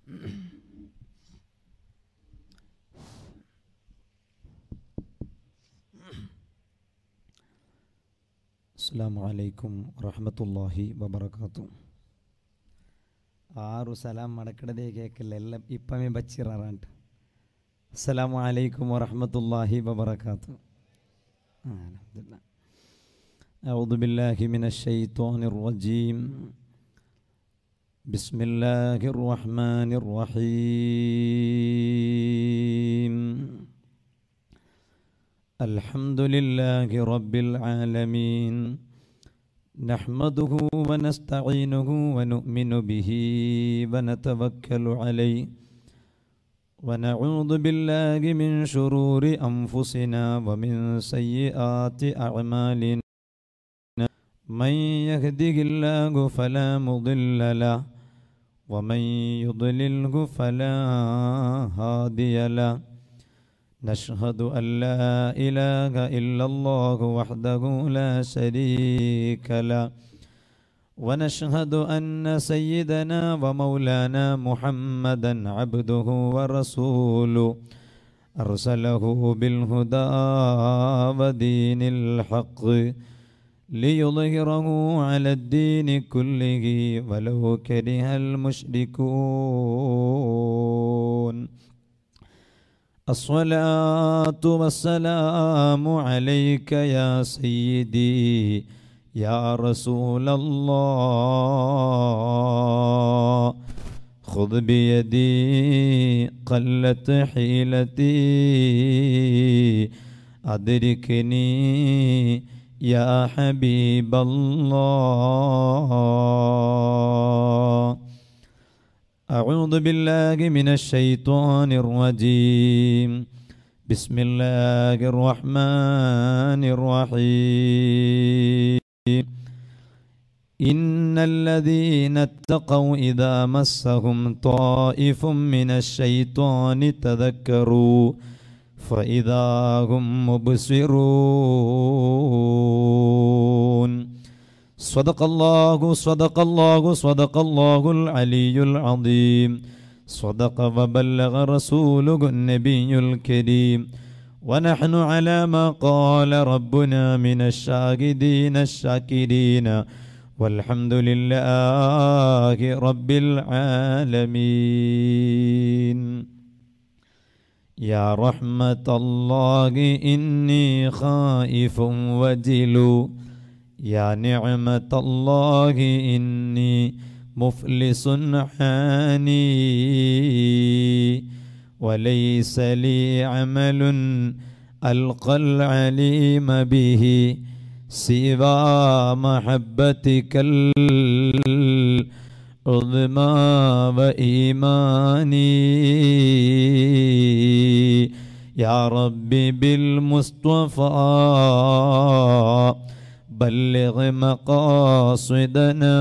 അസ്സാം വലൈക്കും വറഹമത്തല്ലാഹി വബർക്കാത്തു ആರು ಸಲಾಮ್ ಮಡಕಡದೆ ಕೇಕಲ್ಲ ಎಲ್ಲ ಇಪ್ಪಮೆ ಬಚ್ಚಿರಾರಂಟ ಅಸ್ಸಲಾಮು ಅಲೈಕುಮ್ ವರಹಮತುಲ್ಲಾಹಿ ವಬರಕಾತು ಅಲ್ಹಮ್ದುಲಿಲ್ಲಾಹ್ أعوذ بالله من الشيطان الرجيم بسم الله الرحمن الرحيم الحمد لله رب العالمين نحمده ونستعينه ونؤمن به ونتوكل عليه ونعوذ بالله من شرور أنفسنا ومن سيئات أعمالنا من يهده الله فلا مضل له ومن يضلله فلا هادي له نشهد أن لا إله إلا الله وحده لا شريك له ونشهد أن سيدنا ومولانا محمدا عبده ورسوله أرسله بالهدى ودين الحق ليظهره على الدين كله ولو كره المشركون الصلاة والسلام عليك يا سيدي يا رسول الله خذ بيدي قلت حيلتي أدركني يا حبيب الله أعوذ بالله من الشيطان الرجيم بسم الله الرحمن الرحيم إن الذين اتقوا إذا مسهم طائف من الشيطان تذكروا فإذا هم مبصرون صدق الله صدق الله صدق الله العلي العظيم صدق وبلغ رسوله النبي الكريم ونحن على ما قال ربنا من الشاهدين الشاكرين والحمد لله رب العالمين يا رحمة الله إني خائف وجلو يا نعمة الله إني مفلس حاني وليس لي عمل ألقى العليم به سوى محبتك العظمى وإيماني يا ربي بالمصطفى بلغ مقاصدنا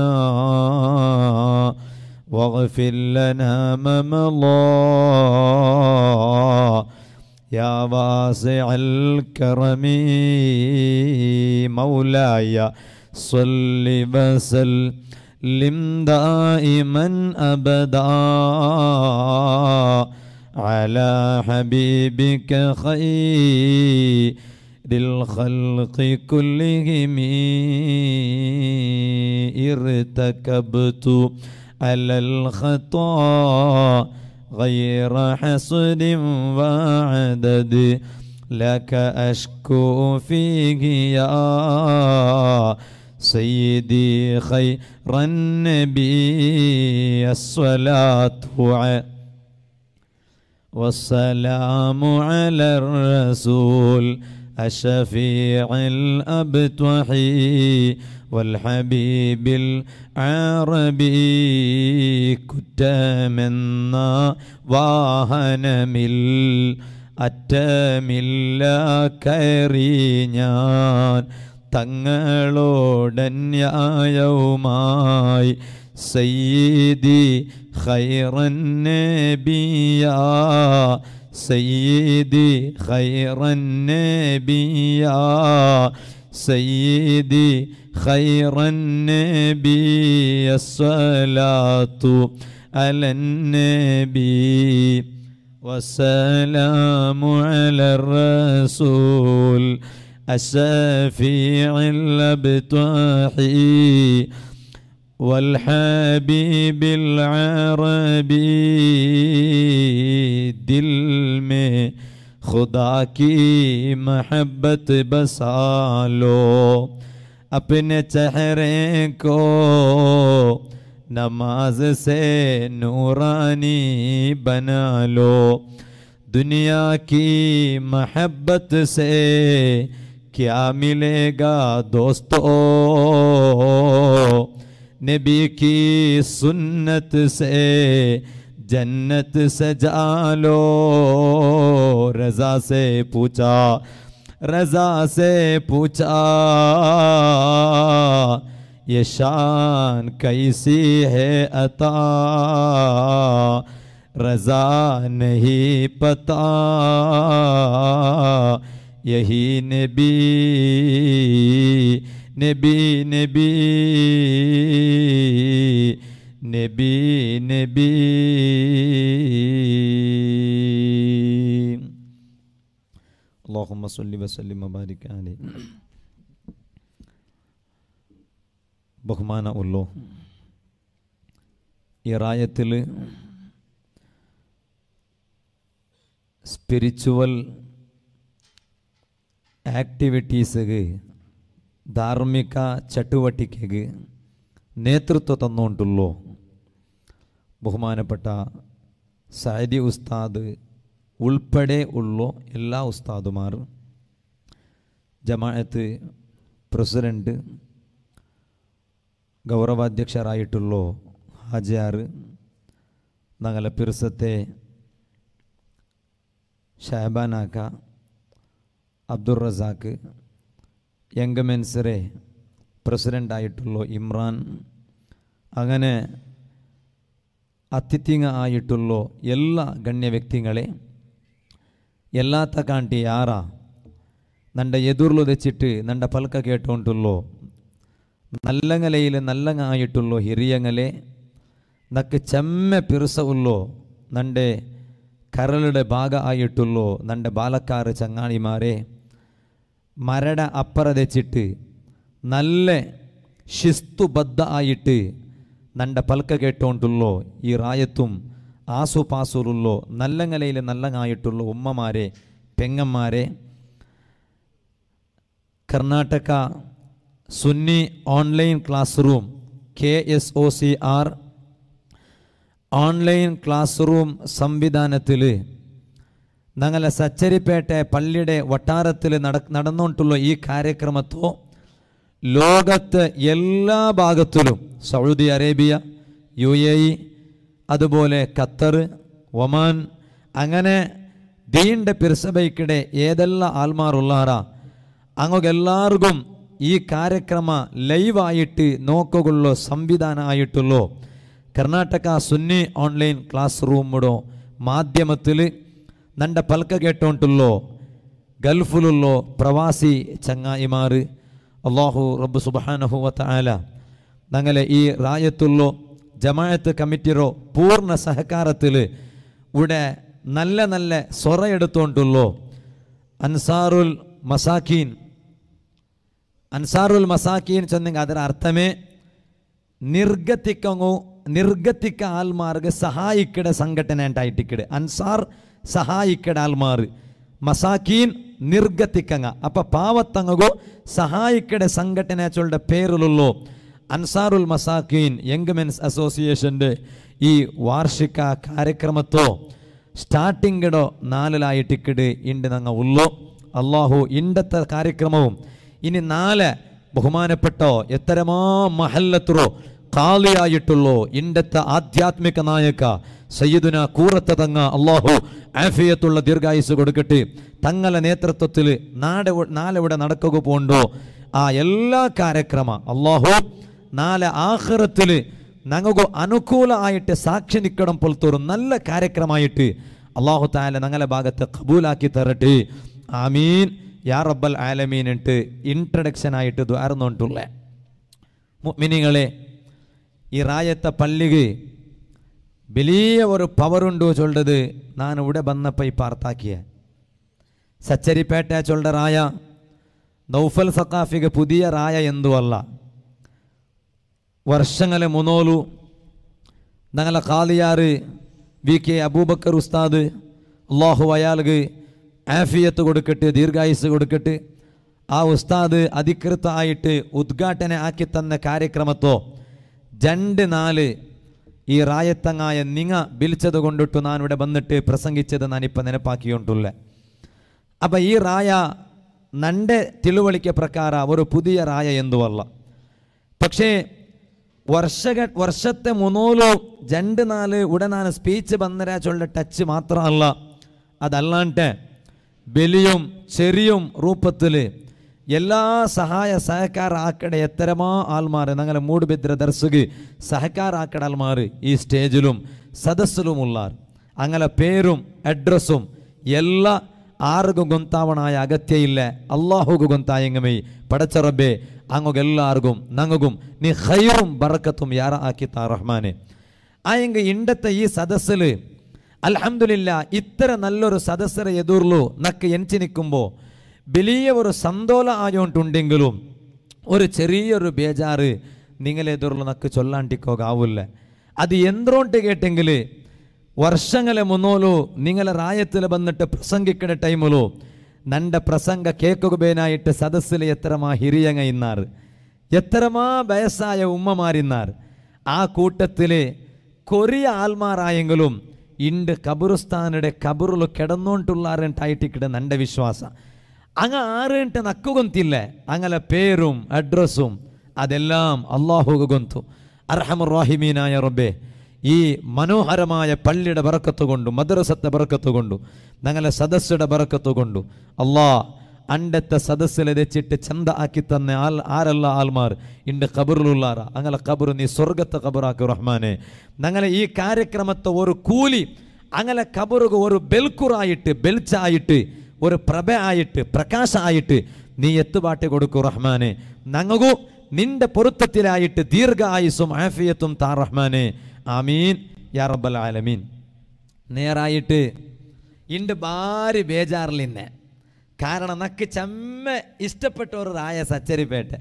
واغفر لنا ما مضى يا واسع الكرم مولاي صل وسلم دائما ابدا على حبيبك خير للخلق كلهم ارتكبت على الخطا غير حصد وعدد لك أشكو فيه يا سيدي خير النبي الصلاة والسلام على الرسول الشفيع الأبتحي والحبيب العربي كتامنا വാഹനമിൽ അറ്റമില്ല കയറി ഞാൻ തങ്ങളോടന്യായവുമായി സയ്യിദി ഖൈറൻ നബിയ സയ്യിദി ഖൈറൻ നബിയ سيدي خير النبي الصلاة على النبي والسلام على الرسول الشفيع الابطاحي والحبيب العربي दिल में खुदा की मोहब्बत बसा लो अपने चेहरे को नमाज से नूरानी बना लो दुनिया की मोहब्बत से क्या मिलेगा दोस्तों नबी की सुन्नत से जन्नत सजा लो रजा से पूछा रजा से पूछा ये शान कैसी है अता रजा नहीं पता यही नबी നബി നബി നബി നബി اللهم صل وسلم وبارك عليه ബഹുമാന ഉള്ളോ ഈ റായത്തിൽ ಸ್ಪಿರಿಚುವಲ್ ಆಕ್ಟಿವಿಟೀಸ್ಗೆ ಧಾರ್ಮಿಕ ಚಟುವಟಿಕೆಗೆ നേതൃത്വ തന്നുകൊണ്ടുള്ളോ ബഹുമാനപ്പെട്ട സൈദി ഉസ്താദ് ഉൾപ്പെടെ ഉള്ള എല്ലാ ഉസ്താദുമാർ ജമാഅത്ത് പ്രസിഡന്റ് ഗൗരവാധ്യക്ഷരായിട്ടുള്ള ഹാജിയാർ ഞങ്ങളെ പിർസത്തെ ഷഹബാനാക്ക അബ്ദുൾ റസാക്ക് യംഗമെൻസറെ പ്രസിഡൻ്റായിട്ടുള്ള ഇമ്രാൻ അങ്ങനെ ಅತಿಥಿಂಗ ಆಯಿಟ್ಟುಲ್ಲೋ ಎಲ್ಲ ಗಣ್ಯ ವ್ಯಕ್ತಿಗಳೇ ಎಲ್ಲಾತ ಕಾಂಟಿ ಯಾರ ನಂಡ ಎದುರ್ಲು തെച്ചിട്ട് ನಂಡ ಪಲ್ಕ കേട്ടോണ്ടുള്ളോ നല്ലങ്ങലയിൽ നല്ലങ്ങ ആയിട്ടുള്ളോ ഹിരിയങ്ങലെ നക്ക് ചെമ്മ പിറുസ ഉള്ളോ നൻ്റെ കരളുടെ ഭാഗ ആയിട്ടുള്ളോ നൻ്റെ ബാലക്കാറ് ചങ്ങാളിമാരെ മരട അപ്പറ തെച്ചിട്ട് നല്ല ಶಿಸ್ತುಬದ್ಧ ಆಯಿಟ್ಟು ನಂಡ ಪಲ್ಕ കേട്ടോണ്ടുള്ളോ ഈ റായത്തും ആസുപാസുറുള്ളോ നല്ലങ്ങലയിൽ നല്ലങ്ങായിട്ടുള്ള ഉമ്മമാരെ പെങ്ങന്മാരെ Karnataka Sunni online classroom K S O C R online classroom സംവിധാനത്തിൽ ഞങ്ങളെ സച്ചരിപ്പേട്ടെ പള്ളിയുടെ വട്ടാരത്തിൽ നട നടന്നുകൊണ്ടുള്ള ഈ കാര്യക്രമത്തോ ലോകത്ത് എല്ലാ ഭാഗത്തിലും Saudi Arabia U A E അതുപോലെ ഖത്തർ ഒമാൻ അങ്ങനെ ദീൻ്റെ പിർസബയ്ക്കിടെ ഏതെല്ലാം ആൾമാറുള്ളാറാ അങ്ങോക്കെല്ലാവർക്കും ഈ ಕಾರ್ಯಕ್ರಮ ಲೈವ್ ಆಯಿಟ್ಟು ನೋಕುಗೊಳ್ಳೋ ಸಂವಿಧಾನ ಆಯಿಟ್ಟುಲ್ಲೋ ಕರ್ನಾಟಕ ಸುನ್ನಿ ಆನ್ಲೈನ್ ಕ್ಲಾಸ್ ರೂಮ್ಡೋ ಮಾಧ್ಯಮത്തിൽ ನಂಡ ಪಲ್ಕ കേട്ടോണ്ടുള്ളോ ഗൾഫിലുള്ളോ പ്രവാസി ചങ്ങായിമാർ അള്ളാഹു റബ്ബ് സുബാനഹു വത്താല ഞങ്ങളെ ഈ റായത്തുള്ളോ ജമാഅത്ത് കമ്മിറ്റിയോ പൂർണ്ണ സഹകാരത്തിൽ ഇവിടെ നല്ല നല്ല സ്വറ എടുത്തോണ്ടുള്ളോ അൻസാറുൽ മസാക്കീൻ അൻസാറുൽ മസാക്കീൻ ചെന്നെങ്കിൽ ಅದರ ಅರ್ಥಮೇ ನಿರ್ಗತಿಕಂಗು ನಿರ್ಗತಿಕ ಆಲ್ಮಾರ್ಗೆ ಸಹಾಯಿಕಡ ಸಂಘಟನೆ ಅಂಟಾಯಿಟ್ಟಿಕ್ಕಡೆ ಅನ್ಸಾರ್ ಸಹಾಯಿಕಡ ಆಲ್ಮಾರ್ ಮಸಾಕೀನ್ ನಿರ್ಗತಿಕಂಗ ಅಪ್ಪ ಪಾವತ್ತಂಗಗೋ സഹായിക്കടെ സംഘടന ചൊല്ലുടെ പേരിലുള്ളൂ അൻസാറുൽ മസാക്കീൻ യങ് മെൻസ് അസോസിയേഷൻ്റെ ഈ വാർഷിക കാര്യക്രമത്തോ സ്റ്റാർട്ടിങ്ങിടോ നാലിലായിട്ടിക്കിട് ഇണ്ട് ഞങ്ങൾ ഉള്ളു അള്ളാഹു ഇണ്ടത്തെ കാര്യക്രമവും ഇനി നാല് ബഹുമാനപ്പെട്ടോ എത്തരമാ മഹല്ലത്തുറോ കാളിയായിട്ടുള്ളോ ഇണ്ടത്തെ ആധ്യാത്മിക നായക സയ്യിദുന കൂറത്ത തങ്ങ അള്ളാഹു ആഫിയത്തുള്ള ദീർഘായുസ് കൊടുക്കട്ടെ തങ്ങളെ നേതൃത്വത്തിൽ നാടെ നാലെവിടെ നടക്കുക പോണ്ടോ ആ എല്ലാ കാര്യക്രമ അള്ളാഹു നാളെ ആഹ്റത്തിൽ ഞങ്ങൾക്ക് അനുകൂല ആയിട്ട് സാക്ഷി നിൽക്കണം പോലത്തെ ഒരു നല്ല കാര്യക്രമമായിട്ട് അള്ളാഹു താല ഞങ്ങളെ ഭാഗത്ത് കബൂലാക്കി തരട്ടെ ആമീൻ യാ റബ്ബൽ ആലമീൻ ഇട്ട് ഇൻട്രഡക്ഷൻ ആയിട്ട് ദ്വാരന്നോണ്ടുള്ളേ മുഅ്മിനീങ്ങളെ ഈ റായത്തെ പള്ളിക്ക് വലിയ ഒരു പവറുണ്ടോ ചൊല്ലത് ഞാൻ ഇവിടെ വന്നപ്പോൾ ഈ പാർത്താക്കിയ സച്ചരിപ്പേട്ട ചൊല്ല റായ നൗഫൽ സക്കാഫിക്ക് പുതിയ റായ എന്തുവല്ല വർഷങ്ങളെ മുന്നോലു ഞങ്ങളെ കാലിയാറ് വി കെ അബൂബക്കർ ഉസ്താദ് അള്ളാഹു അയാൾക്ക് ആഫിയത്ത് കൊടുക്കട്ട് ദീർഘായുസ് കൊടുക്കട്ട് ആ ഉസ്താദ് അധികൃതമായിട്ട് ഉദ്ഘാടന ആക്കി തന്ന കാര്യക്രമത്തോ രണ്ട് നാല് ഈ റായത്തങ്ങായ നിങ്ങ വിളിച്ചത് കൊണ്ടിട്ടു ഞാൻ ഇവിടെ വന്നിട്ട് പ്രസംഗിച്ചത് ഞാനിപ്പോൾ ನೆನಪಾക്കിയുണ്ടുള്ള അപ്പം ഈ റായ നൻ്റെ തിಳುವಳಿಕೆ പ്രಕಾರ ഒരു പുതിയ റായ എന്തുവല്ല പക്ഷേ വർഷക വർഷത്തെ മുന്നൂലോ രണ്ട് നാല് ഉടനാണ് സ്പീച്ച് ബന്നര ചൊല്ല ടച്ച് മാത്രമല്ല അതല്ലാണ്ട് വലിയും ചെറിയും രൂപത്തിൽ എല്ലാ സഹായ സഹಕಾರ ആക്കടെ എത്തരമാ ആൾമാർ ഞങ്ങളെ മൂടുബിദ്ര ദർശക് സഹಕಾರ ആക്കട ആൾമാർ ഈ സ്റ്റേജിലും സദസ്സിലുമുള്ളാർ അങ്ങനെ പേരും അഡ്രസ്സും എല്ലാ ആർക്കും ഗൊന്താവണായ അഗത്യയില്ല അള്ളാഹുക്ക് ഗൊന്തായെങ്ങമേ പടച്ചറബേ അങ്ങുಗೆಲ್ಲಾರ್ಗೂ ನಂಗಗೂ ನೀ ಖೈറും ಬರಕത്തും ಯಾರ ಆಕಿತ റഹ്മാനെ ആയെങ്ക ഇണ്ടത്തെ ഈ സദസ്സിൽ അൽഹംദുലില്ല ഇത്ര നല്ലൊരു സദസ്സരെ എതിർലു നക്ക് എൻചി നിൽക്കുമ്പോൾ വലിയ ഒരു സന്തോല ആയോണ്ടുണ്ടെങ്കിലും ഒരു ചെറിയൊരു ബേജാറ് നിങ്ങളെതിർಲು നക്ക് ചൊല്ലാണ്ടിക്കോകാവില്ല അത് എന്തുകൊണ്ട് കേട്ടെങ്കിൽ വർഷങ്ങളെ മുന്നോലു നിങ്ങളെ റായത്തിൽ വന്നിട്ട് പ്രസംഗിക്കുന്ന ടൈമിലു നന്റെ പ്രസംഗ കേക്കുകಬೇനായിട്ട് സദസ്സിൽ എത്രമാ ഹിരിയങ്ങ ഇന്നാർ എത്രമാ വയസ്സായ ഉമ്മമാരിന്നാർ ആ കൂട്ടത്തിൽ കൊറിയ ആൽമാരായെങ്കിലും ഇണ്ട് കബറുസ്ഥാനുടെ കബറുಲು കിടന്നോണ്ടുള്ളാറെಂಟಾയിട്ടിക്കിടെ നന്റെ വിശ്വാസ അങ്ങ ആറേಂಟು നക്കു ഗൊಂತಿല്ല അങ്ങനെ പേരും അഡ്രസ്സും അതെല്ലാം അള്ളാഹുക ഗൊന്തു അർഹമുറാഹിമീനായ റബ്ബേ ഈ മനോഹരമായ പള്ളിയുടെ ബറക്കത്ത് കൊണ്ടു മദ്രസത്തെ ബറക്കത്ത് കൊണ്ടു ഞങ്ങളെ സദസ്സുടെ ബറക്കത്ത് കൊണ്ടു അള്ളാ അണ്ടത്തെ സദസ്സിൽ വെച്ചിട്ട് ചന്ത ആക്കി തന്നെ ആൽ ആരല്ല ആൽമാർ ഇണ്ട് ഖബറിലുള്ളാറ അങ്ങനെ ഖബർ നീ സ്വർഗത്തെ ഖബറാക്കു റഹ്മാനെ ഞങ്ങളെ ഈ കാര്യക്രമത്തെ ഒരു കൂലി അങ്ങനെ ഖബറുക ഒരു ബെൽക്കുറായിട്ട് ബെൽച്ചായിട്ട് ഒരു പ്രഭ ആയിട്ട് പ്രകാശ ആയിട്ട് നീ എത്തുപാട്ടി കൊടുക്കൂ റഹ്മാനെ ഞങ്ങൾക്കു നിന്റെ പൊരുത്തത്തിലായിട്ട് ദീർഘ ആയുസ്സും ആഫിയത്തും താ റഹ്മാനെ ആമീൻ യാ റബ്ബൽ ആലമീൻ നേരായിട്ട് ഇണ്ട് ഭാരി ബേജാറിലിന്നെ കാരണം നക്ക് ചമ്മ ഇഷ്ടപ്പെട്ട ഒരു റായ സച്ചരിപ്പേട്ട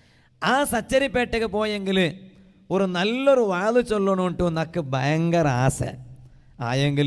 ആ സച്ചരിപ്പേട്ടയ്ക്ക് പോയെങ്കിൽ ഒരു നല്ലൊരു വാത് ചൊല്ലണോട്ടു നക്ക് ഭയങ്കര ആശ ആയെങ്കിൽ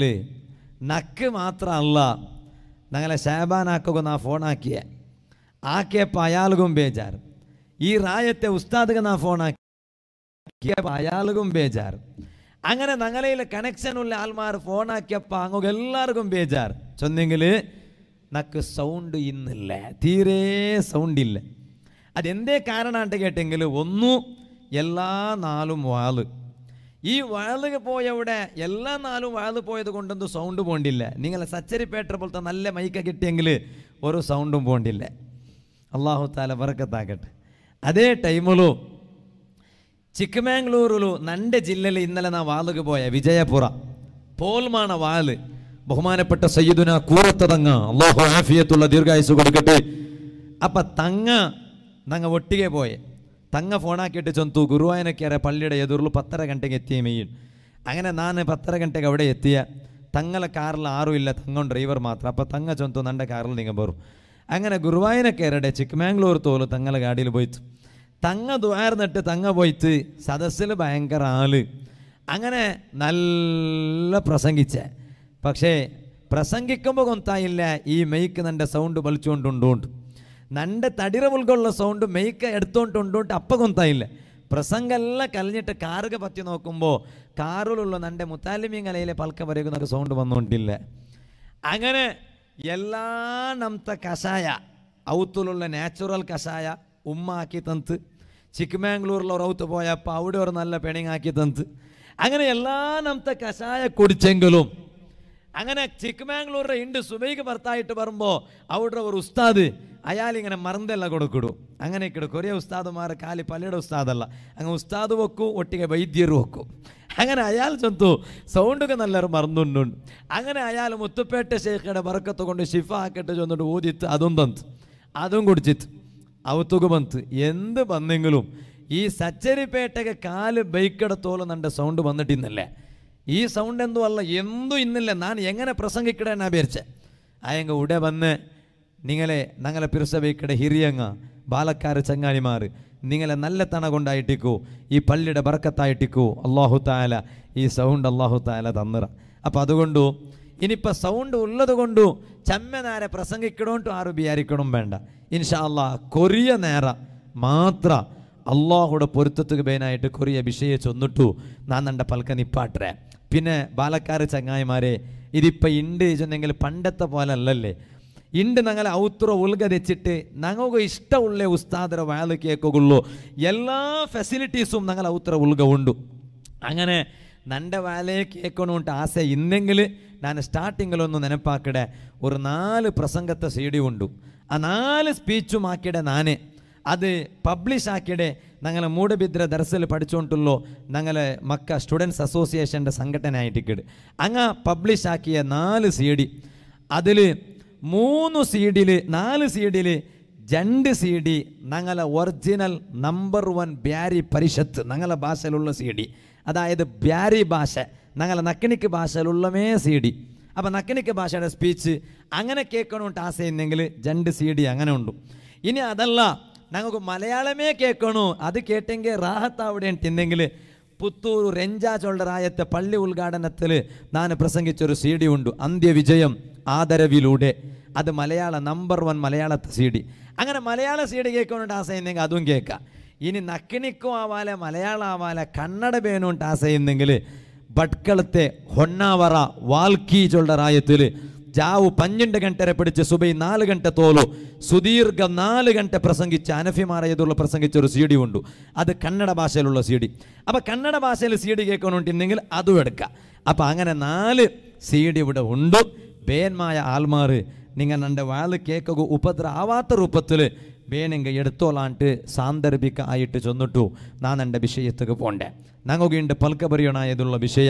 നക്ക് മാത്രമല്ല ഞങ്ങളെ ഷാബാനാക്കുക നാ ഫോണാക്കിയ ആക്കിയപ്പോൾ അയാൾക്കും ബേജാർ ഈ റായത്തെ ഉസ്താദ്ക്ക് നാ ഫോണാക്കിയപ്പോൾ അയാൾക്കും ബേജാർ അങ്ങനെ ഞങ്ങളയിൽ കണക്ഷനുള്ള ആൾമാർ ഫോണാക്കിയപ്പോൾ അങ്ങ് എല്ലാവർക്കും ബേജാർ ചൊന്നെങ്കിൽ നക്ക് സൗണ്ട് ഇന്നില്ല തീരെ സൗണ്ട് ഇല്ല അതെന്തേ കാരണമായിട്ട് കേട്ടെങ്കിൽ ഒന്നു എല്ലാ നാലും വാള് ഈ വാള് പോയവിടെ എല്ലാ നാലും വാള് പോയത് കൊണ്ടൊന്നും സൗണ്ട് പോണ്ടില്ല നിങ്ങളെ സച്ചരിപ്പേട്ട പോലത്തെ നല്ല മൈക്ക കിട്ടിയെങ്കിൽ ഒരു സൗണ്ടും പോണ്ടില്ല അള്ളാഹു താല ബറക്കത്താക്കട്ടെ അതേ ടൈമിലു ಚಿಕ್ಕಮ್ಯಾಂಗ್ಳೂರು ನಂಡೆ ಜಿಲ್ಲೆಯಲ್ಲಿ ಇನ್ನಲೆ ನಾ ವಾಲ್ಗೆ പോയ ವಿಜಯಪುರ പോൽമാണ വാല് ബഹുമാനപ്പെട്ട സയ്യിദുന കൂറത്തതങ്ങ അള്ളാഹു ആഫിയത്തുള്ള ദീർഘായുസ് കൊടുക്കട്ടെ അപ്പൊ തങ്ങ നങ്ങ ഒട്ടിಗೆ പോയെ തങ്ങ ഫോണാക്കിയിട്ട് ചൊന്തു ഗുരുവായനക്കര പള്ളിയുടെ എതിർಲು പത്തര ಗಂಟೆಗೆ എത്തിയ മെയ്യിൽ അങ്ങനെ ನಾನು പത്തര ಗಂಟೆಗೆ അവിടെ എത്തിയ തങ്ങളെ കാറിൽ ആരും ഇല്ല തങ്ങ ഡ്രൈവർ മാത്രം അപ്പം തങ്ങ ചൊന്തു നന്റെ കാറിൽ നിങ്ങൾ ബറും അങ്ങനെ ഗുരുവായനക്കരയുടെ ചിಕ್ಕಮ್ಯಾಂಗ್ಳೂർ തോല് തങ്ങളെ ഗാഡിയിൽ പോയിത്തു തങ്ങ ദ്വാർന്നിട്ട് തങ്ങ പോയിത്ത് സദസ്സിൽ ഭയങ്കര ആള് അങ്ങനെ നല്ല പ്രസംഗിച്ച പക്ഷേ പ്രസംഗിക്കുമ്പോൾ കൊന്തായില്ല ഈ മെയ്ക്ക് നൻ്റെ സൗണ്ട് വലിച്ചുകൊണ്ടുണ്ടോണ്ട് നൻ്റെ തടിര മുൽക്കുള്ള സൗണ്ട് മെയ്ക്ക് എടുത്തോണ്ടുണ്ടോണ്ട് അപ്പം കൊന്തായില്ല പ്രസംഗമെല്ല കലിഞ്ഞിട്ട് കാറുക പറ്റി നോക്കുമ്പോൾ കാറിലുള്ള നൻ്റെ മുത്താലിമീങ്ങലയിലെ പൽക്ക വരെയൊക്കെ നമുക്ക് സൗണ്ട് വന്നുകൊണ്ടില്ല അങ്ങനെ എല്ലാ നമത്തെ കഷായ ഔത്തുലുള്ള നാച്ചുറൽ കഷായ ഉമ്മ ആക്കി തന്ന് ചിಕ್ಕಮ್ಯಾಂಗ್ಳೂരിൽ ഒരു ഔത്ത് പോയപ്പോൾ അവിടെ ഒരു നല്ല പെണിങ് ആക്കി തന്ന് അങ്ങനെ എല്ലാ നമത്തെ കഷായ കുടിച്ചെങ്കിലും അങ്ങനെ ചിಕ್ಕಮ್ಯಾಂಗ್ಳೂരിലെ ഇണ്ട് സുബൈക്ക് ഭർത്തായിട്ട് വരുമ്പോൾ അവിടെ ഒരു ഉസ്താദ് അയാളിങ്ങനെ മറന്നെല്ലാം കൊടുക്കിടു അങ്ങനെ ഇക്കിടു കുറേ ഉസ്താദുമാർ കാലി പലയുടെ ഉസ്താദല്ല അങ്ങ് ഉസ്താദ് വെക്കൂ ഒട്ടിಗೆ വൈദ്യರು വെക്കും അങ്ങനെ അയാൾ ചൊന്തു സൗണ്ടൊക്കെ നല്ലൊരു മറന്നുണ്ടുണ്ട് അങ്ങനെ അയാൾ മുത്തുപ്പേട്ട ശേഖയുടെ ബറക്കത്ത് കൊണ്ട് ഷിഫ ആക്കിട്ട് ചൊന്നിട്ട് ഊതിത്ത് അതും തന്നു അതും കുടിച്ചിട്ട് ಅವತ್ತುಗು ಬಂತು എന്ത് ಬಂದೆങ്കിലും ഈ സച്ചരിപ്പേട്ടಗೆ കാല് ബൈക്കടെ തോല് നന്റെ സൗണ്ട് വന്നിട്ടിന്നല്ലേ ಈ ಸೌಂಡ್ ಎಂದು ಅಲ್ಲ ಎಂದೂ ಇನ್ನಿಲ್ಲ ನಾನು ಎಂಗನೆ ಪ್ರಸಂಗಿಕ್ಕಡೆ ನಾ ಬೇರ್ಚೆ ಆಯಂಗ ಉಡೆ ಬನ್ನೆ നിങ്ങളെ ഞങ്ങളെ പിറസവയ്ക്കടെ ഹിരിയങ്ങ ബാലക്കാര് ചങ്ങാനിമാർ നിങ്ങളെ നല്ല തണ കൊണ്ടായിട്ടിക്കൂ ഈ പള്ളിയുടെ ബർക്കത്തായിട്ടിക്കൂ അള്ളാഹു താല ഈ സൗണ്ട് അള്ളാഹു താല തന്നിറ അപ്പം അതുകൊണ്ടു ഇനിയിപ്പോൾ സൗണ്ട് ഉള്ളത് കൊണ്ടു ചമ്മനാരെ പ്രസംഗിക്കണോണ്ടും ആരും വിചാരിക്കണം വേണ്ട ഇൻഷാ അള്ളാ കൊറിയ നേര മാത്ര അള്ളാഹുടെ പൊരുത്തത്തുക്ക് ബേനായിട്ട് കൊറിയ വിഷയ ചൊന്നിട്ടു നാൻ എൻ്റെ പൽക്ക നിപ്പാട്ടെ പിന്നെ ബാലക്കാര് ചങ്ങായിമാരെ ഇതിപ്പോൾ ഇണ്ട് ചെന്നെങ്കിൽ പണ്ടത്തെ പോലെ അല്ലല്ലേ ಇಂದು ഞങ്ങളെ ഔത്ര ഉൽഗതിച്ചിട്ട് ഞങ്ങൾക്ക് ഇഷ്ടമുള്ള ഉസ്താദര വാല് കേൾക്കുള്ളൂ എല്ലാ ഫെസിലിറ്റീസും ഞങ്ങൾ ഔത്ര ഉൽഗ ഉണ്ട് അങ്ങനെ നൻ്റെ വാലയെ കേൾക്കണമെന്നിട്ട് ആസെ ഇന്നെങ്കിൽ ഞാൻ സ്റ്റാർട്ടിങ്ങിലൊന്ന് നെനപ്പാക്കിടെ ഒരു നാല് പ്രസംഗത്തെ സി ഡി ഉണ്ട് ആ നാല് സ്പീച്ചും ആക്കിയുടെ നാന് അത് പബ്ലിഷ് ആക്കിയുടെ ഞങ്ങളെ മൂടബിദ്ര ദർസിൽ പഠിച്ചുകൊണ്ടുള്ളൂ ഞങ്ങളെ മക്ക സ്റ്റുഡൻസ് അസോസിയേഷൻ്റെ സംഘടനയായിട്ടിക്കട് അങ്ങ് പബ്ലിഷ് ആക്കിയ നാല് സി ഡി അതിൽ മൂന്ന് സി ഡിയിൽ നാല് സി ഡിയിൽ രണ്ട് സി ഡി ഞങ്ങളെ original number one Beary Parishad ഞങ്ങളെ ഭാഷയിലുള്ള സി ഡി അതായത് ബ്യാരി ഭാഷ ഞങ്ങളെ നക്കിണിക്ക് ഭാഷയിലുള്ളമേ സി ഡി അപ്പം നക്കിണിക്ക് ഭാഷയുടെ സ്പീച്ച് അങ്ങനെ കേൾക്കണമെന്നിട്ട് ആശയുന്നെങ്കിൽ രണ്ട് സി ഡി അങ്ങനെ ഉണ്ട് ഇനി അതല്ല ഞങ്ങൾക്ക് മലയാളമേ കേൾക്കണു അത് കേട്ടെങ്കിൽ റാഹത്താവിടെ ഉണ്ടെങ്കിൽ പുത്തൂർ രഞ്ജാ ചൊള്ളറായത്തെ പള്ളി ഉദ്ഘാടനത്തിൽ ഞാൻ പ്രസംഗിച്ചൊരു സി ഡി ഉണ്ട് അന്ത്യവിജയം ആദരവിലൂടെ അത് മലയാള നമ്പർ വൺ മലയാളത്തെ സി ഡി അങ്ങനെ മലയാള സി ഡി കേൾക്കുന്നുണ്ട് ആശയുന്നെങ്കിൽ അതും കേൾക്കാം ഇനി നക്കിണിക്കും ആവാലെ മലയാളം ആവാലെ കന്നഡ ಬೇನುಂಟು ಆಸೆ ಎಂದೆಂಗಿಲ್ ಭಟ್ಕಳತೆ ಹೊನ್ನಾವರ ವಾಲ್ಕಿ ಚೊಳ್ಳರಾಯത്തിൽ ജാവു പന്ത്രണ്ട് ഗಂಟೆ പിടിച്ച് സുബൈ നാല് ഗಂಟೆ തോലു സുദീർഘ നാല് ഗಂಟೆ പ്രസംഗിച്ച് അനഫിമാറയതുള്ള പ്രസംഗിച്ച ഒരു സി ഡി ഉണ്ട് അത് കന്നഡ ഭാഷയിലുള്ള സി ഡി അപ്പം കന്നഡ ഭാഷയിൽ സി ഡി കേൾക്കണമെന്നുണ്ടെങ്കിൽ അതും എടുക്കാം അപ്പം അങ്ങനെ നാല് സി ഡി ഇവിടെ ഉണ്ട് ಬೇನ್ಮಾಯ ಆಲ್ಮಾರು നിങ്ങൾ എൻ്റെ വാല് കേൾക്കുക ഉപദ്ര ആവാത്ത രൂപത്തിൽ വേണമെങ്കിൽ എടുത്തോളാണ്ട് സാന്ദർഭിക ആയിട്ട് ചെന്നിട്ടു ഞാൻ എൻ്റെ വിഷയത്തേക്ക് പോണ്ടേ ഞങ്ങൾക്ക് പൽക്ക പറയണായതുള്ള വിഷയ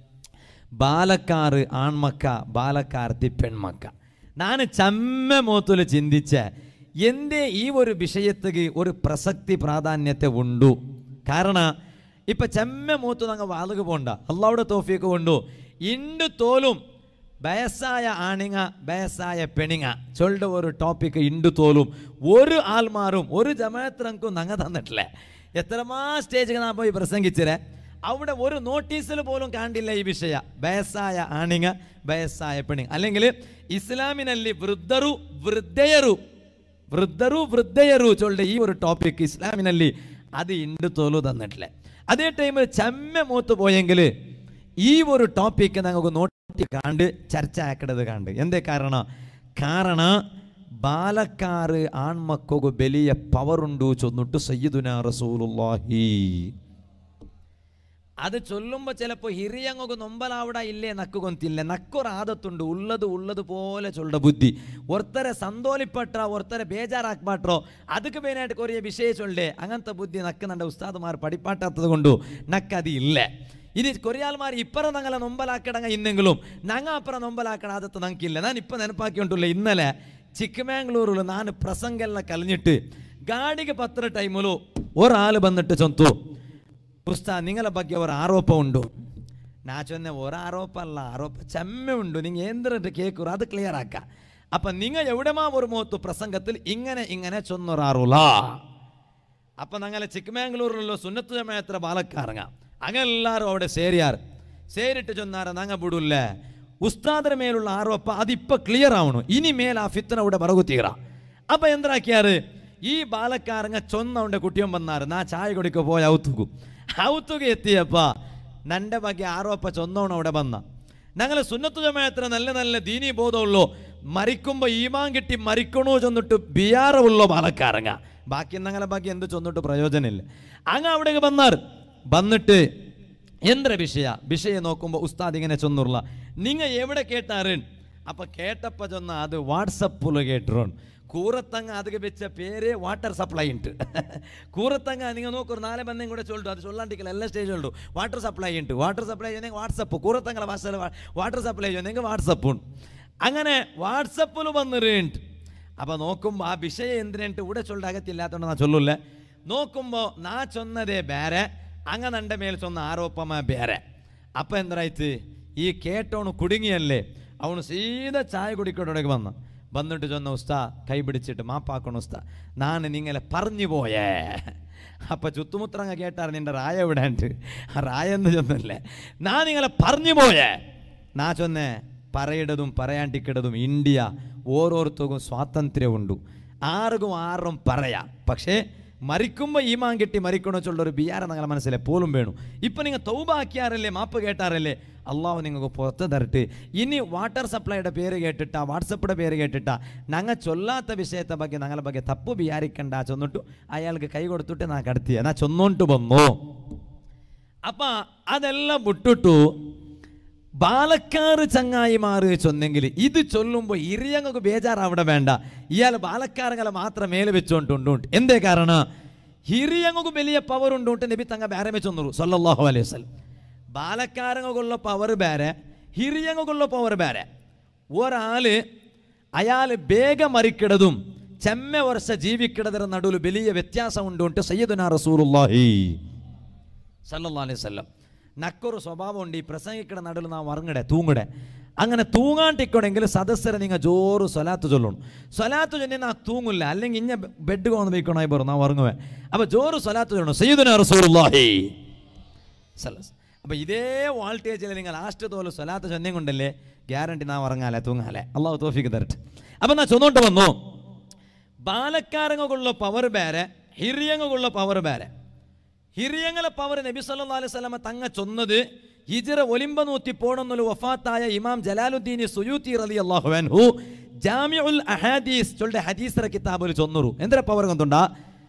ബാലക്കാറ് ആൺമക്ക ബാലക്കാർത്തി പെൺമക്ക ഞാൻ ചമ്മ മോത്തിൽ ചിന്തിച്ച എന്തേ ഈ ഒരു വിഷയത്തേക്ക് ഒരു പ്രസക്തി പ്രാധാന്യത്തെ ഉണ്ടു കാരണം ഇപ്പൊ ചെമ്മ മൂത്ത് ഞങ്ങൾ വാതുക പോണ്ട അള്ളാവിടെ തോഫിയൊക്കെ കൊണ്ടു ഇണ്ട് തോലും വയസ്സായ ആണിങ്ങ വയസ്സായ പെണിങ്ങ ചൊല്ലുടെ ഒരു ടോപ്പിക്ക് ഇണ്ട് തോലും ഒരു ആൾമാറും ഒരു ജമാത്രങ്കും നങ്ങ തന്നിട്ടില്ല എത്രമാ സ്റ്റേജിൽ ഞാൻ പോയി പ്രസംഗിച്ചിരേ അവിടെ ഒരു നോട്ടീസിൽ പോലും കാണില്ല ഈ വിഷയ വയസ്സായ ആണിങ്ങ വയസ്സായ പെണിങ്ങ അല്ലെങ്കിൽ ഇസ്ലാമിನಲ್ಲಿ ವೃದ್ಧರು ವೃದ್ಧೆಯರು ವೃದ್ಧರು ವೃದ್ಧೆಯರು ಚೊಲ್ಲೆ ಈ ഒരു ടോപ്പിക് ഇസ്ലാമിನಲ್ಲಿ അത് ഇണ്ട് തോലു തന്നിട്ടില്ല അതേ ടൈമിൽ ചെമ്മ മൂത്ത് പോയെങ്കിൽ ഈ ഒരു ടോപ്പിക്ക് ഞങ്ങൾക്ക് നോട്ടി കാണ്ട് ചർച്ച ആക്കണത് കാണ്ട് എന്തേ കാരണം കാരണം ബാലക്കാറ് ആൺമക്കൾക്ക് വലിയ പവറുണ്ടു ചൊന്നിട്ട് സയ്യിദുന റസൂലുള്ളാഹി അത് ചൊല്ലുമ്പോൾ ചിലപ്പോൾ ಹಿರಿಯಂಗೊಗ ನೊಂಬಲಾವಡ ಇಲ್ಲೇ ನಕ್ಕುಗೊಂತಿಲ್ಲ ನಕ್ಕೊರ ಆದತ್ತುಂಡು ಉಳ್ಳದು ಉಳ್ಳದು പോലെ ചൊല്ല ബുദ്ധി ഒർത്തരെ സന്തോലിപ്പട്ര ഒർത്തരെ ബേജാറാക്പാട്രോ ಅದಕ್ಕೆ ಬೇನಾയിട്ട് കൊറിയ വിഷയ ചൊല്ലേ അങ്ങനത്തെ ബുദ്ധി നക്ക് നണ്ട ഉസ്താദുമാർ പഠിപ്പാട്ടാത്തത് കൊണ്ടു നക്കത് ഇല്ല ഇനി കൊറിയാൽമാർ ഇപ്പറ ഞങ്ങളെ നൊമ്പലാക്കടങ്ങ ഇന്നെങ്കിലും ഞങ്ങ അപ്പുറ നൊമ്പലാക്കട ആദത്ത് ഞങ്ങൾക്കില്ല ഞാൻ ഇപ്പം ನೆನಪಾಕಿಉಂಟುಲ್ಲ ഇന്നലെ ಚಿಕ್ಕಮಂಗ್ಳೂರಿൽ ನಾನು ಪ್ರಸಂಗ ಎಲ್ಲ ಕಲಿഞ്ഞിട്ട് ಗಾಡಿಗೆ ಪತ್ರ ಟೈಮಲು ഒരാൾ ಬಂದಿಟ್ಟು ಚೊಂತು ಉಸ್ತಾ ನಿಂಗಲ ಬಗ್ಗೆ ಅವರ ಆರೋಪ ಉಂಟು ನಾ ಚೊನ್ನೆ ಅವರ ಆರೋಪ ಅಲ್ಲ ಆರೋಪ ചെമ്മ ഉണ്ട് നിങ്ങൾ എന്തിട്ട് കേൾക്കുറോ അത് ക്ലിയർ ആക്ക അപ്പൊ നിങ്ങൾ എവിടെമാ ഒരു മുഖത്ത് പ്രസംഗത്തിൽ ഇങ്ങനെ ഇങ്ങനെ ചൊന്നൊരാറുല അപ്പൊ ഞങ്ങളെ ചിಕ್ಕಮಂಗ್ಳೂರಿലുള്ള സുന്നത്ത് ജമാഅത്ര ബാലക്കാരങ്ങ അങ്ങെല്ലാരും അവിടെ ಸೇರಿಯಾರು ಸೇರಿಟ್ಟು ചൊന്നാರ ഞങ്ങ ಬಿಡುಲ್ಲ ഉസ്താദರ മേലുള്ള ആരോപ അതിപ്പോ ക്ലിയർ ആവണു ഇനി മേൽ ആ ഫിത്തന ഇവിടെ ബറകുത്തീറ അപ്പൊ എന്താക്കിയാറ് ഈ ബാലക്കാരങ്ങ ചൊന്നവണ്ട കുട്ടിയും വന്നാറ് നാ ചായ കുടിക്കോ പോയി ഔത്തുകു ഔത്തുക എത്തിയപ്പ നന്റെ ಬಗ್ಗೆ ആരോപ ചൊന്നവണ അവിടെ വന്ന ഞങ്ങൾ സുന്നത്തു ജമാഅത്ര നല്ല നല്ല ദീനി ബോധമുള്ളൂ മരിക്കുമ്പോ ഈമാൻ കിട്ടി മരിക്കണോ ചെന്നിട്ട് ബിയാറുള്ള ബാലക്കാരങ്ങ ബാക്കി ഞങ്ങളെ ബാക്കി എന്ത് ചൊന്നിട്ട് പ്രയോജനമില്ല അങ്ങ് അവിടേക്ക് വന്നാറ് വന്നിട്ട് എന്തൊരു വിഷയ വിഷയം നോക്കുമ്പോൾ ഉസ്താദ് ഇങ്ങനെ ചൊന്നുറുള്ള നിങ്ങ എവിടെ കേട്ടാറ് അപ്പൊ കേട്ടപ്പ ചൊന്ന അത് വാട്സപ്പിൽ കേട്ടിറോൺ കൂറത്തങ്ങ ಅದಕ್ಕೆ വെച്ച പേര് വാട്ടർ സപ്ലൈ ഉണ്ട് കൂറത്തങ്ങ നിങ്ങൾ നോക്കൂ ഒരു നാല് ബന്ധം കൂടെ ചൊല്ലു അത് ചൊല്ലാണ്ടിക്കല എല്ലാ സ്റ്റേജ് ഉള്ളു വാട്ടർ സപ്ലൈ ഉണ്ട് വാട്ടർ സപ്ലൈ ചെയ്യുന്നെങ്കിൽ വാട്സപ്പ് കൂറത്തങ്ങളെ ഭാഷയിൽ വാട്ടർ സപ്ലൈ ചെയ്യുന്നെങ്കിൽ വാട്സപ്പ് ഉണ്ട് അങ്ങനെ വാട്സപ്പിൽ വന്നിട്ടുണ്ട് അപ്പൊ നോക്കുമ്പോൾ ആ വിഷയം എന്തിനുണ്ട് ഇവിടെ ചൊല്ല അകത്തില്ലാത്തോണ്ട് നാ ചൊല്ലൂല്ലേ നോക്കുമ്പോൾ നാ ചൊന്നതേ ಬೇರೆ അങ്ങ നന്റെ മേൽ ചൊന്ന ആരോപമ ಬೇರೆ അപ്പം എന്തായിട്ട് ഈ കേട്ടോണ് കുടുങ്ങിയല്ലേ അവന് സീത ചായ കുടിക്കോടൊക്കെ വന്നു വന്നിട്ട് ചൊന്ന ഉസ്താ കൈ പിടിച്ചിട്ട് മാപ്പാക്കണം ഉസ്താ നാണ് നിങ്ങളെ പറഞ്ഞു പോയേ അപ്പൊ ചുത്തുമുത്രങ്ങ കേട്ടാറ് നിന്റെ റായ ഇവിടെ ഉണ്ട് ആ റായ എന്ന് ചൊന്നല്ലേ നാ നിങ്ങളെ പറഞ്ഞു പോയേ നാ ചൊന്നേ പറയിടതും പറയാണ്ടിക്കിടതും ഇന്ത്യ ഓരോരുത്തർക്കും സ്വാതന്ത്ര്യമുണ്ട് ആർക്കും ആറും പറയാം പക്ഷേ മരിക്കുമ്പോൾ ഈമാൻ കിട്ടി മരിക്കണോ വെച്ചുള്ള ഒരു ബിയാര നിങ്ങളെ മനസ്സിൽ എപ്പോഴും വേണം ഇപ്പം നിങ്ങൾ തൗബാക്കിയാറല്ലേ മാപ്പ് കേട്ടാറല്ലേ അള്ളാഹു നിങ്ങൾക്ക് പുറത്ത് തരട്ട് ഇനി വാട്ടർ സപ്ലൈയുടെ പേര് കേട്ടിട്ടാ വാട്സപ്പിയുടെ പേര് കേട്ടിട്ടാ ഞങ്ങൾ ചൊല്ലാത്ത വിഷയത്തെ ಬಗ್ಗೆ ഞങ്ങളെ ಬಗ್ಗೆ തಪ್ಪು ബിയാരിക്കണ്ട ചൊന്നിട്ടു അയാൾക്ക് കൈ കൊടുത്തിട്ട് നാ കടത്തിയ നാ ചൊന്നോണ്ട് വന്നു അപ്പ അതെല്ലാം വിട്ടിട്ടു ബാലക്കാറ് ചങ്ങായിമാറ് ചൊന്നെങ്കിൽ ഇത് ചൊല്ലുമ്പോൾ ഇറിയങ്ങൾക്ക് ബേജാറാവിടെ വേണ്ട ഇയാൾ ബാലക്കാരങ്ങളെ മാത്രം മേലെ വെച്ചോണ്ടുണ്ട് എന്തേ കാരണം ಹಿರಿಯಂಗೂ വലിയ ಪವರ್ ಉಂಟು ಉಂಟು ನಬಿ ತಂಗ ಬೇರೆ ಮೆಚ್ಚೊಂದರು ಸಲ್ಲಲ್ಲಾಹು ಅಲೈಹಿ ವಸಲ್ಲಂ ബാലക്കാരങ്ങൾക്കുള്ള പവർ ಬೇರೆ ಹಿರಿಯങ്ങൾക്കുള്ള പവർ ಬೇರೆ ഒരാള് അയാൾ ಬೇಗ മരിക്കിടതും ചെമ്മ വർഷ ജീവിക്കിടതര നടുവിൽ വലിയ വ്യത്യാസം ഉണ്ട് ഉಂಟು സയ്യിദുനാ റസൂലുള്ളാഹി സല്ലല്ലാഹു അലൈഹി വസല്ലം നക്കൊരു സ്വഭാവം ഉണ്ട് ഈ പ്രസംഗിക്കണ നടുവിൽ നാം ഉറങ്ങടെ തൂങ്ങടെ അങ്ങനെ തൂങ്ങാണ്ടിക്കണമെങ്കിൽ സദസ്സരെ നിങ്ങൾ ജോറ് സ്വലാത്ത് ചൊല്ലണം സ്വലാത്ത് ചൊല്ലി നാ തൂങ്ങില്ല അല്ലെങ്കിൽ ഇഞ്ഞ ബെഡ് കൊന്ന് വയ്ക്കണോ പറ നാ ഉറങ്ങുവേ അപ്പൊ ജോറ് സ്വലാത്ത് ചൊല്ലണം സയ്യിദുനാ റസൂലുള്ളാഹി സല്ലസ് അപ്പൊ ഇതേ വോൾട്ടേജിൽ നിങ്ങൾ ലാസ്റ്റ് തോല് സ്വലാത്ത് ചൊന്നയും കൊണ്ടല്ലേ ഗ്യാരണ്ടി നാ ഉറങ്ങാലെ തൂങ്ങാലെ അള്ളാഹു തോഫിക്ക് തരട്ടെ അപ്പൊ നാ ചൊന്നോണ്ട് വന്നു ബാലക്കാരങ്ങൾക്കുള്ള പവർ ಬೇರೆ ಹಿರಿಯങ്ങൾക്കുള്ള പവർ ಬೇರೆ ಹಿರಿಯങ്ങളെ പവർ നബി സല്ലല്ലാഹു അലൈഹി വസല്ലമ തങ്ങ ചൊന്നത് ഹിജ്റ ഒലിമ്പ നൂറ്റി പോണെന്നുള്ള വഫാത്തായ ഇമാം ജലാലുദ്ദീൻ സുയൂത്തി റളിയല്ലാഹു അൻഹു ജാമിഉൽ അഹാദീസ് ചൊല്ലെ ഹദീസറ കിതാബിൽ ചൊന്നuru എന്തിനാ പവർ കൊണ്ടുണ്ടാ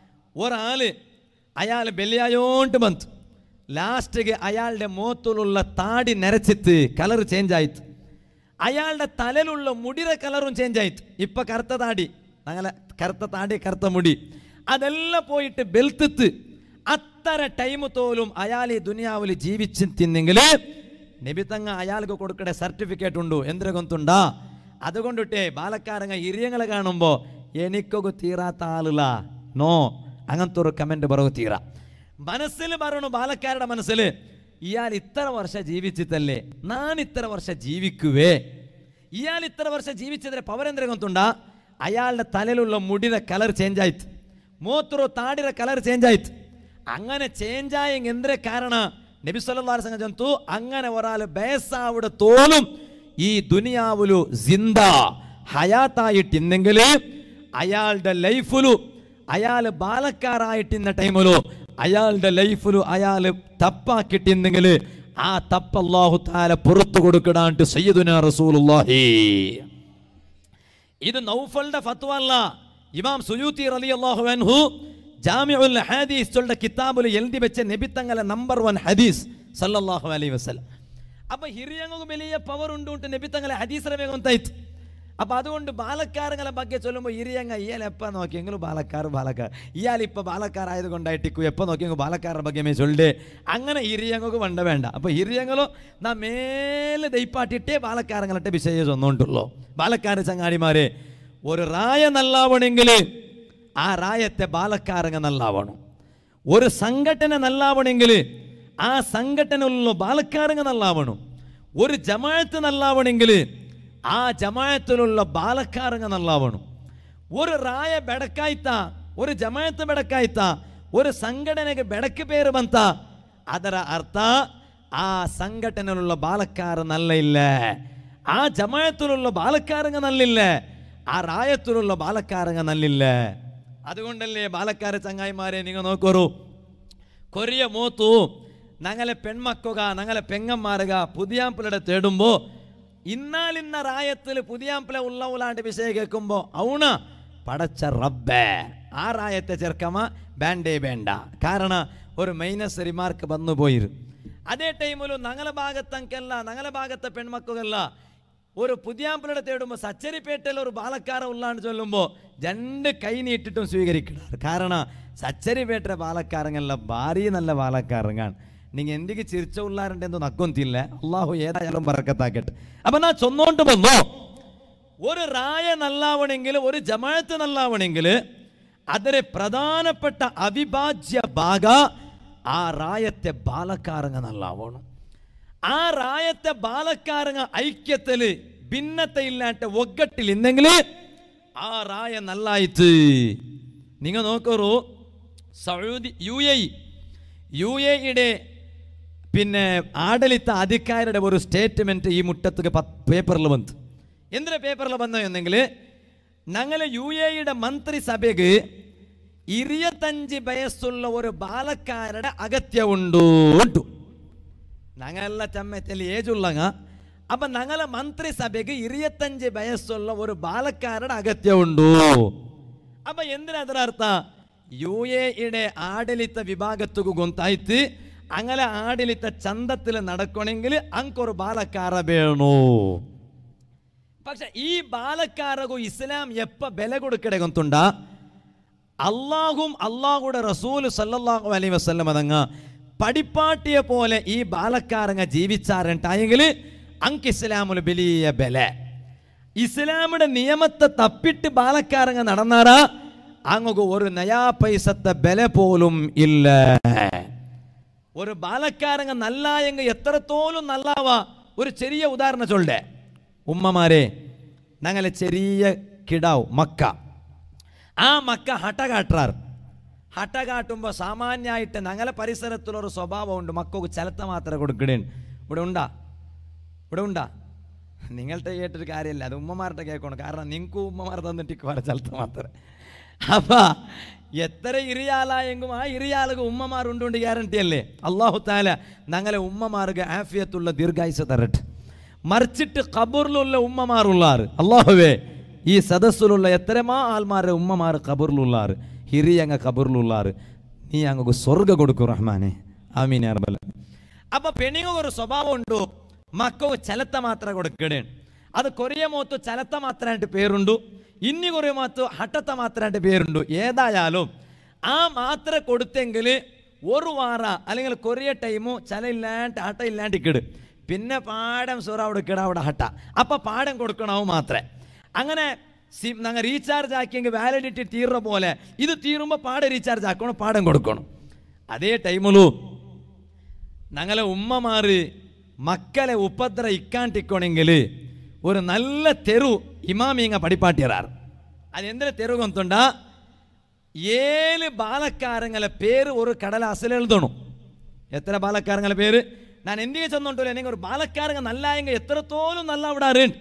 ഒരാള് അയാൾ ബെല്ലിയായോണ്ട് ബന്ത് ലാസ്റ്റിಗೆ അയാളുടെ മുഖത്തിലുള്ള താടി നരച്ചിട്ട് കളർ ചേഞ്ച് ആയിട്ട് അയാളുടെ തലയിലുള്ള മുടിയുടെ കളറും ചേഞ്ച് ആയിട്ട് ഇപ്പൊ കറുത്ത താടി ഞങ്ങളെ കറുത്ത താടി കറുത്ത മുടി അതെല്ലാം പോയിട്ട് ബെൽത്തിത്ത് അത്ര ടൈം തോലും അയാൾ ഈ ദുനിയാവിൽ ജീവിച്ച് തിന്നെങ്കിൽ നബിത്തങ്ങ അയാൾക്ക് കൊടുക്കണ സർട്ടിഫിക്കറ്റ് ഉണ്ടു എന്തിനെ കൊന്തുണ്ടാ അതുകൊണ്ടിട്ടേ ബാലക്കാരങ്ങ ഇരിയങ്ങളെ കാണുമ്പോൾ എനിക്കൊക്കെ തീരാത്ത ആളില്ല നോ അങ്ങനത്തെ ഒരു കമന്റ് പറവ് തീറ മനസ്സിൽ പറയണു ബാലക്കാരുടെ മനസ്സിൽ ഇയാൾ ഇത്ര വർഷം ജീവിച്ചിട്ടല്ലേ ഞാൻ ഇത്ര വർഷം ജീവിക്കുവേ ഇയാൾ ഇത്ര വർഷം ജീവിച്ചതിന്റെ പവർ എന്തിനെ കൊന്തുണ്ടാ അയാളുടെ തലയിലുള്ള മുടിയുടെ കളർ ചേഞ്ച് ആയിട്ട് മൂത്രോ താടിയുടെ കളർ ചേഞ്ച് ആയിട്ട് അങ്ങനെ ചേഞ്ച് ആയെങ്കിൽ എന്തിനെ കാരണ നബി സല്ലല്ലാഹു അലൈഹി ജന്തു അങ്ങനെ ഒരാൾ ബേസാവിടെ തോലും ഈ ദുനിയാവുലു ജിന്ദ ഹയാത്തായിട്ടിന്നെങ്കിൽ അയാളുടെ ലൈഫിലു അയാൾ ബാലക്കാരായിട്ടിന്ന ടൈമിലു അയാളുടെ ലൈഫിലു അയാൾ തപ്പാക്കിട്ടിന്നെങ്കിൽ ആ തപ്പ് അല്ലാഹു താല പുറത്തു കൊടുക്കടാണ്ട് സയ്യിദുന റസൂലുള്ളാഹി ഇത് നൗഫലിന്റെ ഫത്വ അല്ല ഇമാം സുയൂത്തി റളിയല്ലാഹു അൻഹു ജാമിഉൽ ഹദീസ് ചൊല്ല കിതാബിൽ എഴുതി വെച്ച നബി തങ്ങളെ നമ്പർ വൺ ഹദീസ് സല്ലല്ലാഹു അലൈഹി വസല്ലം അപ്പൊ ಹಿರಿಯಂಗೂ വലിയ പവർ ഉണ്ട് ಉಂಟು നബി തങ്ങളെ ഹദീസ് വേഗം ಅಂತಾಯ್ತು അപ്പൊ അതുകൊണ്ട് ബാലക്കാരങ്ങളെ ಬಗ್ಗೆ ചൊല്ലുമ്പോൾ ಹಿರಿಯಂಗ ഇയാൾ എപ്പ നോക്കിയെങ്കിലും ബാലക്കാർ ബാലക്കാർ ഇയാൾ ഇപ്പൊ ബാലക്കാരായത് കൊണ്ടായിട്ടിക്കു എപ്പോ നോക്കിയെങ്കിൽ ബാലക്കാരുടെ ಬಗ್ಗೆ മേ ചൊല്ലേ അങ്ങനെ ಹಿರಿಯಂಗೂ വണ്ട വേണ്ട അപ്പൊ ಹಿರಿಯಂಗಲോ നാ മേലെ ദൈപ്പാട്ടിട്ടേ ബാലക്കാരങ്ങളുടെ വിഷയം ചൊന്നുകൊണ്ടുള്ളൂ ബാലക്കാര ചങ്ങാടിമാരെ ഒരു റായ നല്ലാവണെങ്കിൽ ആ റായത്തെ ബാലക്കാരങ്ങ നല്ലാവണം ഒരു സംഘടന നല്ലാവണമെങ്കിൽ ആ സംഘടനയിലുള്ള ബാലക്കാരങ്ങ നല്ലാവണം ഒരു ജമാഅത്ത് നല്ലാവണമെങ്കിൽ ആ ജമാഅത്തിലുള്ള ബാലക്കാരങ്ങ നല്ലാവണം ഒരു റായ ಬೆಡಕಾಯ್ತಾ ഒരു ಜಮಾಯತ್ ಬೆಡಕಾಯ್ತಾ ഒരു സംഘടನೆಗೆ ಬೆಡക്ക് പേര് ಬಂತ ಅದರ ಅರ್ಥ ആ സംഘടനയിലുള്ള ബാലക്കാർ നല്ല ഇല്ല ആ ജമായത്തിലുള്ള ബാലക്കാരങ്ങ നല്ലില്ല ആ റായത്തിലുള്ള ബാലക്കാരങ്ങ നല്ലില്ല അതുകൊണ്ടല്ലേ ബാലക്കാര ചങ്ങായിമാരെ നിങ്ങൾ നോക്കോറു കൊറിയ മൂത്തു ഞങ്ങളെ പെൺമക്കുക ഞങ്ങളെ പെങ്ങന്മാരുക പുതിയാമ്പിളയുടെ തേടുമ്പോ ഇന്നാലിന്ന റായത്തിൽ പുതിയാമ്പിള ഉള്ള ഉള്ളാണ്ട് വിഷയം കേൾക്കുമ്പോ ഔണ പടച്ച റബ്ബേ ആ റായത്തെ ചേർക്കമ വേണ്ടേ വേണ്ട കാരണം ഒരു മൈനസ് റിമാർക്ക് വന്നു പോയിരു അതേ ടൈമിലും ഞങ്ങളെ ഭാഗത്തങ്കല്ല ഞങ്ങളെ ഭാഗത്തെ പെൺമക്കുകല്ല ഒരു പുതിയാമ്പിളയുടെ തേടുമ്പോൾ സച്ചരിപ്പേട്ടയിൽ ഒരു ബാലക്കാര ഉള്ളാണ്ട് ചൊല്ലുമ്പോൾ രണ്ട് കൈ നീട്ടിട്ടും സ്വീകരിക്കണം കാരണം സച്ചരിപ്പേട്ട ബാലക്കാരങ്ങല്ല ഭാരി നല്ല ബാലക്കാരങ്ങാണ് നിങ്ങൾ എന്തിക്ക് ചിരിച്ച ഉള്ളാരുണ്ടെന്ന് നക്കൊന്തില്ല അള്ളാഹു ഏതായാലും പറക്കത്താക്കട്ടെ അപ്പൊ നാ ചൊന്നോണ്ട് വന്നോ ഒരു റായ നല്ലാവണമെങ്കിൽ ഒരു ജമാഅത്ത് നല്ലാവണമെങ്കിൽ അതിലെ പ്രധാനപ്പെട്ട അവിഭാജ്യ ഭാഗ ആ റായത്തെ ബാലക്കാരങ്ങ നല്ലാവണം ആ റായത്തെ ബാലക്കാരങ്ങ ഐക്യത്തില് ഭിന്നത്തെ ഇല്ലാത്ത ഒగ్గട്ടിൽ ഇന്നെങ്കിൽ ആ റായ നല്ലായിട്ട് നിങ്ങൾ നോക്കൂ സൗദി യു എ യു എയുടെ പിന്നെ ആಡಳಿತ അധികാരിയുടെ ഒരു സ്റ്റേറ്റ്മെന്റ് ഈ മുറ്റത്ത് പേപ്പറിൽ വന്നു എന്തിനാ പേപ്പറിൽ വന്നു എന്നെങ്കിൽ ഞങ്ങളെ യു എയുടെ മന്ത്രിസഭയ്ക്ക് ഇരുപത്തഞ്ച് വയസ്സുള്ള ഒരു ബാലക്കാരുടെ അഗത്യമുണ്ടു ഉണ്ടു ഞങ്ങളെಲ್ಲ ചമ്മത്തിൽ ഏജുള്ളങ്ങ അപ്പൊ ഞങ്ങളെ മന്ത്രിസഭയ്ക്ക് ഇരുപത്തഞ്ച് വയസ്സുള്ള ഒരു ബാലക്കാരുടെ അഗത്യമുണ്ടു അപ്പൊ എന്തിനാ ಅದರ ಅರ್ಥ ಯು ಎയുടെ ആಡಳಿತ ವಿಭಾಗത്തുకు ಗೊತ್ತಾಯ್ತು അങ്ങനെ ആಡಳಿತ ചന്തത്തിൽ നടക്കണമെങ്കിൽ ಅಂಕೊರು ಬಾಲಕಾರ ಬೇಣು പക്ഷെ ഈ ബാലക്കാരകു ഇസ്ലാം എപ്പ ബല കൊടുക്കടെ ಗೊತ್ತುಂಡ അള്ളാഹും അള്ളാഹുടെ റസൂൽ സല്ലല്ലാഹു അലൈഹി വസല്ലം അതങ്ങ പടിപ്പാട്ടിയെ പോലെ ഈ ബാലക്കാരങ്ങ ജീവിച്ചാറുണ്ടായെങ്കിൽ അങ്ക് ഇസ്ലാമിൽ വലിയ ബല ഇസ്ലാമിയുടെ നിയമത്തെ തപ്പിട്ട് ബാലക്കാരങ്ങ നടന്നാറാ അങ്ങക്ക് ഒരു നയാ പൈസത്തെ ബല പോലും ഇല്ല ഒരു ബാലക്കാരങ്ങ നല്ലായെങ്ക എത്രത്തോളം നല്ലാവാ ഒരു ചെറിയ ഉദാഹരണം ചൊല്ലേ ഉമ്മമാരെ ഞങ്ങളെ ചെറിയ കിടാവ് മക്ക ആ മക്ക ഹട്ട കാട്ടാർ ഹട്ട കാട്ടുമ്പോൾ സാമാന്യമായിട്ട് ഞങ്ങളെ പരിസരത്തിലൊരു സ്വഭാവമുണ്ട് മക്കൾക്ക് ചലത്ത മാത്രമേ കൊടുക്കണേ ഇവിടെ ഉണ്ടാ ഇവിടെ ഉണ്ടാ നിങ്ങളുടെ കേട്ടൊരു കാര്യമല്ല അത് ഉമ്മമാരുടെ കേൾക്കണം കാരണം നിങ്ങൾക്കും ഉമ്മമാർ തന്നിട്ട് വരെ ചലത്ത മാത്രമേ അപ്പ എത്ര ഇറിയാലായെങ്കും ആ ഇറിയാളുക ഉമ്മമാർ ഉണ്ടുകൊണ്ട് ഗ്യാരണ്ടി അല്ലേ അള്ളാഹു താല ഞങ്ങളെ ഉമ്മമാർക്ക് ആഫിയത്തുള്ള ദീർഘായുസ തരട്ടെ മറിച്ചിട്ട് ഖബറിലുള്ള ഉമ്മമാറുള്ളാറ് അള്ളാഹുവേ ഈ സദസ്സിലുള്ള എത്രമാ ആൾമാരെ ഉമ്മമാർ ഖബറിലുള്ളാറ് ഹിരിയങ്ങ ഖബറിലുള്ളാറ് നീ അങ്ങക്ക് സ്വർഗ കൊടുക്കും റഹ്മാനെ ആമീൻ അർബല അപ്പൊ പെണ്ണുങ്ങൾക്ക് ഒരു സ്വഭാവം ഉണ്ടോ മക്കൾക്ക് ചലത്ത മാത്ര കൊടുക്കണേ അത് കൊറിയ മോത്ത് ചലത്ത മാത്രമായിട്ട് പേരുണ്ടു ഇനി കൊറിയ മാത്ത് ഹട്ടത്ത മാത്രമായിട്ട് പേരുണ്ട് ഏതായാലും ആ മാത്ര കൊടുത്തെങ്കിൽ ഒരു വാറ അല്ലെങ്കിൽ കൊറിയ ടൈമു ചല ഇല്ലാണ്ട് ഹട്ട ഇല്ലാണ്ട് ഇക്കിട് പിന്നെ പാടം സുറ അവിടെ കിട അവിടെ ഹട്ട അപ്പൊ പാടം കൊടുക്കണവും മാത്രമേ അങ്ങനെ സി ഞങ്ങൾ റീചാർജ് ആക്കിയെങ്കിൽ വാലിഡിറ്റി തീർന്ന പോലെ ഇത് തീരുമ്പോൾ പാടെ റീചാർജ് ആക്കണം പാടം കൊടുക്കണം അതേ ടൈമിലു ഞങ്ങളെ ഉമ്മമാര് മക്കളെ ഉപദ്ര ഇക്കാണ്ടിക്കണമെങ്കിൽ ഒരു നല്ല തെരു ഇമാമിങ്ങ പടിപ്പാട്ടിയറാറ് അതെന്തിനാ തെരു കൊന്തുണ്ട ഏഴ് ബാലക്കാരങ്ങളെ പേര് ഒരു കടലാസിൽ എഴുതണം എത്ര ബാലക്കാരങ്ങളെ പേര് ഞാൻ എന്തിಗೆ ചെന്നുണ്ടല്ലോ എനിക്ക് ഒരു ബാലക്കാരങ്ങ നല്ല എങ്കിൽ എത്രത്തോളം നല്ല അവിടെ അറിയണ്ട്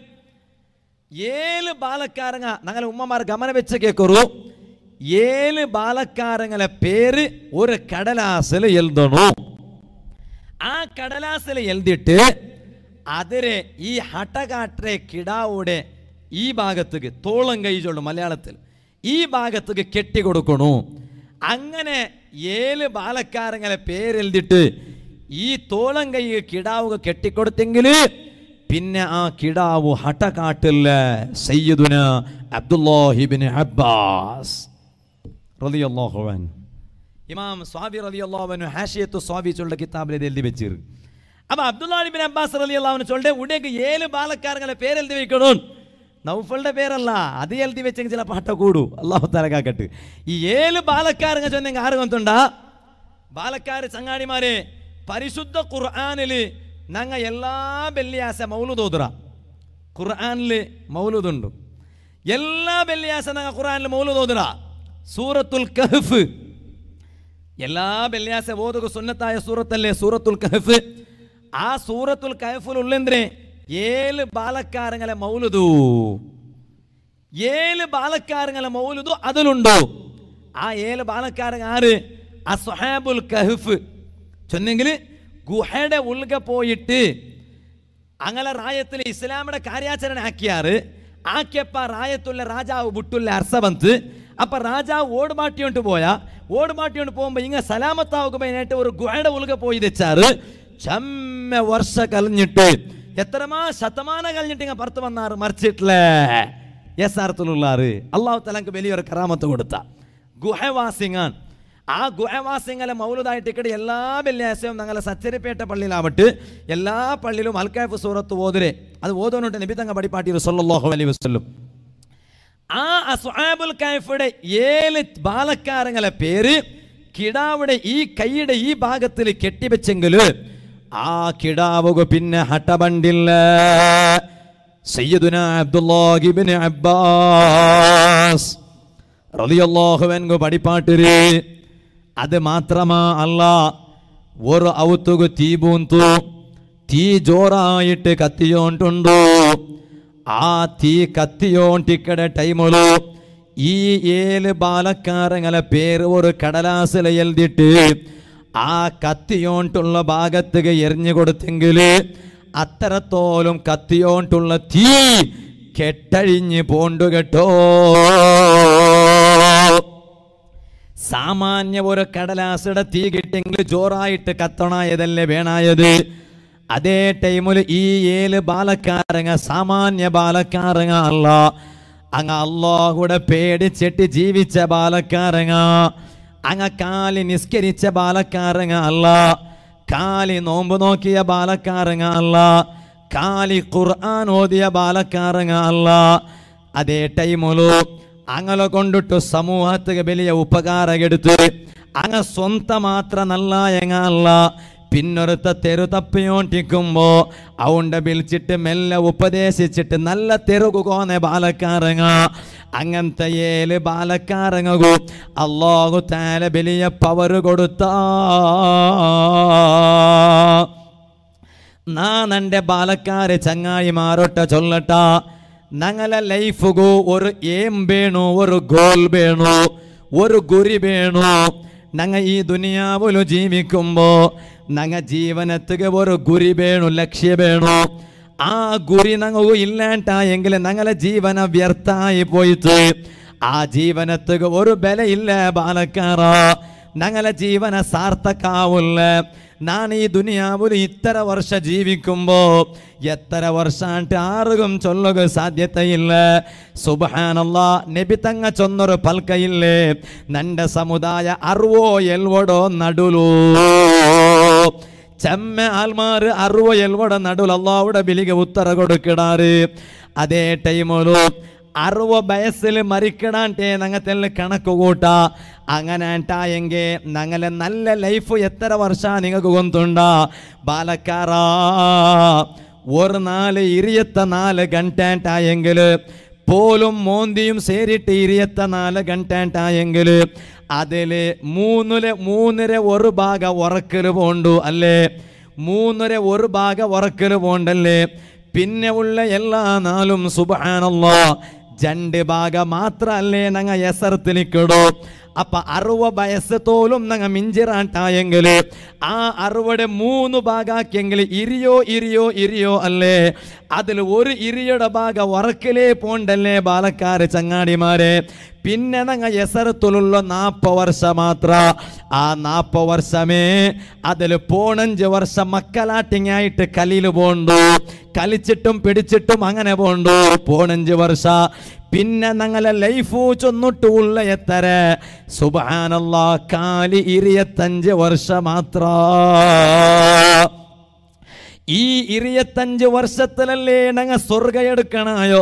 ഏഴ് ബാലക്കാരങ്ങ ഞങ്ങളെ ഉമ്മമാർ ഗമന വെച്ച് കേക്കൊരു ഏഴ് ബാലക്കാരങ്ങളെ പേര് ഒരു കടലാസിൽ എഴുതണം ആ കടലാസിൽ എഴുതിയിട്ട് അതിരെ ഈ ഹട്ടകാട്ടെ കിടാവുടെ ഈ ഭാഗത്തേക്ക് തോളം കഴിച്ചുള്ളൂ മലയാളത്തിൽ ഈ ഭാഗത്തേക്ക് കെട്ടിക്കൊടുക്കണു അങ്ങനെ ഏഴ് ബാലക്കാരങ്ങളെ പേരെഴുതിയിട്ട് ഈ തോളം കൈ കിടാവുക കെട്ടിക്കൊടുത്തെങ്കിൽ പിന്നെ ആ കിടാവ് ഹട്ടകാട്ടില്ല സയ്യിദുന അബ്ദുല്ലാഹിബിൻ അബ്ബാസ് റളിയല്ലാഹു അൻഹു ഇമാം സ്വാബി റലി അള്ളാഹുവിന് ഹാഷിയത്ത് സ്വാബി ചൊല്ല കിതാബിൽ ഇത് എഴുതി വെച്ചിரு അപ്പൊ അബ്ദുല്ലാഹിബിൻ അബ്ബാസ് റലി അള്ളാഹുവിന് ചൊല്ലെ ഉടേക്ക് ഏഴ് ബാലക്കാരങ്ങളെ പേരെഴുതി വെക്കണം നൗഫളുടെ പേരല്ല അത് എഴുതി വെച്ചെങ്കിൽ ചില പാട്ട കൂടു അള്ളാഹു തലകാക്കട്ട് ഈ ഏഴ് ബാലക്കാരങ്ങ ചൊന്നെങ്കിൽ ആറ് കൊണ്ടുണ്ടാ ബാലക്കാര് ചങ്ങാടിമാരെ പരിശുദ്ധ ഖുർആാനില് ഞങ്ങ എല്ലാ വെള്ളിയാസ മൗലുദോതുറ ഖുർആാനില് മൗലുദുണ്ട് എല്ലാ വെള്ളിയാസ ഞങ്ങൾ ഖുർആാനിൽ മൗലുദോതുറ സൂറത്തുൽ കഹ്ഫ് എല്ലാ വെള്ളിയാസ ഓതുക സുന്നത്തായ സൂറത്തല്ലേ സൂറത്തുൽ കഹഫ് ആ സൂറത്തുൽ കഹഫിൽ ഉള്ളെന്തിനെ ഏഴ് ബാലക്കാരങ്ങളെ മൗലുതു ഏഴ് ബാലക്കാരങ്ങളെ മൗലുതു അതിലുണ്ടോ ആ ഏഴ് ബാലക്കാരൻ ആര് അസ്ഹാബുൽ കഹഫ് ചൊന്നെങ്കിൽ ഗുഹയുടെ ഉൾക പോയിട്ട് അങ്ങനെ റായത്തിൽ ഇസ്ലാമിയുടെ കാര്യാചരണ ആക്കിയാറ് ആക്കിയപ്പ റായത്തുള്ള രാജാവ് ബുട്ടുള്ള അർസവന്ത് അപ്പൊ രാജാവ് ഓടുമാട്ടിയോണ്ട് പോയാ ഓടുമാട്ടിയോണ്ട് പോകുമ്പോ ഇങ്ങ സലാമത്താവുകമായിട്ട് ഒരു ഗുഹയുടെ ഉൾക പോയി വെച്ചാറ് ചമ്മ വർഷ കലഞ്ഞിട്ട് എത്രമാ ശതമാനം കഴിഞ്ഞിട്ട് ഇങ്ങ പുറത്ത് വന്നാറ് മറിച്ചിട്ടില്ലേ യഥാർത്ഥത്തിലുള്ളാറ് അള്ളാഹു തലക്ക് വലിയൊരു കറാമത്ത് കൊടുത്ത ഗുഹവാസിങ്ങാൻ ആ ഗുഹവാസിങ്ങളെ മൗലുതായിട്ട് ഇക്കടെ എല്ലാ വെള്ളിയാഴ്ചയും ഞങ്ങളെ സച്ചരിപ്പേട്ട പള്ളിയിലാവട്ട് എല്ലാ പള്ളിയിലും അൽക്കാഫ് സൂറത്ത് ഓതുരെ അത് ഓതുന്നുണ്ട് നബി തങ്ങ പടിപ്പാട്ടി സല്ലല്ലാഹു അലൈഹി വസല്ലം ആ അസ്ഹാബുൽ കൈഫയുടെ ഏഴ് ബാലക്കാരങ്ങളെ പേര് കിടാവിടെ ഈ കൈയുടെ ഈ ഭാഗത്തിൽ കെട്ടിവെച്ചെങ്കിൽ ആ കിടാവുക പിന്നെ ഹട്ടബണ്ടില്ല സയ്യിദുന അബ്ദുല്ലാഹിബിൻ അബ്ബാസ് റളിയല്ലാഹുവൻകു പടിപ്പാട്ടിര് അത് മാത്രമാ അല്ല ഒരു ഔത്തുകു തീ പൂന്തു തീ ജോറായിട്ട് കത്തിയോണ്ടുണ്ടു ആ തീ കത്തിയോണ്ടിക്കട ടൈമുളു ഈ ഏഴ് ബാലക്കാരങ്ങളെ പേര് ഒരു കടലാസിൽ എഴുതിയിട്ട് ആ കത്തിയോണ്ടുള്ള ഭാഗത്തുക എറിഞ്ഞു കൊടുത്തെങ്കിൽ അത്രത്തോളം കത്തിയോണ്ടുള്ള തീ കെട്ടഴിഞ്ഞ് പോണ്ടു കേട്ടോ സാമാന്യ ഒരു കടലാസിടെ തീ കിട്ടിയെങ്കിൽ ജോറായിട്ട് കത്തണായതല്ലേ വേണായത് അതേ ടൈമിൽ ഈ ഏഴ് ബാലക്കാരങ്ങ സാമാന്യ ബാലക്കാരങ്ങ അല്ല അങ്ങ അള്ളാഹുടെ പേടിച്ചിട്ട് ജീവിച്ച ബാലക്കാരങ്ങ അങ്ങ കാലി നിസ്കരിച്ച ബാലക്കാരങ്ങ അല്ല കാലി നോമ്പ് നോക്കിയ ബാലക്കാരങ്ങ അല്ല കാലി ഖുർആൻ ഓതിയ ബാലക്കാരങ്ങ അല്ല അതേ ടൈമുലു അങ്ങനെ കൊണ്ടിട്ട് സമൂഹത്തിന് വലിയ ഉപകാരമെടുത്ത് അങ്ങ സ്വന്ത മാത്ര നല്ല എങ്ങ അല്ല പിന്നൊരുത്ത തെരു തപ്പിയോണ്ടിക്കുമ്പോ അവണ്ട വിളിച്ചിട്ട് മെല്ലെ ഉപദേശിച്ചിട്ട് നല്ല തെരുകു കോന്നെ ബാലക്കാരങ്ങ അങ്ങനത്തെ ഏല് ബാലക്കാരങ്ങു അള്ളാഹു താല വലിയ പവറ് കൊടുത്താ നാനെൻ്റെ ബാലക്കാര് ചങ്ങായിമാരൊട്ട ചൊല്ലട്ട ഞങ്ങളെ ലൈഫുകു ഒരു ഏം വേണു ഒരു ഗോൾ വേണു ഒരു ഗുരി വേണു ഞങ്ങ ഈ ദുനിയാവിലു ജീവിക്കുമ്പോ ഞങ്ങ ജീവനത്തുക ഒരു ഗുരി വേണു ലക്ഷ്യ വേണു ആ ഗുരി ഞങ്ങ ഇല്ലാണ്ട എങ്കിൽ ഞങ്ങളെ ജീവന വ്യർത്ഥായി പോയിട്ട് ആ ജീവനത്തുക ഒരു ബലയില്ല ബാലക്കാറ ഞങ്ങളെ ജീവന സാർത്ഥക്കാവില്ല ഞാൻ ഈ ദുനിയാവിൽ ഇത്ര വർഷ ജീവിക്കുമ്പോ എത്ര വർഷാണ്ട് ആറുകും ചൊല്ലുക സാധ്യതയില്ല സുബഹാനല്ല നബി തങ്ങ ചൊന്നൊരു പൽക്കയില്ലേ നന്റെ സമുദായ അറുവോ എൽവടോ നടുലൂ ചെമ്മ ആൽമാറ് അറുവ എൽവട നടുൽ അള്ളാവിടെ ബിലിക ഉത്തര കൊടുക്കിടാറ് അതേ ടൈമോലു അറുവ വയസ്സിൽ മരിക്കണാൻട്ടേ ഞങ്ങത്തെല്ലാം കണക്ക് കൂട്ട അങ്ങനെ എങ്കിൽ ഞങ്ങളെ നല്ല ലൈഫ് എത്ര വർഷ നിങ്ങൾക്ക് കൊന്തുണ്ട ബാലക്കാറ ഒരു നാല് ഇരിയത്ത നാല് ഗಂಟೆಂಟಾയെങ്കിൽ പോലും മോന്തിയും സേരിട്ട് ഇരിയത്ത നാല് ഗಂಟೆಂಟಾയെങ്കിൽ അതില് മൂന്നില് മൂന്നര ഒരു ഭാഗ ഉറക്കല് പോണ്ടു അല്ലേ മൂന്നര ഒരു ഭാഗ ഉറക്കല് പോണ്ടല്ലേ പിന്നെ ഉള്ള എല്ലാ നാളും സുബാനല്ലോ രണ്ട് ഭാഗ മാത്രല്ലേ ഞങ്ങ എസർത്തിലിക്കിടോ അപ്പൊ അറുവ വയസ്സ് തോലും ഞങ്ങ മിഞ്ചിറാട്ടായെങ്കിൽ ആ അറുവടെ മൂന്ന് ഭാഗാക്കിയെങ്കിൽ ഇരിയോ ഇരിയോ ഇരിയോ അല്ലേ അതിൽ ഒരു ഇരിയുടെ ഭാഗ ഉറക്കലേ പോണ്ടല്ലേ ബാലക്കാര് ചങ്ങാടിമാരെ പിന്നെ ഞങ്ങ എസറത്തുള്ള നാപ്പ വർഷ മാത്ര ആ നാപ്പ വർഷമേ അതിൽ പോണഞ്ച് വർഷം മക്കളാട്ടിങ്ങായിട്ട് കലിയിൽ പോണ്ടു കളിച്ചിട്ടും പിടിച്ചിട്ടും അങ്ങനെ പോണ്ടു പോണഞ്ച് വർഷ പിന്നെ ഞങ്ങളെ ലൈഫു ചൊന്നിട്ട് ഉള്ള എത്തര സുബാനല്ല കാലി ഇരുപത്തഞ്ച് വർഷ മാത്ര ഈ ഇരുപത്തഞ്ച് വർഷത്തിലല്ലേ ഞങ്ങ സ്വർഗ എടുക്കണായോ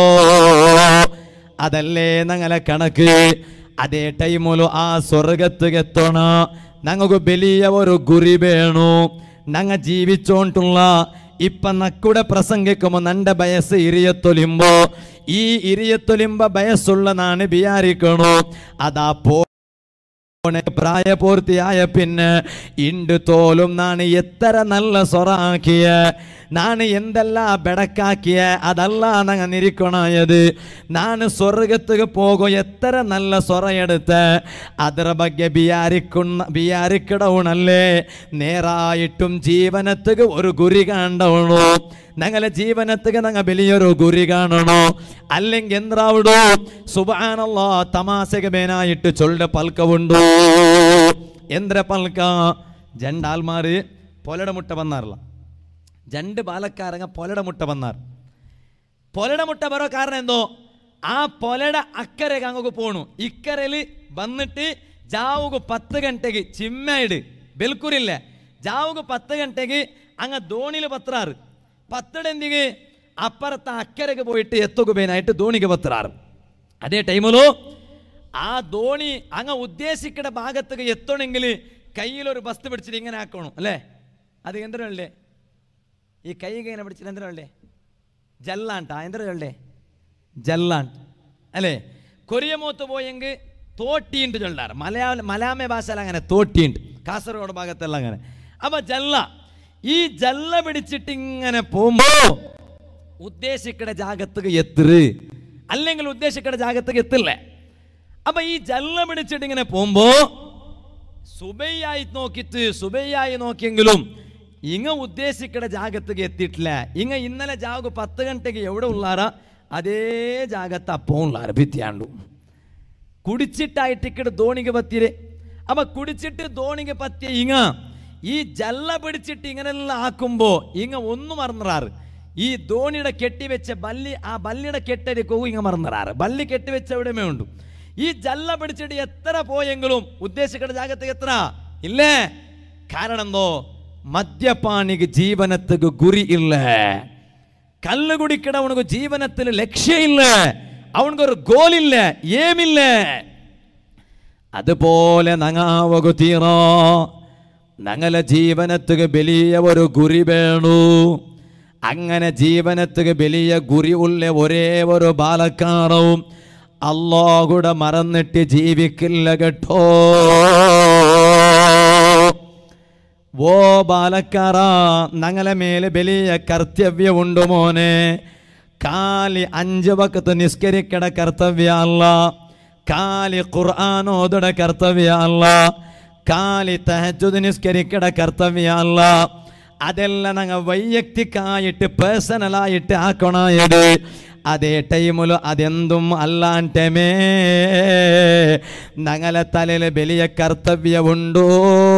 അതല്ലേ ഞങ്ങളെ കണക്ക് അതേ ടൈമിലു ആ സ്വർഗത്ത് എത്തണ ഞങ്ങൾക്ക് വലിയ ഒരു ഗുരി വേണു ഞങ്ങ ജീവിച്ചോണ്ടുള്ള ഇപ്പൊ നക്കുടെ പ്രസംഗിക്കുമ്പോ നന്റെ വയസ്സ് ഇരിയത്തൊലിമ്പോ ഈ ഇരിയത്തൊലിമ്പ വയസ്സുള്ള നാണ് വിചാരിക്കണു അതാ പോ പ്രായപൂർത്തിയായ പിന്നെ ഇണ്ട് തോലും നാണ് എത്ര നല്ല സ്വറാക്കിയ നാണ് എന്തെല്ലാം ബെടക്കാക്കിയ അതല്ല നങ്ങ നിരിക്കണായത് നാണ് സ്വർഗത്തുക്ക് പോകും എത്ര നല്ല സ്വറയെടുത്ത് ಅದರ ಬಗ್ಗೆ ಬಿಯಾರಿക്കുന്ന ಬಿಯಾರಿക്കിടവണല്ലേ നേരായിട്ടും ജീവനത്തുക്ക് ഒരു ഗുരി കണ്ടവണു ഞങ്ങളെ ജീവനത്തുക്ക് ഞങ്ങ വലിയൊരു ഗുരി കാണണോ അല്ലെങ്കിൽ എന്താവിടോ സുബാനല്ല തമാശക മേനായിട്ട് ചൊല്ലുടെ പൽക്കവുണ്ടു എന്ത്ര പൽക്ക ജണ്ടാൽമാര് പൊലട മുട്ട വന്നാറില്ല രണ്ട് ബാലക്കാരങ്ങ പൊലട മുട്ട വന്നാർ പൊലട മുട്ട ബರೋ കാരണം എന്തോ ആ പൊലട ಅಕ್ಕರೆಗೆ അങ്ങോട്ട് പോണു ഇക്കരല് വന്നിട്ട് ജാവുക പത്ത് ಗಂಟೆಗೆ ಚಿಮ್ಮಾಯಿಡು ಬೆಲ್ಕೂರಿಲ್ಲ ಜಾವುಗ ಪತ್ತು ಗಂಟೆಗೆ അങ്ങ ದೋಣಿಲಿ ಬತ್ರಾರು പത്തടെന്തിಗೆ അപ്പുറത്തെ അക്കരക്ക് പോയിട്ട് എത്തുകയായിട്ട് ധോണിക്ക് പത്രാറ് അതേ ടൈമിലു ആ ധോണി അങ്ങ് ഉദ്ദേശിക്കുന്ന ഭാഗത്തേക്ക് എത്തണമെങ്കിൽ കയ്യിലൊരു ബസ് പിടിച്ചിട്ട് ഇങ്ങനെ ആക്കണം അല്ലേ അത് എന്തിനല്ലേ ഈ കൈ ഇങ്ങനെ പിടിച്ചിട്ട് എന്തിനല്ലേ ജല്ലാണ്ടാ എന്തിനല്ലേ ജല്ലാണ്ട് അല്ലേ കൊറിയമൂത്ത് പോയെങ്കിൽ തോട്ടിയുണ്ട് ചൊല്ലാറ് മലയാള മലാമ ഭാഷയിൽ അങ്ങനെ തോട്ടിയുണ്ട് കാസർഗോഡ് ഭാഗത്തെല്ലാം അങ്ങനെ അപ്പൊ ജല്ല ഈ ജല്ല പിടിച്ചിട്ട് ഇങ്ങനെ പോകുമ്പോ ഉദ്ദേശിക്കട ജാഗത്തുക എത്തിറ് അല്ലെങ്കിൽ ഉദ്ദേശിക്കട ജാഗത്തുക എത്തില്ല അപ്പൊ ഈ ജല്ല പിടിച്ചിട്ട് ഇങ്ങനെ പോകുമ്പോ സുബയ്യായി നോക്കിത്ത് സുബയ്യായി നോക്കിയെങ്കിലും ഇങ്ങ ഉദ്ദേശിക്കട ജാഗത്തുക എത്തിയിട്ടില്ല ഇങ്ങ ഇന്നലെ ജാഗു പത്ത് ഗಂಟೆಗೆ എവിടെ ഉള്ളാറ അതേ ജാഗത്ത് അപ്പോൾ ഉള്ളാರ ഭിത്തിയാണ്ടു കുടിച്ചിട്ടായിട്ട് ഇക്കടെ ധോണിಗೆ ಬತ್ತೀರಿ അപ്പൊ കുടിച്ചിട്ട് ധോണിಗೆ പറ്റിയ ഇങ്ങ ഈ ജല്ല പിടിച്ചിട്ട് ഇങ്ങനെല്ലാം ആക്കുമ്പോ ഇങ്ങ ഒന്നും മറന്നിറാറ് ഈ ധോണിയുടെ കെട്ടിവെച്ച ബല്ലി ആ ബല്ലിയുടെ കെട്ടടിക്കവും ഇങ്ങ മറന്നിറാറ് ബല്ലി കെട്ടിവെച്ച എവിടെമേ ഉണ്ട് ഈ ജല്ല പിടിച്ചിട്ട് എത്ര പോയെങ്കിലും ഉദ്ദേശിക്കുന്ന ജാഗത്ത് എത്ര ഇല്ലേ കാരണം എന്തോ മദ്യപാനിക്ക് ജീവനത്തുക്ക് ഗുരി ഇല്ല കല്ല് കുടിക്കണവനക്ക് ജീവനത്തിൽ ലക്ഷ്യമില്ല അവനക്കൊരു ഗോലില്ല ഏമില്ല അതുപോലെ നങ്ങാവകു തീറോ ഞങ്ങളെ ജീവനത്തുക വലിയ ഒരു ഗുരി വേണു അങ്ങനെ ജീവനത്തുക വലിയ ഗുരി ഉള്ള ഒരേ ഒരു ബാലക്കാരവും അള്ളാഹുടെ മറന്നിട്ട് ജീവിക്കില്ല കേട്ടോ ഓ ബാലക്കാറ ഞങ്ങളെ മേലെ വലിയ കർത്തവ്യമുണ്ട് മോനെ കാലി അഞ്ച് വക്കത്ത് നിസ്കരിക്കട കർത്തവ്യ അല്ല കാലി ഖുർആൻ ഓതട കർത്തവ്യ അല്ല കാലി തഹജുദ് നിസ്കരിക്കട കർത്തവ്യ അല്ല അതെല്ലാം ഞങ്ങൾ വൈയക്തിക്കായിട്ട് പേഴ്സണലായിട്ട് ആക്കണായത് അതേ ടൈമില് അതെന്തും അല്ലാണ്ടമേ ഞങ്ങളെ തലയിൽ വലിയ കർത്തവ്യമുണ്ടോ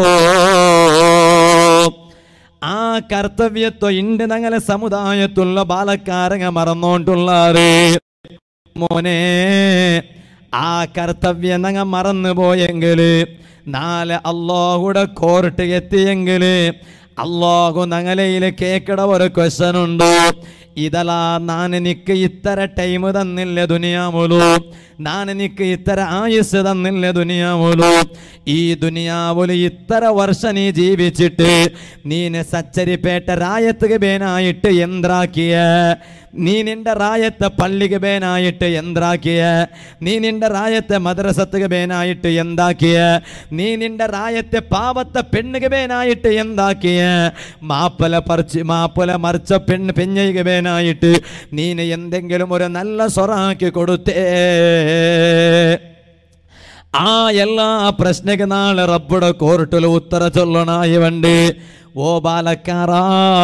ആ കർത്തവ്യത്വം ഇണ്ട് ഞങ്ങളെ സമുദായത്തുള്ള ബാലക്കാരങ്ങ മറന്നോണ്ടുള്ളാറ് മോനെ ആ കർത്തവ്യം ഞങ്ങ മറന്നു പോയെങ്കിൽ നാളെ അള്ളാഹുടെ കോർട്ട് എത്തിയെങ്കിൽ അള്ളാഹു ഞങ്ങളയിൽ കേക്കട ഒരു ക്വസ്റ്റൻ ഉണ്ട് ഇതലാ ನಾನು ನಿಕ್ಕ ಇತ್ತರ ಟೈಮ್ ತನ್ನಿಲ್ಲ ದುನಿಯಾವುಲು ನಾನು ನಿಕ್ಕ ಇತ್ತರ ಆಯುಸ್ തന്നില്ല ദുനിയാവുലു ഈ ദുനിയാവുല് ഇത്ര വർഷം നീ ജീവിച്ചിട്ട് നീന് സച്ചരിപ്പേട്ട റായത്തുക ബേനായിട്ട് എന്താക്കിയ നീ നിന്റെ റായത്തെ പള്ളിക്ക് ബേനായിട്ട് എന്താക്കിയ നീ നിന്റെ റായത്തെ മദ്രസത്തുക ബേനായിട്ട് എന്താക്കിയ നീ നിന്റെ റായത്തെ പാവത്തെ പെണ്ണുക ബേനായിട്ട് എന്താക്കിയ മാപ്പല പറിച്ച് മാപ്പല മറിച്ച പെണ്ണ് പെഞ്ഞയ്ക ബേനായിട്ട് നീന് എന്തെങ്കിലും ഒരു നല്ല സ്വറാക്കി കൊടുത്തേ ആ എല്ലാ പ്രശ്നക്ക് നാളെ റബ്ബുടെ കോർട്ടിൽ ഉത്തര ചൊല്ലണായി വണ്ട് ഓ ബാലക്കാറാ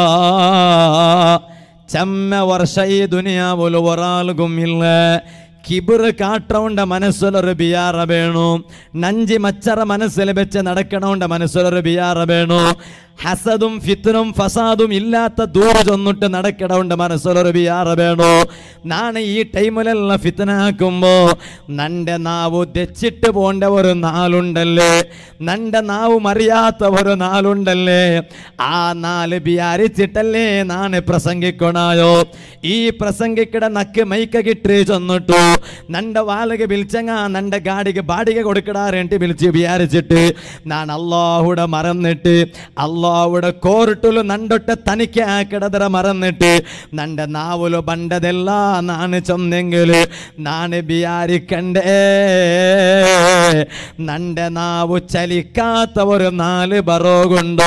ചെമ്മ വർഷ ഈ ദുനിയാവുല് ഒരാൾക്കും ഇല്ല കിബിറ് കാട്ടൗണ്ട മനസ്സിലൊരു ബിയാറ വേണു നഞ്ചി മച്ചറ മനസ്സിൽ വെച്ച് നടക്കണോണ്ട മനസ്സിലൊരു ബിയാറ വേണു ഹസദും ഫിത്തനും ഫസാദും ഇല്ലാത്ത ദൂരെ ചെന്നിട്ട് നടക്കണോണ്ട് മനസ്സിലൊരു ബിയാറ വേണു നാണ് ഈ ടൈമിലെല്ലാം ഫിത്തനാക്കുമ്പോ നന്റെ നാവ് തെച്ചിട്ട് പോണ്ട ഒരു നാളുണ്ടല്ലേ നന്റെ നാവ് മറിയാത്ത ഒരു നാളുണ്ടല്ലേ ആ നാല് ബിയാരിച്ചിട്ടല്ലേ നാണ് പ്രസംഗിക്കണായോ ഈ പ്രസംഗിക്കട നക്ക് മൈക്ക കിട്ടി ചെന്നിട്ടു നന്റെ വാലക വിളിച്ചങ്ങ നന്റെ ഗാഡിക്ക് ബാടിക കൊടുക്കടാറേണ്ടി വിളിച്ച് വിചാരിച്ചിട്ട് ഞാൻ അള്ളാഹുടെ മറന്നിട്ട് അള്ളാഹുടെ കോർട്ടില് നണ്ടൊട്ട തനിക്ക് ആക്കിടതറ മറന്നിട്ട് നന്റെ നാവുല് ബണ്ടതെല്ല നാണ് ചൊന്നെങ്കില് നാണ് വിചാരിക്കണ്ടേ നന്റെ നാവ് ചലിക്കാത്ത ഒരു നാല് ബറോകുണ്ടോ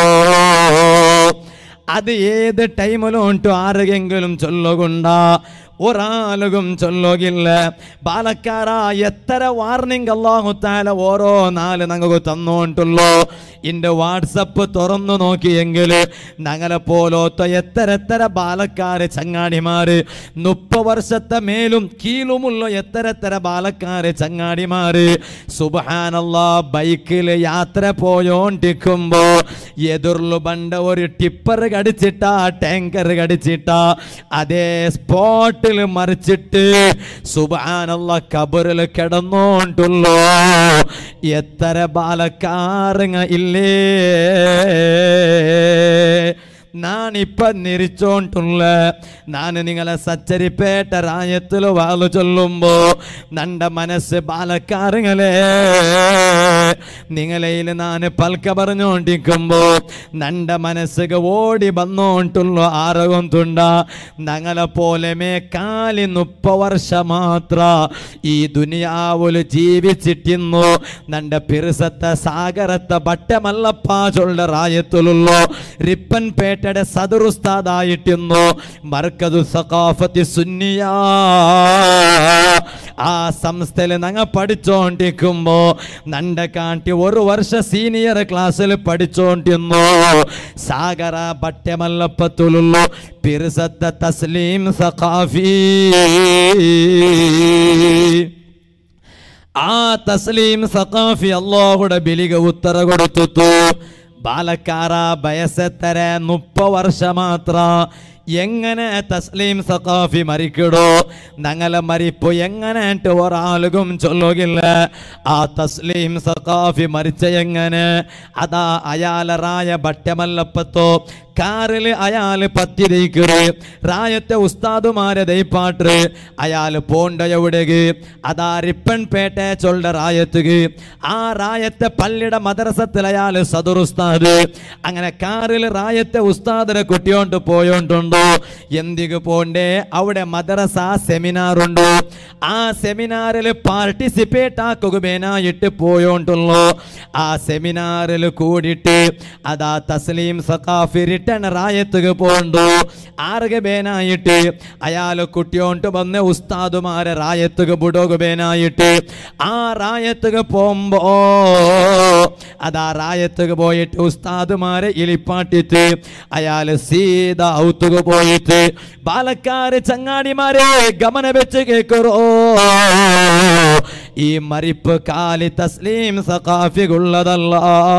അത് ഏത് ടൈമിലും ഉണ്ടോ ആരെങ്കിലും ചൊല്ലുകൊണ്ടാ ഒരാളും ചൊല്ലുകില്ല ബാലക്കാര എത്ര വാർണിംഗ് അള്ളാഹു താല ഓരോ നാല് ഞങ്ങൾക്ക് തന്നോണ്ടുള്ളൂ ഇന്റെ വാട്സപ്പ് തുറന്നു നോക്കിയെങ്കിൽ ഞങ്ങളെ പോലോത്ത എത്ര എത്ര ബാലക്കാര് ചങ്ങാടിമാര് മുപ്പ വർഷത്തെ മേലും കീഴുമുള്ള എത്ര എത്ര ബാലക്കാര് ചങ്ങാടിമാര് സുബാനല്ല ബൈക്കിൽ യാത്ര പോയോണ്ടിരിക്കുമ്പോ എതിർലു ബണ്ട ഒരു ടിപ്പർ കടിച്ചിട്ടാ ടാങ്കർ കടിച്ചിട്ടാ അതേ സ്പോട്ടിൽ മറിച്ചിട്ട് സുബാനല്ല കബറിൽ കിടന്നോണ്ടുള്ളോ എത്ര ബാലക്കാരങ്ങ ഇല്ലേ നാ ഞാൻ ഇപ്പൊ നിരിച്ചോണ്ടുള്ള ഞാൻ നിങ്ങളെ സച്ചരിപ്പേട്ട രായത്തിൽ വാളു ചൊല്ലുമ്പോ നണ്ട മനസ്സ് ബാലക്കാരങ്ങളെ നിങ്ങളയിൽ ഞാൻ പൽക്ക പറഞ്ഞോണ്ടിരിക്കുമ്പോ നണ്ട മനസ്സുക ഓടി വന്നോണ്ടുള്ള ആരോഗ്യം തുണ്ട ഞങ്ങളെ പോലെ മേ കാലി മുപ്പ വർഷ മാത്ര ഈ ദുനിയാവുല് ജീവിച്ചിട്ടിന്നു നണ്ട പിറുസത്ത സാഗരത്ത ബട്ടമല്ലപ്പ ചൊല്ല റായത്തുള്ളൂ റിപ്പൻ പേട്ടയുടെ സദറുസ്താദായിട്ടിന്നു മർക്കതു സഖാഫത്തി സുന്നിയ ആ സംസ്ഥയിൽ ഞങ്ങൾ പഠിച്ചോണ്ടിരിക്കുമ്പോ നണ്ട കാട്ടി ഒരു വർഷ സീനിയർ ക്ലാസ്സിൽ പഠിച്ചോണ്ടിരുന്നു സാഗര ബട്ടമല്ലപ്പത്തുള്ളൂ പിറുസത്ത തസ്ലീം സഖാഫി ആ തസ്ലീം സഖാഫി അള്ളാഹുടെ ബലിക ഉത്തര കൊടുത്തു ബാലക്കാര ബയസെത്തര മുപ്പ വർഷ മാത്ര എങ്ങനെ തസ്ലീം സഖാഫി മരിക്കടോ ഞങ്ങളെ മരിപ്പ് എങ്ങനെ ഒരാളും ചൊല്ലുകില്ല ആ തസ്ലീം സഖാഫി മരിച്ച എങ്ങനെ അതാ അയാളറായ ബട്ടമല്ലപ്പത്തോ കാറിൽ അയാൾ പത്തിരിക്കറ് റായത്തെ ഉസ്താദുമാരെ ദൈപ്പാട്ട് അയാൾ പോണ്ട എവിടേക്ക് അതാ റിപ്പൺ പേട്ട ചൊല്ല റായത്തുക്ക് ആ റായത്തെ പള്ളിയുടെ മദ്രസത്തിൽ അയാൾ സദർ ഉസ്താദ് അങ്ങനെ കാറിൽ റായത്തെ ഉസ്താദിനെ കുട്ടിയോണ്ട് പോയോണ്ടുണ്ടോ എന്തിക്ക് പോണ്ടേ അവിടെ മദ്രസ സെമിനാർ ഉണ്ടോ ആ സെമിനാറിൽ പാർട്ടിസിപ്പേറ്റ് ആക്കുകേനായിട്ട് പോയോണ്ടുള്ളൂ ആ സെമിനാറിൽ കൂടിയിട്ട് അതാ തസ്ലീം സഖാഫി റിട്ടേൺ റായത്തുക പോണ്ടു ആറുക ബേനായിട്ട് അയാൾ കുട്ടിയോണ്ട് വന്ന് ഉസ്താദുമാരെ റായത്തുക ബുഡോക ബേനായിട്ട് ആ റായത്തുക പോകുമ്പോ അതാ റായത്തുക പോയിട്ട് ഉസ്താദുമാരെ ഇളിപ്പാട്ടിട്ട് അയാൾ സീത ഔത്തുക പോയിട്ട് ബാലക്കാര് ചങ്ങാടിമാരെ ഗമന വെച്ച് കേക്കറോ ഈ മരിപ്പ് കാലി തസ്ലീം സഖാഫികുള്ളതല്ല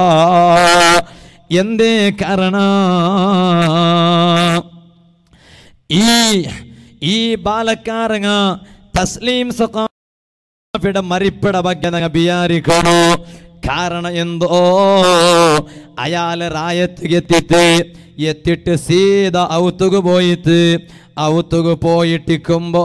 എന്തേ കാരണ ഈ ഈ ബാലക്കാരങ്ങ തസ്ലീം സഖാഫിയുടെ മരിപ്പിട ಬಗ್ಗೆ ನಂಗೆ ಬಿಯಾರಿಕೋಣು ಕಾರಣ ಎಂದೋ അയാൾ റായത്തിക്ക് എത്തിയിട്ട് എത്തിയിട്ട് സീത ഔത്തുക പോയിട്ട് ഔത്തുക പോയിട്ടിക്കുമ്പോ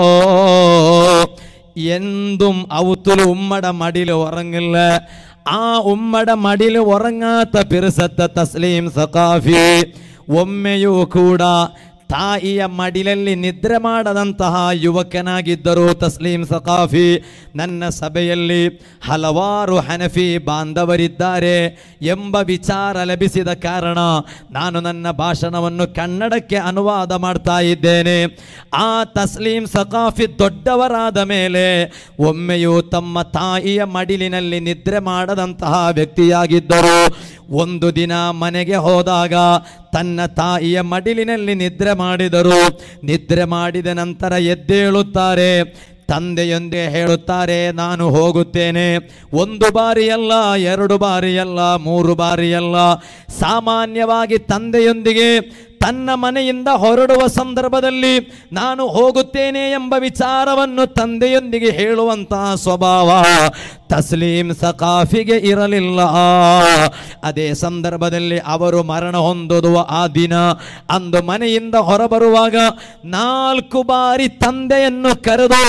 എന്തും ഔത്തുല് ഉമ്മട മടിയിൽ ഉറങ്ങില്ല ആ ഉമ്മട മടിയിൽ ഉറങ്ങാത്ത പിറുസത്ത തസ്ലീം സഖാഫി ಒಮ್ಮೆಯೂ ಕೂಡ ತಾಯಿಯ ಮಡಿಲಲ್ಲಿ ನಿದ್ರೆ ಮಾಡದಂತಹ ಯುವಕನಾಗಿದ್ದರು ತಸ್ಲೀಂ ಸಖಾಫಿ ನನ್ನ ಸಭೆಯಲ್ಲಿ ಹಲವಾರು ಹನಫಿ ಬಾಂಧವರಿದ್ದಾರೆ ಎಂಬ ವಿಚಾರ ಲಭಿಸಿದ ಕಾರಣ ನಾನು ನನ್ನ ಭಾಷಣವನ್ನು ಕನ್ನಡಕ್ಕೆ ಅನುವಾದ ಮಾಡ್ತಾ ಇದ್ದೇನೆ ಆ ತಸ್ಲೀಂ ಸಖಾಫಿ ದೊಡ್ಡವರಾದ ಮೇಲೆ ಒಮ್ಮೆಯೂ ತಮ್ಮ ತಾಯಿಯ ಮಡಿಲಿನಲ್ಲಿ ನಿದ್ರೆ ಮಾಡದಂತಹ ವ್ಯಕ್ತಿಯಾಗಿದ್ದರು ಒಂದು ದಿನ ಮನೆಗೆ ಹೋದಾಗ ತನ್ನ ತಾಯಿಯ ಮಡಿಲಿನಲ್ಲಿ ನಿದ್ರೆ ಮಾಡಿದರು ನಿದ್ರೆ ಮಾಡಿದ ನಂತರ ಎದ್ದೇಳುತ್ತಾರೆ ತಂದೆಯೊಂದೇ ಹೇಳುತ್ತಾರೆ ನಾನು ಹೋಗುತ್ತೇನೆ ಒಂದು ಬಾರಿಯಲ್ಲ ಎರಡು ಬಾರಿಯಲ್ಲ ಮೂರು ಬಾರಿಯಲ್ಲ ಸಾಮಾನ್ಯವಾಗಿ ತಂದೆಯೊಂದಿಗೆ ತನ್ನ ಮನೆಯಿಂದ ಹೊರಡುವ ಸಂದರ್ಭದಲ್ಲಿ ನಾನು ಹೋಗುತ್ತೇನೆ ಎಂಬ ವಿಚಾರವನ್ನು ತಂದೆಯೊಂದಿಗೆ ಹೇಳುವಂತಹ ಸ್ವಭಾವ ತಸ್ಲೀಂ ಸಕಾಫಿಗೆ ಇರಲಿಲ್ಲ ಅದೇ ಸಂದರ್ಭದಲ್ಲಿ ಅವರು ಮರಣ ಹೊಂದುವ ಆ ದಿನ ಅಂದು ಮನೆಯಿಂದ ಹೊರಬರುವಾಗ ನಾಲ್ಕು ಬಾರಿ ತಂದೆಯನ್ನು ಕರೆದು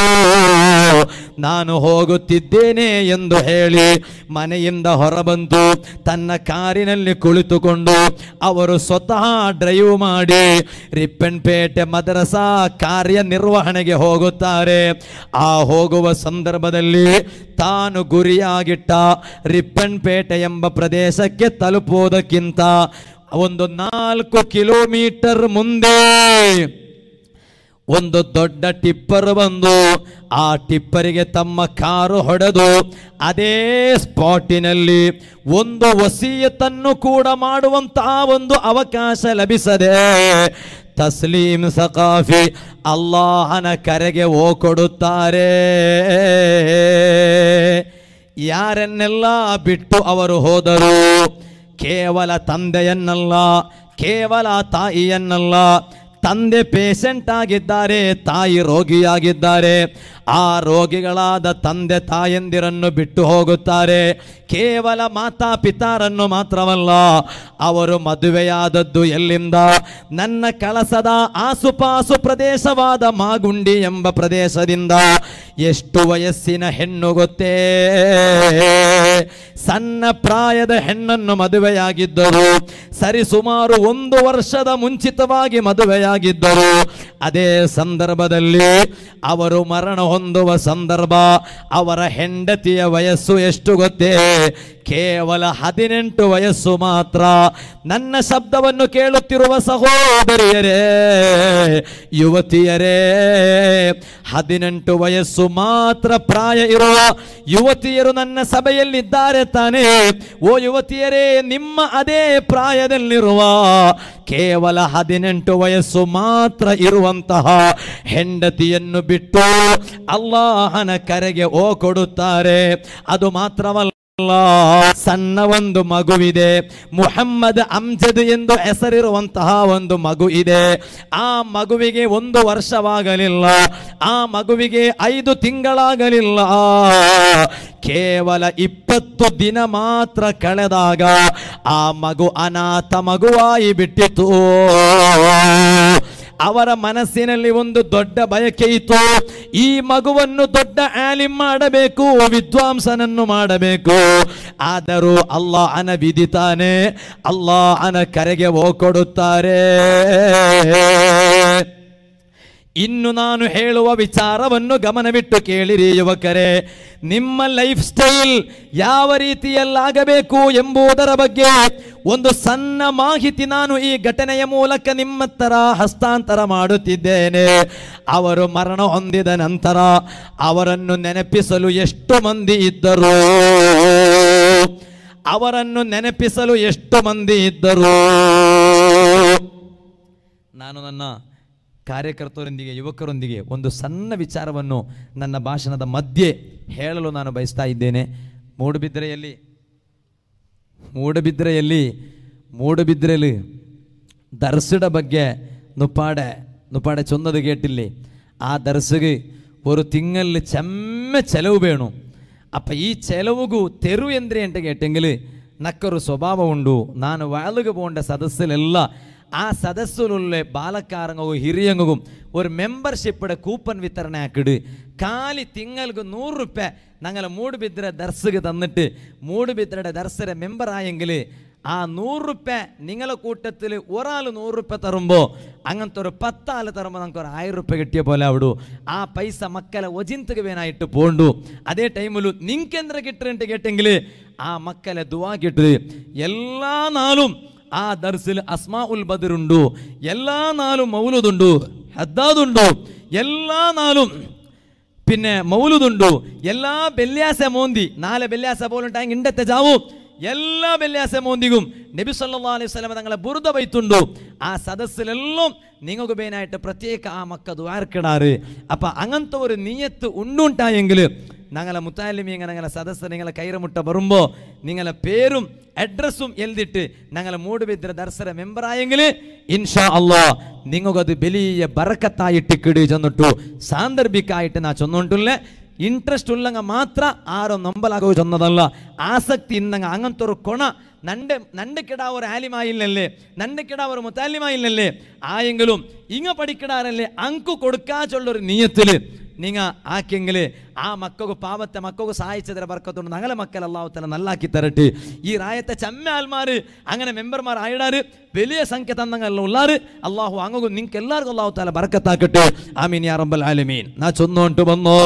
ನಾನು ಹೋಗುತ್ತಿದ್ದೇನೆ ಎಂದು ಹೇಳಿ ಮನೆಯಿಂದ ಹೊರಬಂದು ತನ್ನ ಕಾರಿನಲ್ಲಿ ಕುಳಿತುಕೊಂಡು ಅವರು ಸ್ವತಃ ಡ್ರೈವ್ ಮಾಡಿ ರಿಪ್ಪನ್ಪೇಟೆ ಮದ್ರಸಾ ಕಾರ್ಯನಿರ್ವಹಣೆಗೆ ಹೋಗುತ್ತಾರೆ ಆ ಹೋಗುವ ಸಂದರ್ಭದಲ್ಲಿ ತಾನು ಗುರಿಯಾಗಿಟ್ಟ ರಿಪ್ಪನ್ಪೇಟೆ ಎಂಬ ಪ್ರದೇಶಕ್ಕೆ ತಲುಪುವುದಕ್ಕಿಂತ ಒಂದು ನಾಲ್ಕು ಕಿಲೋಮೀಟರ್ ಮುಂದೆ ಒಂದು ದೊಡ್ಡ ಟಿಪ್ಪರ್ ಬಂದು ಆ ಟಿಪ್ಪರಿಗೆ ತಮ್ಮ ಕಾರು ಹೊಡೆದು ಅದೇ ಸ್ಪಾಟಿನಲ್ಲಿ ಒಂದು ವಸೀಯತನ್ನು ಕೂಡ ಮಾಡುವಂತಹ ಒಂದು ಅವಕಾಶ ಲಭಿಸದೆ ತಸ್ಲೀಂ ಸಕಾಫಿ ಅಲ್ಲಾಹನ ಕರೆಗೆ ಓ ಕೊಡುತ್ತಾರೆ ಯಾರನ್ನೆಲ್ಲ ಬಿಟ್ಟು ಅವರು ಹೋದರು ಕೇವಲ ತಂದೆಯನ್ನಲ್ಲ ಕೇವಲ ತಾಯಿಯನ್ನಲ್ಲ ತಂದೆ ಪೇಷಂಟ್ ಆಗಿದ್ದಾರೆ ತಾಯಿ ರೋಗಿಯಾಗಿದ್ದಾರೆ ಆ ರೋಗಿಗಳಾದ ತಂದೆ ತಾಯಂದಿರನ್ನು ಬಿಟ್ಟು ಹೋಗುತ್ತಾರೆ ಕೇವಲ ಮಾತಾಪಿತಾರನ್ನು ಮಾತ್ರವಲ್ಲ ಅವರು ಮದುವೆಯಾದದ್ದು ಎಲ್ಲಿಂದ ನನ್ನ ಕಳಸದ ಆಸುಪಾಸು ಪ್ರದೇಶವಾದ ಮಾಗುಂಡಿ ಎಂಬ ಪ್ರದೇಶದಿಂದ ಎಷ್ಟು ವಯಸ್ಸಿನ ಹೆಣ್ಣು ಗೊತ್ತೇ ಸಣ್ಣ ಪ್ರಾಯದ ಹೆಣ್ಣನ್ನು ಮದುವೆಯಾಗಿದ್ದರು ಸರಿ ಸುಮಾರು ಒಂದು ವರ್ಷದ ಮುಂಚಿತವಾಗಿ ಮದುವೆಯಾಗಿದ್ದರು ಅದೇ ಸಂದರ್ಭದಲ್ಲಿ ಅವರು ಮರಣ ಹೊಂದುವ ಸಂದರ್ಭ ಅವರ ಹೆಂಡತಿಯ ವಯಸ್ಸು ಎಷ್ಟು ಗೊತ್ತೇ ಕೇವಲ ಹದಿನೆಂಟು ವಯಸ್ಸು ಮಾತ್ರ ನನ್ನ ಶಬ್ದವನ್ನು ಕೇಳುತ್ತಿರುವ ಸಹೋದರಿಯರೇ ಯುವತಿಯರೇ ಹದಿನೆಂಟು ವಯಸ್ಸು ಮಾತ್ರ ಪ್ರಾಯ ಇರುವ ಯುವತಿಯರು ನನ್ನ ಸಭೆಯಲ್ಲಿದ್ದಾರೆ ತಾನೇ ಓ ಯುವತಿಯರೇ ನಿಮ್ಮ ಅದೇ ಪ್ರಾಯದಲ್ಲಿರುವ ಕೇವಲ ಹದಿನೆಂಟು ವಯಸ್ಸು ಮಾತ್ರ ಇರುವಂತಹ ಹೆಂಡತಿಯನ್ನು ಬಿಟ್ಟು ಅಲ್ಲಾಹನ ಕರೆಗೆ ಓ ಕೊಡುತ್ತಾರೆ ಅದು ಮಾತ್ರವಲ್ಲ ಸಣ್ಣ ಒಂದು ಮಗುವಿದೆ ಮುಹಮ್ಮದ್ ಅಮ್ಜದ್ ಎಂದು ಹೆಸರಿರುವಂತಹ ಒಂದು ಮಗು ಇದೆ ಆ ಮಗುವಿಗೆ ಒಂದು ವರ್ಷವಾಗಲಿಲ್ಲ ಆ ಮಗುವಿಗೆ ಐದು ತಿಂಗಳಾಗಲಿಲ್ಲ ಕೇವಲ ಇಪ್ಪತ್ತು ದಿನ ಮಾತ್ರ ಕಳೆದಾಗ ಆ ಮಗು ಅನಾಥ ಮಗುವಾಗಿ ಬಿಟ್ಟಿತು ಅವರ ಮನಸ್ಸಿನಲ್ಲಿ ಒಂದು ದೊಡ್ಡ ಬಯಕೆ ಇತ್ತು ಈ ಮಗುವನ್ನು ದೊಡ್ಡ ಆಲಿಮ್ ಮಾಡಬೇಕು ವಿದ್ವಾಂಸನನ್ನು ಮಾಡಬೇಕು ಆದರೂ ಅಲ್ಲಾಹನ ವಿಧಿತಾನೆ ಅಲ್ಲಾಹನ ಕರೆಗೆ ಓ ಕೊಡುತ್ತಾರೆ ಇನ್ನು ನಾನು ಹೇಳುವ ವಿಚಾರವನ್ನು ಗಮನವಿಟ್ಟು ಕೇಳಿರಿ ಯುವಕರೇ ನಿಮ್ಮ ಲೈಫ್ ಸ್ಟೈಲ್ ಯಾವ ರೀತಿಯಲ್ಲಾಗಬೇಕು ಎಂಬುದರ ಬಗ್ಗೆ ಒಂದು ಸಣ್ಣ ಮಾಹಿತಿ ನಾನು ಈ ಘಟನೆಯ ಮೂಲಕ ನಿಮ್ಮ ತರ ಹಸ್ತಾಂತರ ಮಾಡುತ್ತಿದ್ದೇನೆ ಅವರು ಮರಣ ಹೊಂದಿದ ನಂತರ ಅವರನ್ನು ನೆನಪಿಸಲು ಎಷ್ಟು ಮಂದಿ ಇದ್ದರು ಅವರನ್ನು ನೆನಪಿಸಲು ಎಷ್ಟು ಮಂದಿ ಇದ್ದರು ನಾನು ನನ್ನ ಕಾರ್ಯಕರ್ತರೊಂದಿಗೆ ಯುವಕರೊಂದಿಗೆ ಒಂದು ಸಣ್ಣ ವಿಚಾರವನ್ನು ನನ್ನ ಭಾಷಣದ ಮಧ್ಯೆ ಹೇಳಲು ನಾನು ಬಯಸ್ತಾ ಇದ್ದೇನೆ ಮೂಡುಬಿದ್ರೆಯಲ್ಲಿ ಮೂಡುಬಿದ್ರೆಯಲ್ಲಿ ಮೂಡುಬಿದ್ರೆಯಲ್ಲಿ ദർസുടെ ಬಗ್ಗೆ നുപ്പാടെ നുപ്പാടെ ചൊന്നത് കേട്ടില്ലേ ആ ദർസുക്ക് ഒരു തിങ്ങലിൽ ചെമ്മ ചെലവ് വേണു അപ്പം ഈ ചെലവുಗು ತೆರು ಎಂದ್ರೆ ಅಂತ ಕೇಟೆങ്കിൽ ನಕ್ಕರು ಸ್ವಭಾವ ಉಂಡು ನಾನು ವಾಳಿಗೆ പോകേണ്ട സദസ്സിലെಲ್ಲ ആ സദസ്സിലുള്ള ബാലക്കാരങ്ങും ಹಿರಿಯಂಗೂ ഒരു മെമ്പർഷിപ്പിടെ കൂപ്പൺ വിതരണ ആക്കിട് കാലി തിങ്ങൾക്ക് നൂറ് റുപ്യ ഞങ്ങൾ മൂടുബിദ്ര ദർശക തന്നിട്ട് മൂടുബിദ്രയുടെ ദർശര മെമ്പർ ആയെങ്കിൽ ആ നൂറ് റുപ്യ നിങ്ങളെ കൂട്ടത്തിൽ ഒരാൾ നൂറ് റുപ്യ തരുമ്പോൾ അങ്ങനത്തെ ഒരു പത്താൾ തരുമ്പോൾ നമുക്ക് ഒരു ആയിരം റുപ്യ കിട്ടിയ പോലെ അവിടു ആ പൈസ മക്കളെ ഒജിന്തകവേനായിട്ട് പോണ്ടു അതേ ടൈമിൽ നിങ്ങക്കെന്ത്ര കിട്ടുന്നുണ്ട് കേട്ടെങ്കിൽ ആ മക്കളെ ദുവാ കിട്ടു എല്ലാ നാളും ആ ദർസിൽ അസ്മാ ഉൽ ബദറുണ്ടു എല്ലാ നാളും മൗലുദുണ്ടു ഹദ്ദാദുണ്ടു എല്ലാ നാളും പിന്നെ മൗലുദുണ്ടു എല്ലാ ಬೆಲ್ಯಾಸ ಮೋಂದಿ ನಾಳೆ ಬೆಲ್ಯಾಸ ಬೋಲುಂಟಾಂಗ್ ಇಂಡತ್ತೆ ಜಾವು എല്ലാ വെള്ളിയാസ മോന്തികും നബി സല്ലാ അലൈഹി സ്വലമ തങ്ങളെ ബുറുത വൈത്തുണ്ടു ആ സദസ്സിലെല്ലാം നിങ്ങൾക്ക് മെയിനായിട്ട് പ്രത്യേക ആ മക്ക ദ്വാർക്കിടാറ് അപ്പം അങ്ങനത്തെ ഒരു നീയത്ത് ഉണ്ടുണ്ടായെങ്കിൽ ഞങ്ങളെ മുത്താലിമീങ്ങ ഞങ്ങളെ സദസ്സ് നിങ്ങളെ കൈറമുട്ട വരുമ്പോൾ നിങ്ങളെ പേരും അഡ്രസ്സും എഴുതിയിട്ട് ഞങ്ങളെ മൂടുബിദ്ര ദർശന മെമ്പറായെങ്കിൽ ഇൻഷാ അള്ളാ നിങ്ങൾക്കത് വലിയ ബറക്കത്തായിട്ട് കിടി ചെന്നിട്ടു സാന്ദർഭികമായിട്ട് നാ ചൊന്നുകൊണ്ടില്ലേ ಇಂಟ್ರೆಸ್ಟ್ ಉಳ್ಳಂಗ ಮಾತ್ರ ಆರೋ ನಂಬಲಾಗೋ ಚೊನ್ನದಲ್ಲ ಆಸಕ್ತಿ ಇಂದಂಗ അങ്ങനത്തൊരു കൊണ നന്റെ നന്റെ കിട ഒരു ആലിമായില്ലല്ലേ നന്റെ കിട ഒരു മുത്താലിമായില്ലല്ലേ ആയെങ്കിലും ഇങ്ങ പഠിക്കിടാറല്ലേ അങ്കു കൊടുക്കാച്ചുള്ളൊരു നീയത്തില് നിങ്ങ ആക്കിയെങ്കിൽ ആ മക്കൾക്ക് പാവത്തെ മക്കൾക്ക് സഹായിച്ചതിനെ ബർക്കത്തുണ്ട് ഞങ്ങളെ മക്കൾ അള്ളാഹുത്തല നല്ലാക്കി തരട്ടെ ഈ റായത്തെ ചമ്മ ആൽമാര് അങ്ങനെ മെമ്പർമാർ ആയിടാറ് വലിയ സംഖ്യ തന്നങ്ങെല്ലാം ഉള്ളാറ് അള്ളാഹു അങ്ങ് നിങ്ങൾക്ക് എല്ലാവർക്കും അള്ളാഹു താല ബർക്കത്താക്കട്ടെ ആമീൻ യാ റബ്ബൽ ആലമീൻ നാ ചൊന്നോണ്ട് വന്നോ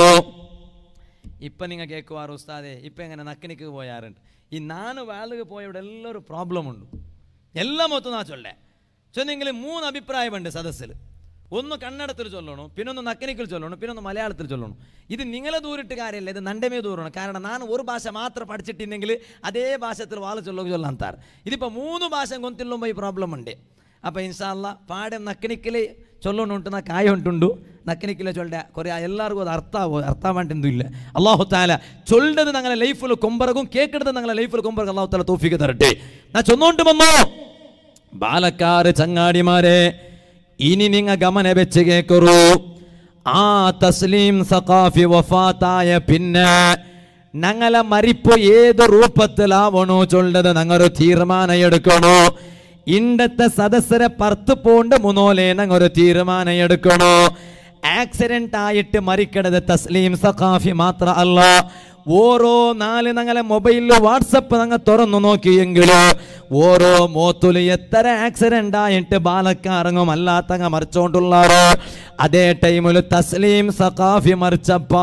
ഇപ്പം നിങ്ങൾ കേൾക്കുവാറ് ഉസ്താദെ ഇപ്പം എങ്ങനെ നക്കിനിക്ക് പോയാറുണ്ട് ഈ നാല് വാളുക പോയവിടെ എല്ലാവരും പ്രോബ്ലം ഉണ്ട് എല്ലാം മൊത്തം നാ ചൊല്ലേ ചൊന്നെങ്കിൽ മൂന്ന് അഭിപ്രായമുണ്ട് സദസ്സിൽ ഒന്ന് കന്നഡത്തിൽ ചൊല്ലണം പിന്നൊന്ന് നക്കനിക്കൽ ചൊല്ലണം പിന്നൊന്ന് മലയാളത്തിൽ ചൊല്ലണം ഇത് നിങ്ങളെ ദൂരിട്ട് കാര്യമല്ല ഇത് നണ്ടമേ ദൂരണം കാരണം ನಾನು ഒരു ഭാഷ മാത്രം പഠിച്ചിട്ടുണ്ടെങ്കിൽ അതേ ഭാഷത്തിൽ വാള് ചൊല്ലുക ചൊല്ലാന്താറ് ഇതിപ്പോൾ മൂന്ന് ഭാഷ ಗೊಂತಿಲ್ಲೊಂಬ ಈ ಪ್ರಾಬ್ಲಮ್ ഉണ്ട് അപ്പോൾ ಇನ್ಶಾಲ್ಲ ಪಾಡೆ ನಕ್ಕನಿಕ್ಕಲಿ ಚೊಲ್ಲೋಣುಂಟು ನಾ ಕಾಯ ಉಂಟುಂಡು ನಕ್ಕನಿಕ್ಕಿಲ್ಲ ಚೊಲ್ಡೆ ಕೊರೆ ಎಲ್ಲರಿಗೂ ಅದು ಅರ್ಥ ಆಗೋ ಅರ್ಥ ಮಾಡಿಂದು ಇಲ್ಲ ಅಲ್ಲಾಹು ತಾಲ ചൊല്ലത് ഞങ്ങളെ ലൈഫിൽ കൊമ്പറകും കേക്കെടുത്ത് ഞങ്ങളെ ലൈഫിൽ കൊമ്പറകും അള്ളാഹു താല തോഫിക്ക് തരട്ടെ നാ ചൊന്നോണ്ട് വന്നോ ബാലക്കാര് ചങ്ങാടിമാരെ ഇനി നിങ്ങ ഗമന വെച്ച് കേക്കറു ആ തസ്ലീം സഖാഫി വഫാത്തായ പിന്നെ ഞങ്ങളെ മരിപ്പ് ഏത് രൂപത്തിലാവണോ ചൊല്ലത് ഞങ്ങൊരു തീരുമാനം എടുക്കണോ ഇണ്ടത്തെ സദസ്സരെ പറത്ത് പോണ്ട് മുന്നോലെ ഞങ്ങൊരു തീരുമാനം എടുക്കണോ ആക്സിഡന്റ് ആയിട്ട് മരിക്കണത് തസ്ലീം സഖാഫി മാത്ര അല്ല ഓരോ നാല് ഞങ്ങളെ മൊബൈലിൽ വാട്സപ്പ് ഞങ്ങൾ തുറന്നു നോക്കിയെങ്കിൽ ഓരോ മോത്തുല് എത്ര ആക്സിഡന്റ് ആയിട്ട് ബാലക്കാരങ്ങും അല്ലാത്തങ്ങ മറിച്ചോണ്ടുള്ളാറ് അതേ ടൈമിൽ തസ്ലീം സഖാഫി മറിച്ചപ്പാ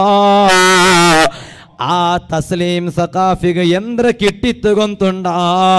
ആ തസ്ലീം സഖാഫിക എന്ത്ര കിട്ടിത്തുകൊണ്ടുണ്ടാ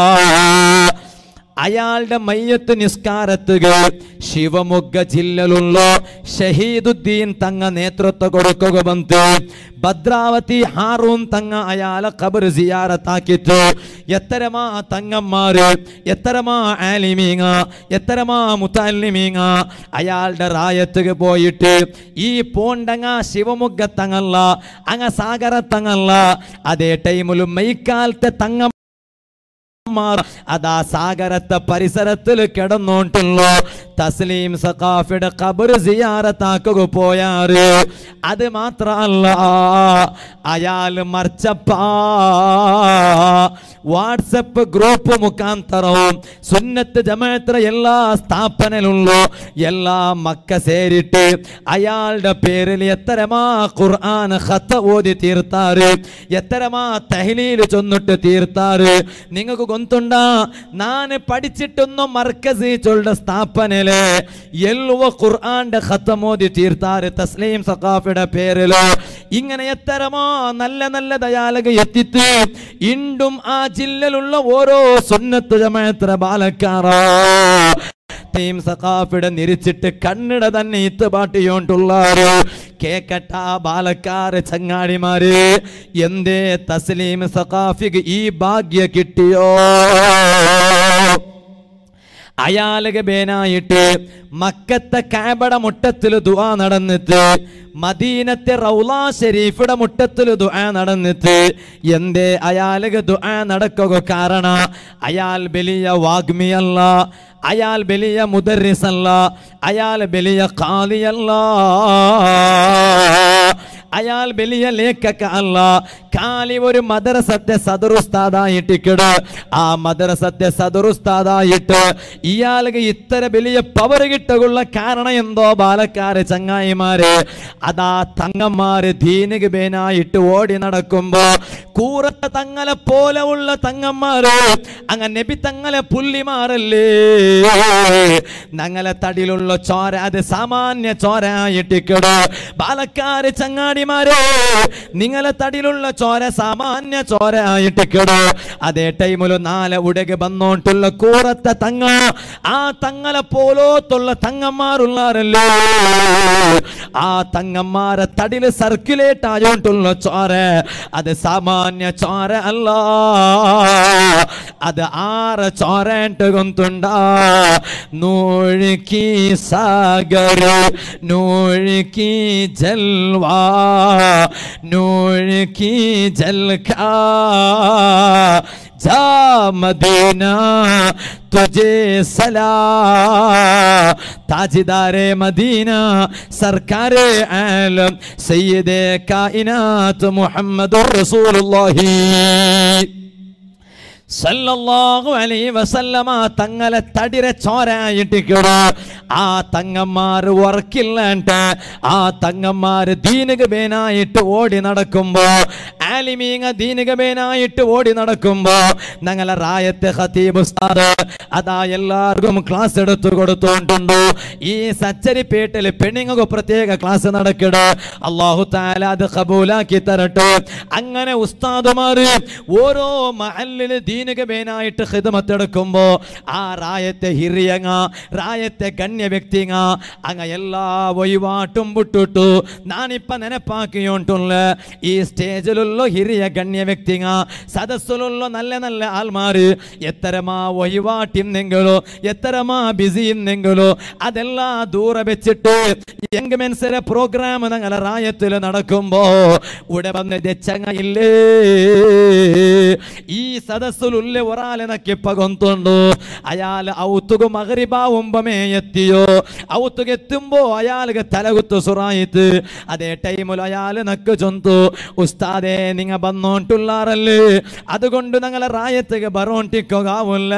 അയാളുടെ മയ്യത്ത് നിസ്കാരത്തുക ശിവമൊഗ്ഗ ജില്ലയിലുള്ള ഷഹീദുദ്ദീൻ തങ്ങ നേതൃത്വ കൊടുക്കുക ಬಂತು ಭದ್ರಾವತಿ ಹಾರೂನ್ ತಂಗ ಅಯಾಲ ಖಬರ್ ಜಿಯಾರತಾಕಿತ್ತು ಎತ್ತರಮಾ ತಂಗಮ್ಮಾರು ಎತ್ತರಮಾ ആലിമീങ്ങ എത്തരമാ മുത്തല്ലിമീങ്ങ അയാളുടെ റായത്തുക പോയിട്ട് ഈ പോണ്ടങ്ങ ശിവമുഖത്തങ്ങല്ല അങ്ങ സാഗരത്തങ്ങല്ല അതേ ടൈമിലും മെയ്ക്കാലത്തെ തങ്ങ മാർ അതാ സാഗരത്തെ പരിസരത്തിൽ കിടന്നോണ്ടുള്ളൂ തസ്ലീം സഖാഫിയുടെ ഖബർ സിയാറത്താക്കുക പോയാറ് അത് മാത്രല്ല അയാൾ മർച്ചപ്പാ വാട്സപ്പ് ഗ്രൂപ്പ് മുഖാന്തരവും സുന്നത്ത് ജമാഅത്ര എല്ലാ സ്ഥാപനയിലുള്ള എല്ലാ മക്ക സേരിട്ട് അയാളുടെ പേരിൽ എത്തരമാ ഖുർആൻ ഖത്ത ഓതി തീർത്താറ് എത്തരമാ തഹ്ലീൽ ചൊന്നിട്ട് തീർത്താറ് നിങ്ങൾക്ക് ഗൊന്തുണ്ട നാന് പഠിച്ചിട്ടൊന്നും മർക്കസി ചൊല്ലുടെ സ്ഥാപനയില് എല്ലുവ ഖുർആന്റെ ഖത്തമോദി തീർത്താറ് തസ്ലീം സഖാഫിയുടെ പേരില് ഇങ്ങനെ എത്തരമാ നല്ല നല്ല ദയാലക എത്തിത്ത് ഇണ്ടും ആ ജില്ലയിലുള്ള ഓരോ സുന്നത്ത് ജമാത്ര ബാലക്കാറാ ടീം സഖാഫിടെ നിരിച്ചിട്ട് കണ്ണിട തന്നെ ഇത്ത് പാട്ടിയോണ്ടുള്ളാറ് കേക്കട്ട ബാലക്കാര് ചങ്ങാടിമാര് എന്തേ തസ്ലീം സഖാഫിക്ക് ഈ ഭാഗ്യ കിട്ടിയോ അയാളുക ബേനായിട്ട് മക്കത്തെ കാബട മുട്ടത്തിൽ ദുആ നടന്നിട്ട് മദീനത്തെ റൗലാ ഷരീഫിയുടെ മുട്ടത്തിൽ ദുആ നടന്നിട്ട് എന്തേ അയാളുക ദുആ നടക്കുക കാരണ അയാൾ വലിയ വാഗ്മിയല്ല അയാൾ വലിയ മുദറിസല്ല അയാൾ വലിയ കാലിയല്ല അയാൾ വലിയ ലേഖക അല്ല കാലി ഒരു മദ്രസത്തെ സദറുസ്താദായിട്ടിക്കട് ആ മദ്രസത്തെ സദറുസ്താദായിട്ട് ഇയാൾക്ക് ഇത്ര വലിയ പവർ കിട്ടുള്ള കാരണം എന്തോ ബാലക്കാര് ചങ്ങായിമാര് അതാ തങ്ങന്മാര് ദീനിക ബേനായിട്ട് ഓടി നടക്കുമ്പോ കൂറത്ത തങ്ങളെ പോലെ ഉള്ള തങ്ങന്മാര് അങ്ങ നബി തങ്ങളെ പുല്ലിമാരല്ലേ ഞങ്ങളെ തടിയിലുള്ള ചോര അത് സാമാന്യ ചോര ആയിട്ടിക്കട് ബാലക്കാര് ചങ്ങാടിമാരെ നിങ്ങളെ തടിയിലുള്ള ചോര സാമാന്യ ചോര ആയിട്ടിക്കട് അതേ ടൈമില് നാല് ഉടക് വന്നോട്ടുള്ള കൂറത്തെ തങ്ങ ആ തങ്ങളെ പോലോത്തുള്ള തങ്ങന്മാരുള്ളാരല്ലോ ആ തങ്ങന്മാരെ തടില് സർക്കുലേറ്റ് ആയോണ്ടുള്ള ചോര അത് സാമാന്യ ചോര അല്ല അത് ആറ് ചോരേട്ട് കൊന്തുണ്ട നൂഴുക്കി സാഗർ നൂഴുക്കി ജൽവാ നൂഴുക്കി ജൽഖാ जा मदीना तुझे सला ताजदारे मदीना सरकार आलम सैयद कायनात मोहम्मद रसूलुल्लाही സല്ലല്ലാഹു അലൈഹി വസല്ലമ തങ്ങളെ തടിരെ ചോരായിട്ടിക്കട ആ തങ്ങന്മാര് വർക്കില്ലാണ്ട് ആ തങ്ങന്മാര് ദീനക ബേനായിട്ട് ഓടി നടക്കുമ്പോ ആലിമീങ്ങ ദീനക ബേനായിട്ട് ഓടി നടക്കുമ്പോ ഞങ്ങളെ റായത്തെ ഖതീബ് ഉസ്താദ് അതാ എല്ലാവർക്കും ക്ലാസ് എടുത്തു കൊടുത്തോണ്ടുണ്ട് ഈ സച്ചരിപ്പേട്ടില് പെണ്ണുങ്ങൾക്ക് പ്രത്യേക ക്ലാസ് നടക്കിട അള്ളാഹു താല അത് കബൂലാക്കി തരട്ടെ അങ്ങനെ ഉസ്താദുമാര് ഓരോ മഹല്ലില് ദീനക ബേനായിട്ട് ഹിദമത്തെടുക്കുമ്പോ ആ റായത്തെ ഹിറിയങ്ങ റായത്തെ ഗണ്യ വ്യക്തിങ്ങ അങ്ങ എല്ലാ ഒഴിവാട്ടും വിട്ടിട്ടു നാനിപ്പ നെനപ്പാക്കിയോണ്ടുള്ള ഈ സ്റ്റേജിലുള്ള ಹಿರಿಯ ಗಣ್ಯ ವ್ಯಕ್ತಿಗ ಸದಸ್ಸುലുള്ള നല്ല നല്ല ആൾമാര് എത്തരമാ ഒഴിവാട്ടിന്നെങ്കിലോ എത്തരമാ ബിസി ഇന്നെങ്കിലോ അതെല്ലാം ദൂരെ വെച്ചിട്ട് യങ് മെൻസിന്റെ പ്രോഗ്രാം ഞങ്ങളെ റായത്തിൽ നടക്കുമ്പോ ഇവിടെ വന്ന് ദച്ചങ്ങ ഇല്ലേ ഈ സദസ്സുൽ ಮಕ್ಕಳುಲ್ಲೆ ಒರಾಲೆನಕ್ಕಿಪ್ಪ ಗೊಂತುಂಡು ಅಯಾಲ ಔತುಗು ಮಗರಿಬಾವುಂಬಮೇ ಎತ್ತಿಯೋ ಔತುಗೆ ಎತ್ತುಂಬೋ ಅಯಾಲಿಗೆ ತಲೆಗುತ್ತು ಸುರಾಯಿತು ಅದೇ ടൈമിൽ അയാൾ നക്ക് ചൊന്തു ഉസ്താദേ നിങ്ങ ബന്നോണ്ടുള്ളാറല്ലേ അതുകൊണ്ട് ഞങ്ങളെ റായത്തേക്ക് ബറോണ്ടിക്കൊകാവില്ല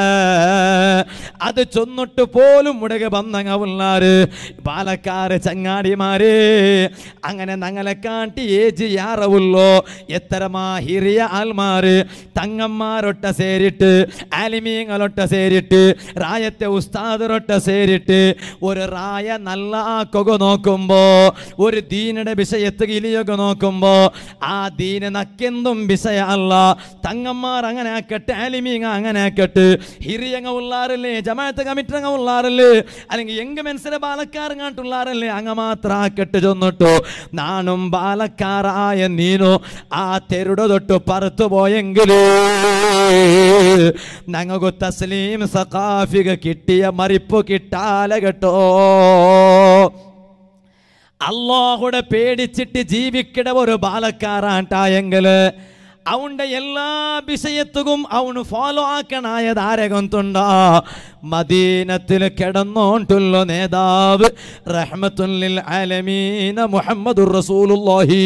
അത് ചൊന്നിട്ട് പോലും മുടകെ ബന്നങ്ങവുള്ളാറ് പാലക്കാട് ചങ്ങാടിമാര് അങ്ങനെ ഞങ്ങളെ കാട്ടി ഏജ് യാറവുള്ളോ എത്തരമാ ഹിറിയ ആൽമാര് തങ്ങന്മാരൊട്ട സേരിട്ട് ആലിമീങ്ങളൊട്ട സേരിട്ട് റായത്തെ ഉസ്താദരൊട്ട സേരിട്ട് ഒരു റായ നല്ല ആക്കുക നോക്കുമ്പോ ഒരു ദീനയുടെ വിഷയത്ത് ഇലിയൊക്കെ നോക്കുമ്പോ ആ ദീന നക്കെന്തും വിഷയ അല്ല തങ്ങന്മാർ അങ്ങനെ ആക്കട്ടെ ആലിമീങ്ങ അങ്ങനെ ആക്കട്ടെ ഹിറിയങ്ങ ഉള്ളാറല്ലേ ജമാഅത്ത് കമ്മിറ്റങ്ങ ഉള്ളാറല്ലേ അല്ലെങ്കിൽ എങ്ക മനസ്സിലെ ബാലക്കാരങ്ങാട്ടുള്ളാറല്ലേ അങ്ങ മാത്രം ആക്കട്ടെ ചൊന്നിട്ടു നാണും ബാലക്കാരായ നീനു ആ തെരുട തൊട്ട് പറത്തു പോയെങ്കിലേ ഞങ്ങൾക്ക് തസ്ലീം സഖാഫിക കിട്ടിയ മറിപ്പ് കിട്ടാല കേട്ടോ അള്ളാഹുടെ പേടിച്ചിട്ട് ജീവിക്കട ഒരു ബാലക്കാരാണ്ടായെങ്കില് അവന്റെ എല്ലാ വിഷയത്തും അവന് ഫോളോ ആക്കണായത് ആരെ കൊണ്ടുണ്ടാ മദീനത്തിൽ കിടന്നോണ്ടുള്ള നേതാവ് റഹ്മത്തുല്ലിൽ ആലമീന മുഹമ്മദുർ റസൂലുള്ളാഹി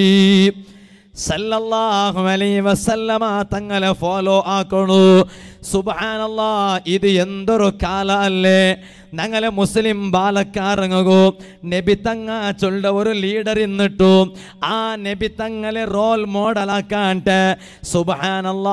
സല്ലല്ലാഹു അലൈഹി വസല്ലമ തങ്ങളെ ഫോളോ ആക്കണു സുബ്ഹാനല്ലാ ഇത് എന്തൊരു കാല അല്ലേ ഞങ്ങളെ മുസ്ലിം ബാലക്കാരങ്ങോ നബി തങ്ങ ചൊല്ല ഒരു ലീഡർ ഇന്നിട്ടു ആ നബി തങ്ങളെ റോൾ മോഡലാക്കാണ്ട് സുബ്ഹാനല്ലാ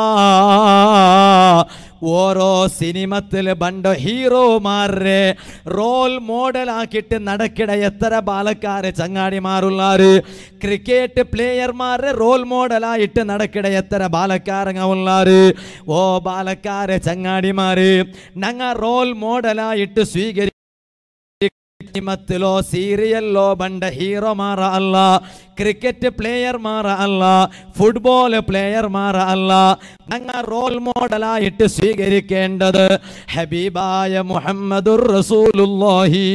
ഓരോ സിനിമത്തിൽ ബണ്ട ഹീറോമാരെ റോൾ മോഡലാക്കിയിട്ട് നടക്കിട എത്ര ബാലക്കാര് ചങ്ങാടിമാരുള്ളാറ് ക്രിക്കറ്റ് പ്ലേയർമാരെ റോൾ മോഡലായിട്ട് നടക്കിട എത്ര ബാലക്കാരങ്ങ ഉള്ളാറ് ഓ ബാലക്കാരെ ചങ്ങാടിമാര് ഞങ്ങ റോൾ മോഡലായിട്ട് സ്വീകരി സിനിമത്തിലോ സീരിയലിലോ ബണ്ട ഹീറോമാർ അല്ല ക്രിക്കറ്റ് പ്ലേയർമാർ അല്ല ഫുട്ബോൾ പ്ലേയർമാർ അല്ല ഞങ്ങൾ റോൾ മോഡലായിട്ട് സ്വീകരിക്കേണ്ടത് ഹബീബായ മുഹമ്മദുർ റസൂലുള്ളാഹി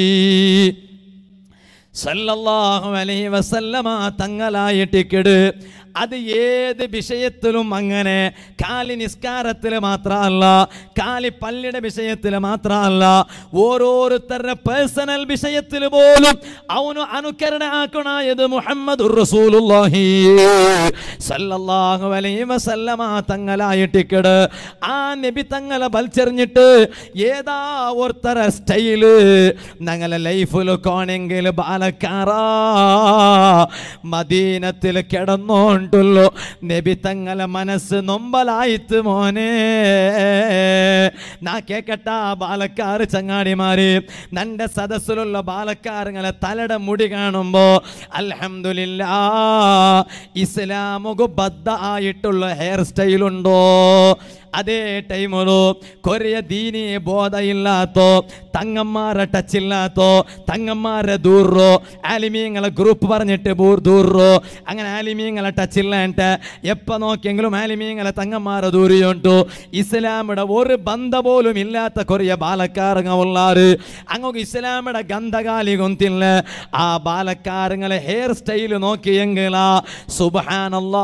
സല്ലല്ലാഹു അലൈഹി വസല്ലമ തങ്ങളായിട്ടിക്കിട് അത് ഏത് വിഷയത്തിലും അങ്ങനെ കാലി നിസ്കാരത്തിൽ മാത്രമല്ല കാലി പള്ളിയുടെ വിഷയത്തിൽ മാത്രമല്ല ഓരോരുത്തരുടെ പേഴ്സണൽ വിഷയത്തിൽ പോലും അവന് അനുകരണ ആക്കണായത് മുഹമ്മദ് റസൂലുള്ളാഹി സല്ലല്ലാഹു അലൈഹി വസല്ലമ തങ്ങളായിട്ടിക്കട് ആ നബി തങ്ങളെ ബൽച്ചെറിഞ്ഞിട്ട് ഏതാ ഒരുത്തര സ്റ്റൈല് ഞങ്ങളെ ലൈഫിൽ കോണെങ്കിൽ ബാലക്കാറാ മദീനത്തിൽ കിടന്നോണ്ടുള്ളൂ നബി തങ്ങളെ മനസ്സ് നൊമ്പലായിത്ത് മോനെ നാ കേക്കട്ട ബാലക്കാർ ചങ്ങാടിമാര് നന്റെ സദസ്സിലുള്ള ബാലക്കാരങ്ങളെ തലയുടെ മുടി കാണുമ്പോ അൽഹംദുലില്ലാ ഇസ്ലാമുക ബദ്ധ ആയിട്ടുള്ള ഹെയർ സ്റ്റൈൽ ഉണ്ടോ അതേ ടൈമിലു കൊറിയ ദീനി ബോധമില്ലാത്തോ തങ്ങന്മാരെ ടച്ച് ഇല്ലാത്തോ തങ്ങന്മാരെ ദൂറോ ആലിമീങ്ങളെ ഗ്രൂപ്പ് പറഞ്ഞിട്ട് ബൂർ ദൂറോ അങ്ങനെ ആലിമീങ്ങളെ ടച്ച് ഇല്ലാണ്ട് എപ്പോൾ നോക്കിയെങ്കിലും ആലിമീങ്ങളെ തങ്ങന്മാരെ ദൂരിയുണ്ടു ഇസ്ലാമിയുടെ ഒരു ബന്ധ പോലും ഇല്ലാത്ത കൊറിയ ബാലക്കാരങ്ങ ഉള്ളാറ് അങ്ങോട്ട് ഇസ്ലാമിയുടെ ഗന്ധകാലി കൊന്തില്ല ആ ബാലക്കാരങ്ങളെ ഹെയർ സ്റ്റൈൽ നോക്കിയെങ്കിലാ സുബഹാനല്ലാ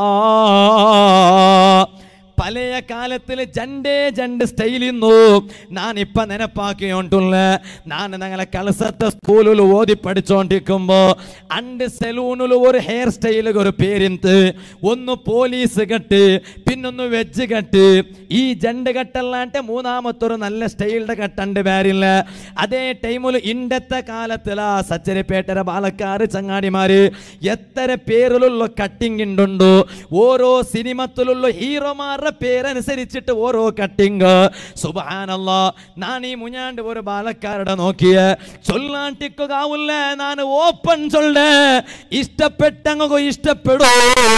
പഴയ കാലത്തിൽ ജണ്ടേ ജണ്ട് സ്റ്റൈലിന്നു ഞാൻ ഇപ്പൊ നെനപ്പാക്കിയോണ്ടുള്ള ഞാൻ ഞങ്ങളെ കളസത്തെ സ്കൂളിൽ ഓതി പഠിച്ചോണ്ടിരിക്കുമ്പോ അണ്ട് സെലൂണിൽ ഒരു ഹെയർ സ്റ്റൈൽ ഒരു പേരിന്ത് ഒന്ന് പോലീസ് കെട്ട് പിന്നൊന്ന് വെജ് കെട്ട് ഈ ജണ്ട് കെട്ടല്ലാണ്ട് മൂന്നാമത്തൊരു നല്ല സ്റ്റൈലിന്റെ കെട്ടണ്ട് പേരില്ല അതേ ടൈമിൽ ഇണ്ടത്തെ കാലത്തിലാ സച്ചരിപ്പേട്ടര പാലക്കാട് ചങ്ങാടിമാര് എത്ര പേരിലുള്ള കട്ടിങ് ഉണ്ടുണ്ടോ ഓരോ സിനിമത്തിലുള്ള ഹീറോമാരുടെ പേരനുസരിച്ചിട്ട് ഓരോ കട്ടിങ് സുബാനല്ല ഞാൻ ഈ മുഞ്ഞാണ്ട് ഒരു ബാലക്കാരുടെ നോക്കിയ ചൊല്ലാണ്ടിക്കാവില്ല ഞാൻ ഓപ്പൺ ചൊല്ല ഇഷ്ടപ്പെട്ടങ്ങോ ഇഷ്ടപ്പെടോ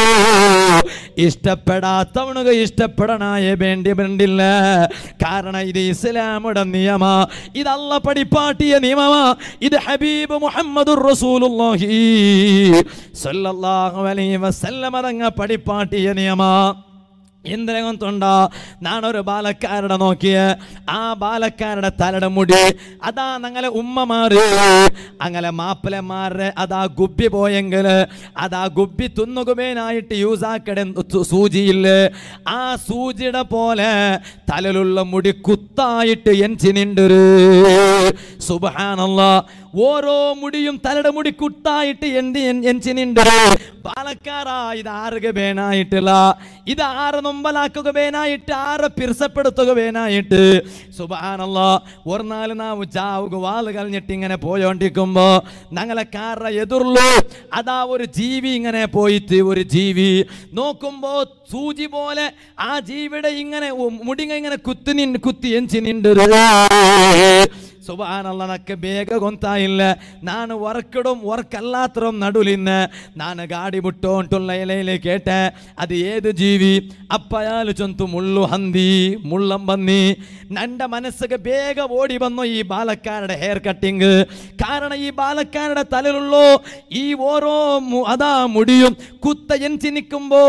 ഇഷ്ടപ്പെടാത്തവണക ഇഷ്ടപ്പെടണായ വേണ്ടി വേണ്ടില്ല കാരണം ഇത് ഇസ്ലാമുടെ നിയമ ഇതല്ല പഠിപ്പാട്ടിയ നിയമമാ ഇത് ഹബീബ് മുഹമ്മദുർ റസൂലുള്ളാഹി സല്ലല്ലാഹു അലൈഹി വസല്ലമ തങ്ങ പഠിപ്പാട്ടിയ നിയമ എന്തിനെ തൊണ്ടോ നാണൊരു ബാലക്കാരുടെ നോക്കിയ ആ ബാലക്കാരുടെ തലയുടെ മുടി അതാ ഞങ്ങളെ ഉമ്മമാര് അങ്ങനെ മാപ്പിളമാരുടെ അതാ ഗുബി പോയെങ്കിൽ അതാ ഗുബി തുന്നുകുമേനായിട്ട് യൂസ് ആക്കടെ സൂചിയില്ല ആ സൂചിയുടെ പോലെ തലയിലുള്ള മുടി കുത്തായിട്ട് എൻചിനിണ്ടൊരു സുബഹാനല്ല ഓരോ മുടിയും തലയുടെ മുടി കുത്തായിട്ട് എന്തി എൻചിനിണ്ട് പാലക്കാരാ ഇത് ആറുക വേനായിട്ടില്ല ഇത് ആറ് നൊമ്പലാക്കുക വേനായിട്ട് ആറ് പിർസപ്പെടുത്തുക വേനായിട്ട് സുബാനല്ല ഒരു നാല് നാവ് ചാവുക വാല് കളഞ്ഞിട്ട് ഇങ്ങനെ പോയോണ്ടിരിക്കുമ്പോ ഞങ്ങളെ കാറ എതിർലു അതാ ഒരു ജീവി ഇങ്ങനെ പോയിട്ട് ഒരു ജീവി നോക്കുമ്പോ സൂചി പോലെ ആ ജീവിയുടെ ഇങ്ങനെ ഉ- മുടിങ്ങ ഇങ്ങനെ കുത്തി നിൻ കുത്തി എഞ്ചി നിണ്ടൊരു ಸುಬಾನಲ್ಲ ನಕ್ಕೆ ಬೇಗ ಗೊತ್ತಾಯಿಲ್ಲ ನಾನು ವರ್ಕಡುം ವರ್ಕಲ್ಲಾತ್ರಂ ನಡುಲಿನ್ನ ನಾನು ಗಾಡಿ ಬಿಟ್ಟು ಉಂಟುಲ್ಲ ಎಲೆಯಲ್ಲಿ ಕೇಟೆ ಅದು ಏದು ಜೀವಿ ಅಪ್ಪಯಾಲು ಚೊಂತು ಮುಳ್ಳು ಹಂದಿ ಮುಳ್ಳಂಬನ್ನಿ ನನ್ನ ಮನಸ್ಸಿಗೆ ಬೇಗ ಓಡಿ ಬಂದು ಈ ಬಾಲಕಾರಡ ಹೇರ್ ಕಟ್ಟಿಂಗ್ ಕಾರಣ ಈ ಬಾಲക്കാരുടെ തലയിലുള്ളോ ഈ ഓരോ മു- അതാ മുടിയും കുത്ത എൻചി നിൽക്കുമ്പോ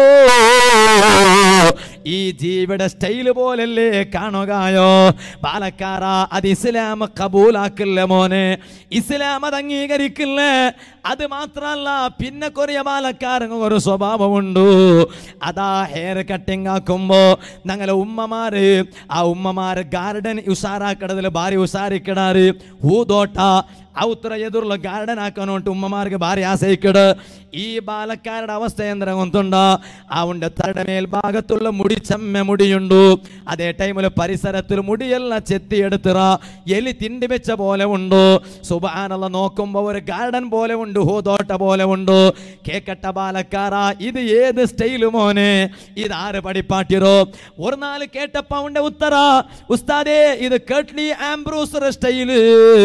ഈ ജീവിയുടെ സ്റ്റൈല് പോലല്ലേ കാണുകയോ ബാലക്കാര അത് ഇസ്ലാം കബൂലാക്കില്ല മോനെ ഇസ്ലാം അത് അംഗീകരിക്കില്ല അത് മാത്രല്ല പിന്നെ കൊറിയ ബാലക്കാരങ്ങ് ഒരു സ്വഭാവമുണ്ട് അതാ ഹെയർ കട്ടിങ് ആക്കുമ്പോ ഞങ്ങളെ ഉമ്മമാര് ആ ഉമ്മമാര് ഗാർഡൻ ഉഷാറാക്കടതിൽ ഭാര്യ ഉഷാരിക്കിടാറ് ಹೂದೋಟ ಅವತರ ಎದುರುള്ള ಗಾರ್ಡನ್ ಹಾಕೋನು ഉമ്മമാർക്ക് ಭಾರಿ ಆಸೆ ಇಕ್ಕಡು ഈ ബാലക്കാരുടെ അവസ്ഥ എന്താ ಗೊತ್ತುಂಡ അവന്റെ തരുടെ മേൽഭാഗത്തുള്ള മുടി ചെമ്മ മുടിയുണ്ടു അതേ ടൈമിൽ പരിസരത്തിൽ മുടിയെല്ലാം ചെത്തിയെടുത്തിറ എലി തിണ്ടി വെച്ച പോലെ ഉണ്ട് സുബാനുള്ള നോക്കുമ്പോ ഒരു ഗാർഡൻ പോലെ ഉണ്ട് ഹൂതോട്ട പോലെ ഉണ്ട് കേക്കട്ട ബാലക്കാര ഇത് ഏത് സ്റ്റൈല് മോനെ ഇത് ആര് പഠിപ്പാട്ടിരോ ഒരു നാല് കേട്ടപ്പ അവന്റെ ഉത്തര ഉസ്താദേ ഇത് കേട്ട്ലി ആംബ്രൂസർ സ്റ്റൈല്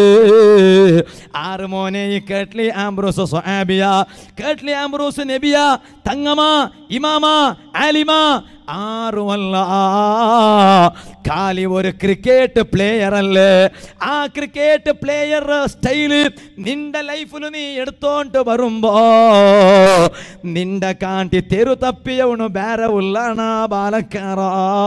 ആറ് മോനെ ഈ കേട്ട്ലി ആംബ്രൂസ് സ്വഹാബിയ കേട്ട്ലി ആംബ്രൂസ് നബിയ തങ്ങമ ഇമാമ ആലിമ ആറുമല്ല കാലി ഒരു ക്രിക്കറ്റ് പ്ലേയർ അല്ലേ ആ ക്രിക്കറ്റ് പ്ലേയർ സ്റ്റൈല് നിന്റെ ലൈഫിൽ നീ എടുത്തോണ്ട് വരുമ്പോ നിന്റെ കാണ്ടി തെരു തപ്പിയവണു ಬೇರೆ ಉಳ್ಳಾಣ ಬಾಲಕಾರ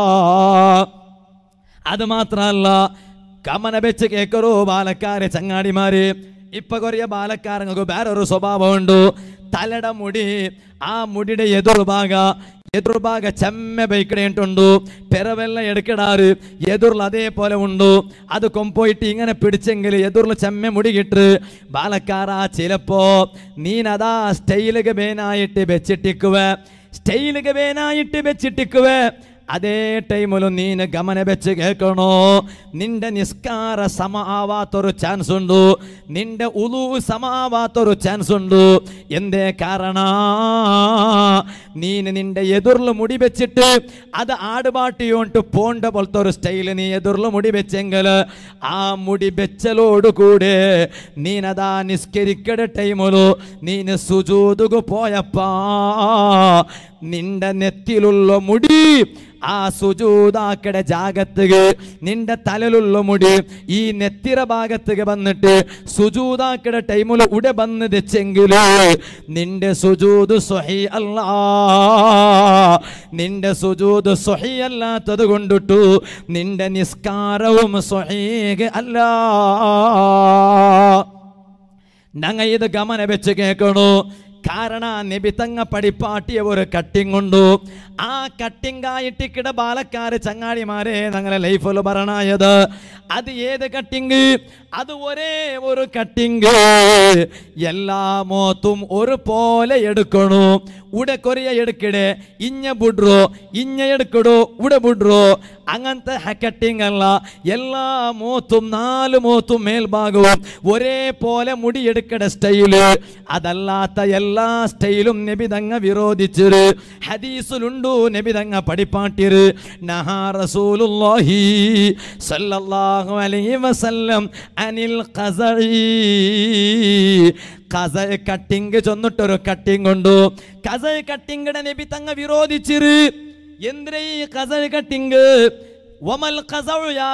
അത് മാത്രല്ല കമന വെച്ച് കേക്കറോ ബാലക്കാരെ ചങ്ങാടിമാര് ഇപ്പൊ കൊറിയ ബാലക്കാരങ്ങൾക്ക് വേറൊരു സ്വഭാവമുണ്ട് തലയുടെ മുടി ആ മുടിയുടെ എതിർഭാഗ എതിർഭാഗ ചെമ്മ ബൈക്കിടേണ്ടുണ്ട് പെരവെല്ലാം എടുക്കിടാറ് എതിർൽ അതേപോലെ ഉണ്ട് അത് കൊമ്പോയിട്ട് ഇങ്ങനെ പിടിച്ചെങ്കിൽ എതിർൽ ചെമ്മ മുടി കിട്ട് ബാലക്കാര ചിലപ്പോ നീനതാ സ്റ്റൈലുക ബേനായിട്ട് വെച്ചിട്ടിക്കുവ സ്റ്റൈലുക ബേനായിട്ട് വെച്ചിട്ടിക്കുവ അതേ ടൈമിലും നീന് ഗമന വെച്ച് കേൾക്കണോ നിന്റെ നിസ്കാര സമാവാത്തൊരു ചാൻസ് ഉണ്ട് നിന്റെ ഉലു സമാവാത്തൊരു ചാൻസ് ഉണ്ട് എന്തേ കാരണ നീന് നിന്റെ എതിർല് മുടി വെച്ചിട്ട് അത് ആടുപാട്ടിയോണ്ട് പോണ്ട പോലത്തെ ഒരു സ്റ്റൈല് നീ എതിർല് മുടി വെച്ചെങ്കിൽ ആ മുടി വെച്ചലോടുകൂടെ നീനതാ നിസ്കരിക്കട ടൈമിലു നീന് സുജൂതുകു പോയപ്പാ നിന്റെ നെത്തിലുള്ള മുടി ആ സുജൂതാക്കടെ ജാഗത്തുക നിന്റെ തലയിലുള്ള മുടി ഈ നെത്തിര ഭാഗത്തുക വന്നിട്ട് സുജൂതാക്കടെ ടൈമിൽ ഉടെ വന്ന് തെച്ചെങ്കില് നിന്റെ സുജൂത് സ്വഹി അല്ല നിന്റെ സുജൂത് സ്വഹി അല്ലാത്തത് കൊണ്ടിട്ടു നിന്റെ നിസ്കാരവും സ്വഹീക അല്ല ഞങ്ങ ഇത് ഗമന വെച്ച് കേൾക്കണു കാരണ നബി തങ്ങ പടിപ്പാട്ടിയ ഒരു കട്ടിങ് ഉണ്ട് ആ കട്ടിങ് ആയിട്ടിക്കിട ബാലക്കാര് ചങ്ങാടിമാരെ ഞങ്ങളെ ലൈഫിൽ പറയണായത് അത് ഏത് കട്ടിങ് അത് ഒരേ ഒരു കട്ടിങ് എല്ലാ മോത്തും ഒരു പോലെ എടുക്കണു ഉടെ കൊറിയ എടുക്കിടെ ഇഞ്ഞ ബുഡ്രോ ഇഞ്ഞ എടുക്കടോ ഉടെ ബുഡ്രോ അങ്ങനത്തെ കട്ടിങ് അല്ല എല്ലാ മോത്തും നാല് മോത്തും മേൽഭാഗവും ഒരേപോലെ മുടിയെടുക്കട സ്റ്റൈല് അതല്ലാത്ത എല്ലാ സ്റ്റൈലും നബി തങ്ങ വിരോധിച്ചിര് ഹദീസിലുണ്ടു നബി തങ്ങ പടിപ്പാട്ടിര് നഹാ റസൂലുള്ളാഹി സല്ലല്ലാഹു അലൈഹി വസല്ലം അനിൽ ഖസഈ കസ കട്ടിങ് ചൊന്നിട്ടൊരു കട്ടിങ് ഉണ്ട് കസ കട്ടിങ്ങിടെ നബി തങ്ങ വിരോധിച്ചിര് എന്തിനാ ഈ കസ കട്ടിങ് വമൽ ഖസഉ യാ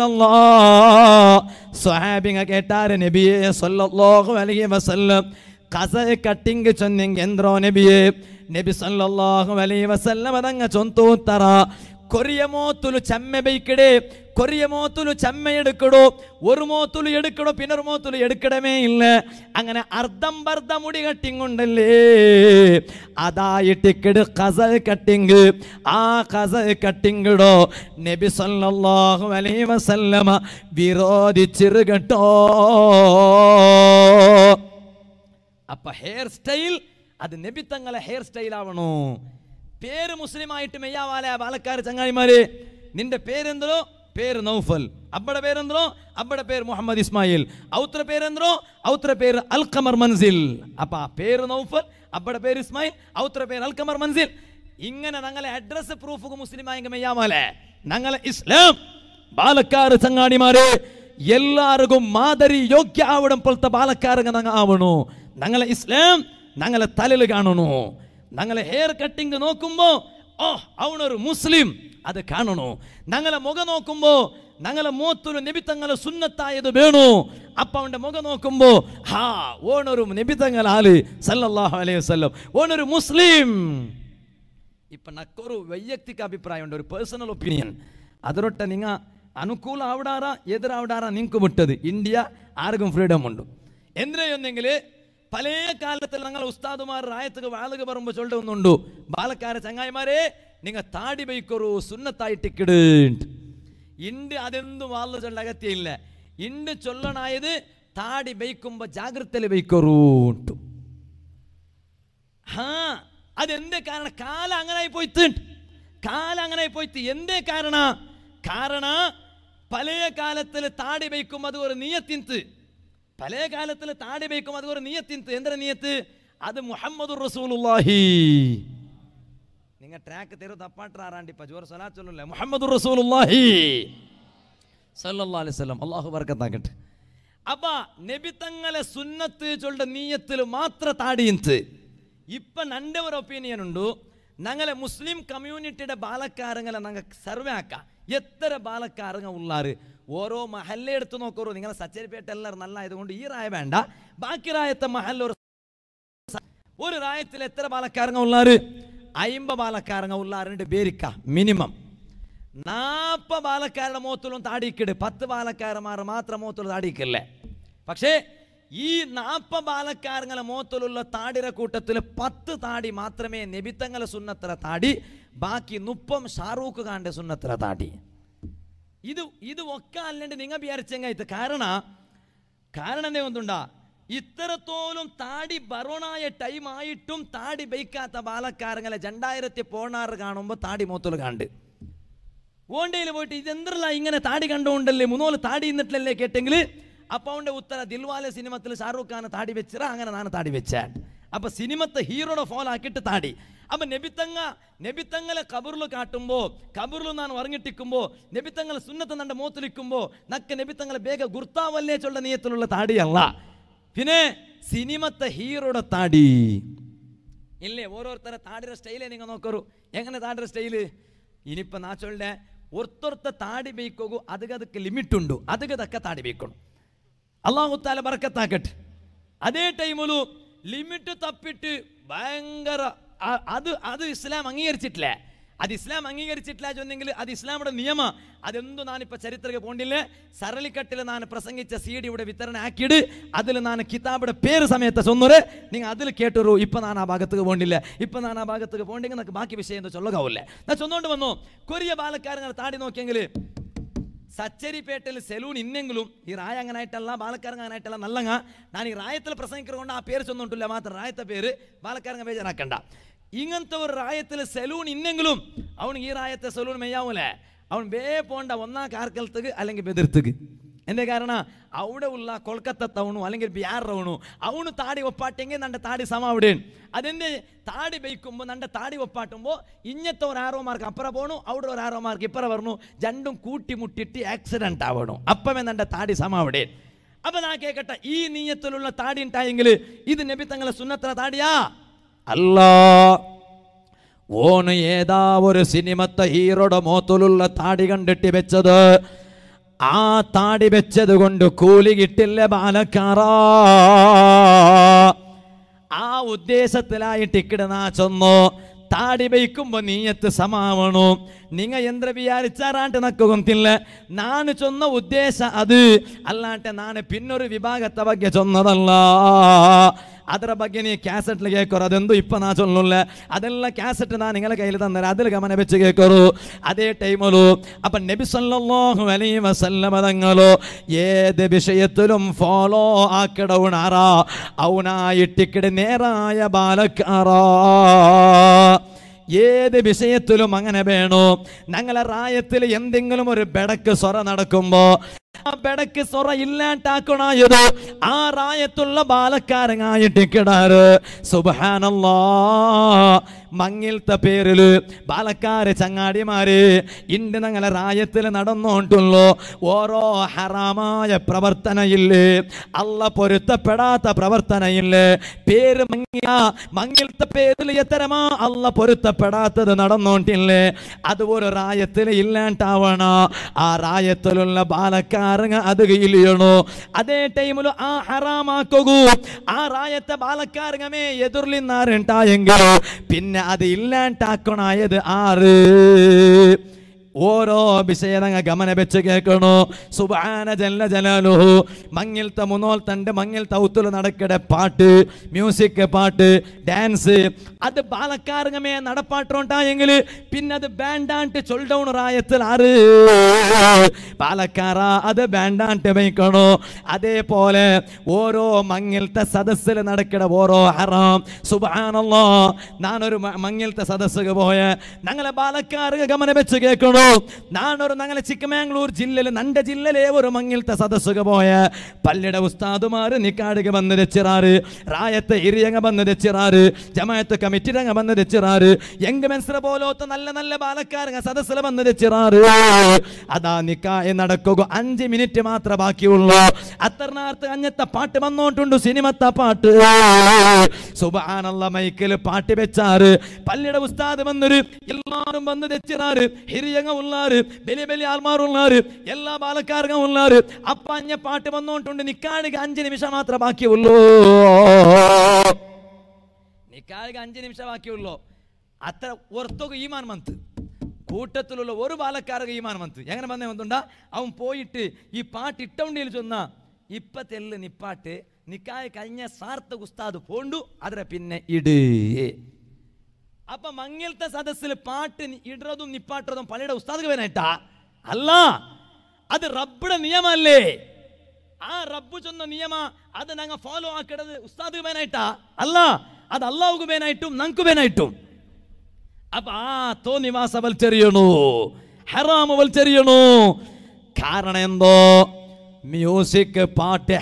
റസൂലല്ലാഹ് സ്വഹാബിങ്ങ കേട്ടാര് നബിയെ സല്ലല്ലാഹു അലൈഹി വസല്ലം കസ കട്ടിങ് ചൊന്നെങ്കി എന്ത്രോ നബിയെ നബി സല്ലല്ലാഹു അലൈഹി വസല്ലം അതങ്ങ ചൊന്തൂത്തറ കൊറിയ മോത്തുಲು ചമ്മ ബൈക്കിടെ കൊറിയ മോത്തുಲು ചമ്മ എടുക്കടോ ഒരു മോത്തുಲು എടുക്കടോ പിന്നൊരു മോത്തുಲು എടുക്കടമേ ഇല്ല അങ്ങനെ അർദ്ധം ബർദ്ധ മുടി കട്ടിങ്ങുണ്ടല്ലേ അതായിട്ടിക്കട് കസ കട്ടിങ് ആ കസ കട്ടിങ്ങിടോ നബി സല്ലല്ലാഹു അലൈഹി വസല്ലമ വിരോധിച്ചിരു കേട്ടോ അപ്പൊ ഹെയർ സ്റ്റൈൽ അത് നബി തങ്ങളെ ഹെയർ സ്റ്റൈൽ ആവണോ പേര് മുസ്ലിം ആയിട്ട് മെയ്യാവാല പാലക്കാർ ചങ്ങായിമാര് നിന്റെ പേരെന്തോ പേര് നൗഫൽ അബ്ബടെ പേരെന്തോ അബ്ബടെ പേര് മുഹമ്മദ് ഇസ്മായിൽ ഔത്ര പേരെന്തോ ഔത്ര പേര് അൽഖമർ മൻസിൽ അപ്പൊ ആ പേര് നൗഫൽ അബ്ബടെ പേര് ഇസ്മായിൽ ഔത്ര പേര് അൽഖമർ മൻസിൽ ഇങ്ങനെ ഞങ്ങളെ അഡ്രസ് പ്രൂഫ് മുസ്ലിം ആയെങ്കിൽ മെയ്യാമാലേ ഞങ്ങളെ ഇസ്ലാം പാലക്കാർ ചങ്ങാടിമാരെ എല്ലാവർക്കും മാതരി യോഗ്യ ആവണം പോലത്തെ പാലക്കാരങ്ങ ഞങ്ങൾ ആവണു ഞങ്ങളെ ഇസ്ലാം ഞങ്ങളെ തലയിൽ കാണണു ഞങ്ങളെ ഹെയർ കട്ടിങ് നോക്കുമ്പോ ഓ അവനൊരു മുസ്ലിം അത് കാണണു ഞങ്ങളെ മുഖം നോക്കുമ്പോ ഞങ്ങളെ മൂത്തൊരു നിബിത്തങ്ങളെ സുന്നത്തായത് വേണു അപ്പൊ അവന്റെ മുഖം നോക്കുമ്പോ ഹാ ഓണൊരു നിബിത്തങ്ങൾ ആള് സല്ലല്ലാഹു അലൈഹി വസല്ലം ഓണൊരു മുസ്ലിം ഇപ്പൊ നക്കൊരു ವೈಯಕ್ತಿಕ ಅಭಿಪ್ರಾಯ ಉಂಟು ഒരു പേഴ്സണൽ ഒപ്പീനിയൻ ಅದರೊಟ್ಟ ನಿಂಗ ಅನುಕೂಲ ಆವಡಾರ ಎದುರಾವಡಾರ ನಿಂಕು ಬಿಟ್ಟದು ಇಂಡಿಯಾ ആർക്കും ഫ്രീഡം ഉണ്ട് എന്തിനെയൊന്നെങ്കിൽ പല കാലത്തിൽ ഞങ്ങൾ ഉസ്താദുമാർ റായത്തുക വാളുക പറയുമ്പോൾ ചൊല്ലിട്ട് ഒന്നുണ്ട് ബാലക്കാര ചങ്ങായിമാരെ നിങ്ങൾ താടി ബൈക്കൊരു സുന്നത്തായിട്ടിക്കിട് ഇണ്ട് അതെന്തും വാള് ചൊല്ല അഗത്യമില്ല ഇണ്ട് ചൊല്ലണായത് താടി ബൈക്കുമ്പോ ಜಾಗ್ರತೆಯಲ್ಲಿ ಬೈಕೊರು ಉಂಟು ಹಾ ಅದೆಂದೇ ಕಾರಣ ಕಾಲ അങ്ങനെ പോയിട്ട് കാലം അങ്ങനെ പോയിട്ട് എന്തേ കാരണ കാരണ പഴയ കാലത്തിൽ താടി വയ്ക്കും അത് ഒരു നീയത്തിന്ത് പഴയ കാലത്തിൽ താടി വയ്ക്കും അത് ഒരു നീയത്തിന്ത് എന്തൊരു നീയത്ത് അത് മുഹമ്മദ് റസൂലുള്ളാഹി നിങ്ങൾ ട്രാക്ക് തരും തപ്പാട്ടാറാണ്ടിപ്പ ജോർ സലാ ചൊല്ലല്ലേ മുഹമ്മദ് റസൂലുള്ളാഹി സല്ലല്ലാഹു അലൈഹി വസല്ലം അല്ലാഹു ബർക്കത്താക്കട്ടെ അപ്പ നബി തങ്ങളെ സുന്നത്ത് ചൊല്ല നീയത്തിൽ മാത്ര താടിയിന്ത് ഇപ്പൊ നന്റെ ഒരു ഒപ്പീനിയൻ ഉണ്ടു ഞങ്ങളെ മുസ്ലിം കമ്മ്യൂണിറ്റിയുടെ ബാലക്കാരങ്ങളെ ഞങ്ങൾ സർവേ ആക്കാം എത്ര ബാലക്കാരങ്ങ ഉള്ളാറ് ഓരോ മഹല്ല എടുത്ത് നോക്കറോ നിങ്ങളെ സച്ചരിപ്പേട്ട എല്ലാവരും നല്ല ആയതുകൊണ്ട് ഈ റായ വേണ്ട ബാക്കി റായത്തെ മഹല്ല ഒരു ഒരു റായത്തിൽ എത്ര ബാലക്കാരങ്ങ ഉള്ളാറ് അയിമ്പ ബാലക്കാരങ്ങ ഉള്ളാറിന്റെ പേരിക്ക മിനിമം നാപ്പ ബാലക്കാരുടെ മുഖത്തിലും താടിക്കിട് പത്ത് ബാലക്കാരന്മാർ മാത്രം മുഖത്തുള്ള താടിക്കല്ലേ പക്ഷേ ഈ നാപ്പ ബാലക്കാരങ്ങളെ മുഖത്തിലുള്ള താടിര കൂട്ടത്തിൽ പത്ത് താടി മാത്രമേ നബിത്തങ്ങളെ സുന്നത്തര താടി ബാക്കി നുപ്പം ഷാറൂഖ് ഖാന്റെ സുന്നത്തര താടി ഇത് ഇത് ഒക്കെ അല്ലണ്ട് നിങ്ങൾ വിചാരിച്ചെങ്കായിട്ട് കാരണ കാരണം എന്തേ ഒന്നുണ്ടാ ഇത്രത്തോളം താടി ബറോണായ ടൈം ആയിട്ടും താടി ബൈക്കാത്ത ബാലക്കാരങ്ങളെ രണ്ടായിരത്തി പതിനാറ് കാണുമ്പോൾ താടി മൂത്തല് കണ്ട് ഓണ്ടയിൽ പോയിട്ട് ഇതെന്തല്ല ഇങ്ങനെ താടി കണ്ടുകൊണ്ടല്ലേ മൂന്നോല് താടി ഇന്നിട്ടില്ലല്ലേ കേട്ടെങ്കിൽ അപ്പൊ അവന്റെ ഉത്തര ദിൽവാലെ സിനിമത്തിൽ ഷാറൂഖ് ഖാൻ താടി വെച്ചിറ അങ്ങനെ ನಾನು താടി വെച്ചാൻ അപ്പൊ സിനിമത്തെ ഹീറോടെ ഫോൾ ആക്കിയിട്ട് താടി അപ്പൊ നബിത്തങ്ങ നബിത്തങ്ങളെ കബറിൽ കാട്ടുമ്പോ കബറിൽ ನಾನು ഉറങ്ങിട്ടിക്കുമ്പോ നബിത്തങ്ങളെ സുന്നത്ത് നന്റെ മൂത്തിലിക്കുമ്പോ നക്ക നബിത്തങ്ങളെ ಬೇಗ ಗುರ್ತಾವಲ್ಲೇ ചൊല്ല നീയത്തിലുള്ള താടിയല്ല പിന്നെ സിനിമത്തെ ഹീറോടെ താടി ഇല്ലേ ഓരോരുത്തര താടിര സ്റ്റൈലേ നിങ്ങൾ നോക്കರು എങ്ങനെ താടിര സ്റ്റൈല് ഇനിയിപ്പോൾ ನಾ ಚೊಲ್ಲೆ ಒರ್ತೊರ್ತ ತಾಡಿ ಬೇಕೋಗು ಅದಕ್ಕೆ ಲಿಮಿಟ್ ಉಂಡು ಅದಕ್ಕೆ ತಕ್ಕ ತಾಡಿ ಬೇಕಣು അള്ളാഹു താല ബർക്കത്താക്കട്ടെ അതേ ടൈമിലു ലിമിറ്റ് തപ്പിട്ട് ഭയങ്കര അ- അത് അത് ഇസ്ലാം അംഗീകരിച്ചിട്ടില്ല അത് ഇസ്ലാം അംഗീകരിച്ചിട്ടില്ല ചൊന്നെങ്കിൽ അത് ഇസ്ലാമിയുടെ നിയമ അതെന്തു ഞാനിപ്പോൾ ചരിത്രಕ್ಕೆ പോണ്ടില്ലേ സരളിക്കട്ടിൽ ഞാൻ പ്രസംഗിച്ച സി ഡി ഇവിടെ വിതരണ ആക്കിയിട്ട് അതിൽ ഞാൻ കിതാബിയുടെ പേര് സമയത്ത് ചൊന്നൊരു നിങ്ങൾ അതിൽ കേട്ടൊരു ഇപ്പം ഞാൻ ആ ഭാഗത്തേക്ക് പോണ്ടില്ല ഇപ്പം ഞാൻ ആ ഭാഗത്തേക്ക് പോണ്ടെങ്കിൽ നമുക്ക് ബാക്കി വിഷയം എന്തോ ചൊല്ലകാവില്ലേ ഞാൻ ചൊന്നുകൊണ്ട് വന്നു കൊറിയ ബാലക്കാരങ്ങൾ താടി നോക്കിയെങ്കിൽ സച്ചരിപ്പേട്ടയിൽ സെലൂൺ ഇന്നെങ്കിലും ഈ റായ അങ്ങനായിട്ടല്ല ബാലക്കാരങ്ങ അങ്ങനായിട്ടല്ല നല്ലങ്ങ ನಾನು ಈ ರಾಯത്തിൽ ಪ್ರಸಂಗಿಕೊಂಡು ಆ പേര് ചൊന്നിട്ടില്ല ಮಾತ್ರ ರಾಯತ പേര് ബാലക്കാരങ്ങ ಬೇಜಾರಾക്കണ്ട ഇങ്ങനത്തെ ഒരു റായത്തിൽ സെലൂൺ ഇന്നെങ്കിലും അവന് ഈ റായത്തെ സെലൂൺ മെയ്യാവൂലേ അവൻ ബേ പോണ്ട ഒന്നാ കാർക്കലത്തേക്ക് അല്ലെങ്കിൽ ബെതിർത്തേക്ക് എന്തേ കാരണ അവിടെ ഉള്ള കൊൽക്കത്തത്തവണു അല്ലെങ്കിൽ ബിഹാറവണു അവನು താടി ഒപ്പാട്ടെങ്കിൽ നന്റെ താടി സമ അവിടെ അതെന്ത് താടി ബൈക്കുമ്പോൾ നന്റെ താടി ഒപ്പാട്ടുമ്പോൾ ഇഞ്ഞത്തെ ഒരു ആറോ മാർക്ക് അപ്പുറം പോണു അവിടെ ഒരു ആറോ മാർക്ക് ഇപ്പുറം വരണു രണ്ടും കൂട്ടി മുട്ടിട്ട് ആക്സിഡന്റ് ആവണു അപ്പമേ നന്റെ താടി സമ അവിടെ അപ്പൊ നാ കേക്കട്ടെ ഈ നീയത്തിലുള്ള താടി ഉണ്ടായെങ്കിൽ ഇത് നബി തങ്ങളെ സുന്നത്ര താടിയാ അല്ല ഓണ് ഏതാ ഒരു സിനിമത്തെ ഹീറോയുടെ മോത്തിലുള്ള താടി കണ്ടിട്ട് വെച്ചത് ആ താടി വെച്ചത് കൊണ്ട് കൂലി കിട്ടില്ല ബാലക്കാറ ഉദ്ദേശത്തിലായി ടിക്കറ്റ് നാ ചൊന്നോ താടി ಬೈಕುಂಬ ನೀಯತ್ತು ಸಮಾವಣು ನಿಂಗ ಎಂದ್ರ ವಿಚಾರಿಚಾರಾಂಟ ನಕ್ಕೊಂತಿಲ್ಲ ನಾನು ಚೊನ್ನ ಉದ್ದೇಶ ಅದು ಅಲ್ಲಾಂಟೆ ನಾನು ಪಿನ್ನೊರು ವಿಭಾಗದ ಬಗ್ಗೆ ಚೊನ್ನದಲ್ಲ ಅದರ ಬಗ್ಗೆ ನೀ ಕ್ಯಾಸೆಟ್ಲಿ ಕೇಳ್ಕೊರು ಅದೊಂದು ಇಪ್ಪ ನಾ ಚೊಲ್ಲ ಅದೆಲ್ಲ ಕ್ಯಾಸೆಟ್ ನಾನು ನಿಂಗಳ ಕೈಲಿ ತಂದರೆ അതിൽ ಗಮನ വെച്ച് കേൾക്കൊരു അതേ ടൈമിലു അപ്പൊ നബി സല്ലല്ലാഹു അലൈഹി വസല്ലമ തങ്ങളോ ഏത് വിഷയത്തിലും ഫോളോ ആക്കിടവുണാറാ ഔനായിട്ടിക്കിട് നേരായ ബാലക്കാറാ ഏത് വിഷയത്തിലും അങ്ങനെ വേണോ ഞങ്ങളെ റായത്തിൽ എന്തെങ്കിലും ഒരു ബെടക്ക് സ്വറ നടക്കുമ്പോ ആ ബെടക്ക് സ്വറ ഇല്ലാണ്ടാക്കണായത് ആ റായത്തുള്ള ബാലക്കാരങ്ങായിട്ട് കിടാറ് സുബഹാനല്ലാ മങ്ങിലത്തെ പേരില് ബാലക്കാര് ചങ്ങാടിമാര് ഇണ്ട് ഞങ്ങളെ റായത്തിൽ നടന്നോണ്ടുള്ളൂ ഓരോ ഹറാമായ പ്രവർത്തനയില്ലേ അല്ല പൊരുത്തപ്പെടാത്ത പ്രവർത്തനയില്ലേ പേര് മങ്ങിയ മങ്ങിലത്തെ പേരിൽ എത്തരമാ അല്ല പൊരുത്തപ്പെടാത്തത് നടന്നോണ്ടില്ലേ അതുപോലെ റായത്തിൽ ഇല്ലാണ്ടാവണ ആ റായത്തിലുള്ള ബാലക്കാരങ്ങ അത് ഇല്ലയണോ അതേ ടൈമിൽ ആ ഹറാമാക്കൂ ആ റായത്തെ ബാലക്കാരങ്ങമേ എതിർലിന്നാറുണ്ടായെങ്കിലോ പിന്നെ അത് ഇല്ലാണ്ടാക്കണായത് ആറ് ഓരോ വിഷയതങ്ങ ഗമന വെച്ച് കേൾക്കണോ സുബാന ജല്ല ജലാലുഹു മങ്ങിൽത്ത മുന്നോൽ തണ്ട് മങ്ങിൽത്ത ഔത്തുല നടക്കടെ പാട്ട് മ്യൂസിക് പാട്ട് ഡാൻസ് അത് ബാലക്കാരങ്ങമേ നടപ്പാട്ടുണ്ടായെങ്കിൽ പിന്നെ അത് ബാൻഡാണ്ട് ചൊൽഡൗൺ റായത്തിൽ ആറ് പാലക്കാര അത് ബാൻഡാണ്ട് വയ്ക്കണോ അതേപോലെ ഓരോ മങ്ങിൽത്തെ സദസ്സിൽ നടക്കട ഓരോ ഹറാം സുബാനല്ലോ ഞാനൊരു മ- മങ്ങിൽത്തെ സദസ്സുക പോയ ഞങ്ങളെ ബാലക്കാർക്ക് ഗമന വെച്ച് കേൾക്കണോ നാനൊരു ഞങ്ങളെ ചിಕ್ಕಮಂಗ್ಳೂർ ജില്ലയിൽ നണ്ട ജില്ലയിലെ ഒരു മങ്ങിൽത്തെ സദസ്സുക പോയ പള്ളിയുടെ ഉസ്താദുമാര് നിക്കാടുക വന്ന് തെച്ചിറാറ് റായത്തെ ഇരിയങ്ങ വന്ന് തെച്ചിറാറ് ജമായത്ത് കമ്മിറ്റിരങ്ങ വന്ന് തെച്ചിറാറ് എങ്ക് മെൻസറ പോലോത്ത നല്ല നല്ല ബാലക്കാരങ്ങ സദസ്സിൽ വന്ന് തെച്ചിറാറ് അതാ നിക്കായ നടക്കുക അഞ്ച് മിനിറ്റ് മാത്രമേ ബാക്കിയുള്ളൂ അത്തർനാർത്ത് അഞ്ഞത്തെ പാട്ട് വന്നോണ്ടുണ്ട് സിനിമത്തെ പാട്ട് സുബാനല്ല മൈക്കിൽ പാട്ട് വെച്ചാറ് പള്ളിയുടെ ഉസ്താദ് വന്നൊരു എല്ലാരും വന്ന് തെച്ചിറാറ് ഹിരിയങ്ങ ഉള്ളാറ് വലിയ വലിയ ആൾമാരുള്ളാറ് എല്ലാ ബാലക്കാർക്കും ഉള്ളാറ് അപ്പ അഞ്ഞ പാട്ട് വന്നോണ്ടുണ്ട് നിക്കാണിക്ക് അഞ്ച് നിമിഷം മാത്രമേ ബാക്കിയുള്ളൂ നിക്കാളിക്ക് അഞ്ച് നിമിഷം ബാക്കിയുള്ളൂ അത്ര ഒർത്തൊക്കെ ഈമാൻ മന്ത് കൂട്ടത്തിലുള്ള ഒരു ബാലക്കാർക്ക് ഈമാൻ മന്ത് എങ്ങനെ വന്നേ വന്നുണ്ടാ അവൻ പോയിട്ട് ഈ പാട്ട് ഇട്ടൗണ്ടിയിൽ ചൊന്ന ഇപ്പത്തെല്ല് നിപ്പാട്ട് നിക്കായ കഴിഞ്ഞ സാർത്ഥ ഉസ്താദ് പോണ്ടു അതിനെ പിന്നെ ഇട് അപ്പൊ മങ്ങിലത്തെ സദസ്സിൽ പാട്ട് നി- ഇടുന്നതും നിപ്പാട്ടുന്നതും പള്ളിയുടെ ഉസ്താദ് വേനായിട്ടാ അല്ല അത് റബ്ബിയുടെ നിയമല്ലേ ആ റബ്ബ് ചൊന്ന നിയമ അത് ഞങ്ങ ഫോളോ ആക്കിടത് ഉസ്താദ് വേനായിട്ടാ അല്ല അത് അള്ളാഹുക്ക് വേനായിട്ടും ഞങ്ങൾക്ക് വേനായിട്ടും അപ്പൊ ആ തോന്നിവാസ വൽച്ചെറിയണു ഹറാമ് വൽച്ചെറിയണു കാരണം എന്തോ മ്യൂസിക് പാട്ട്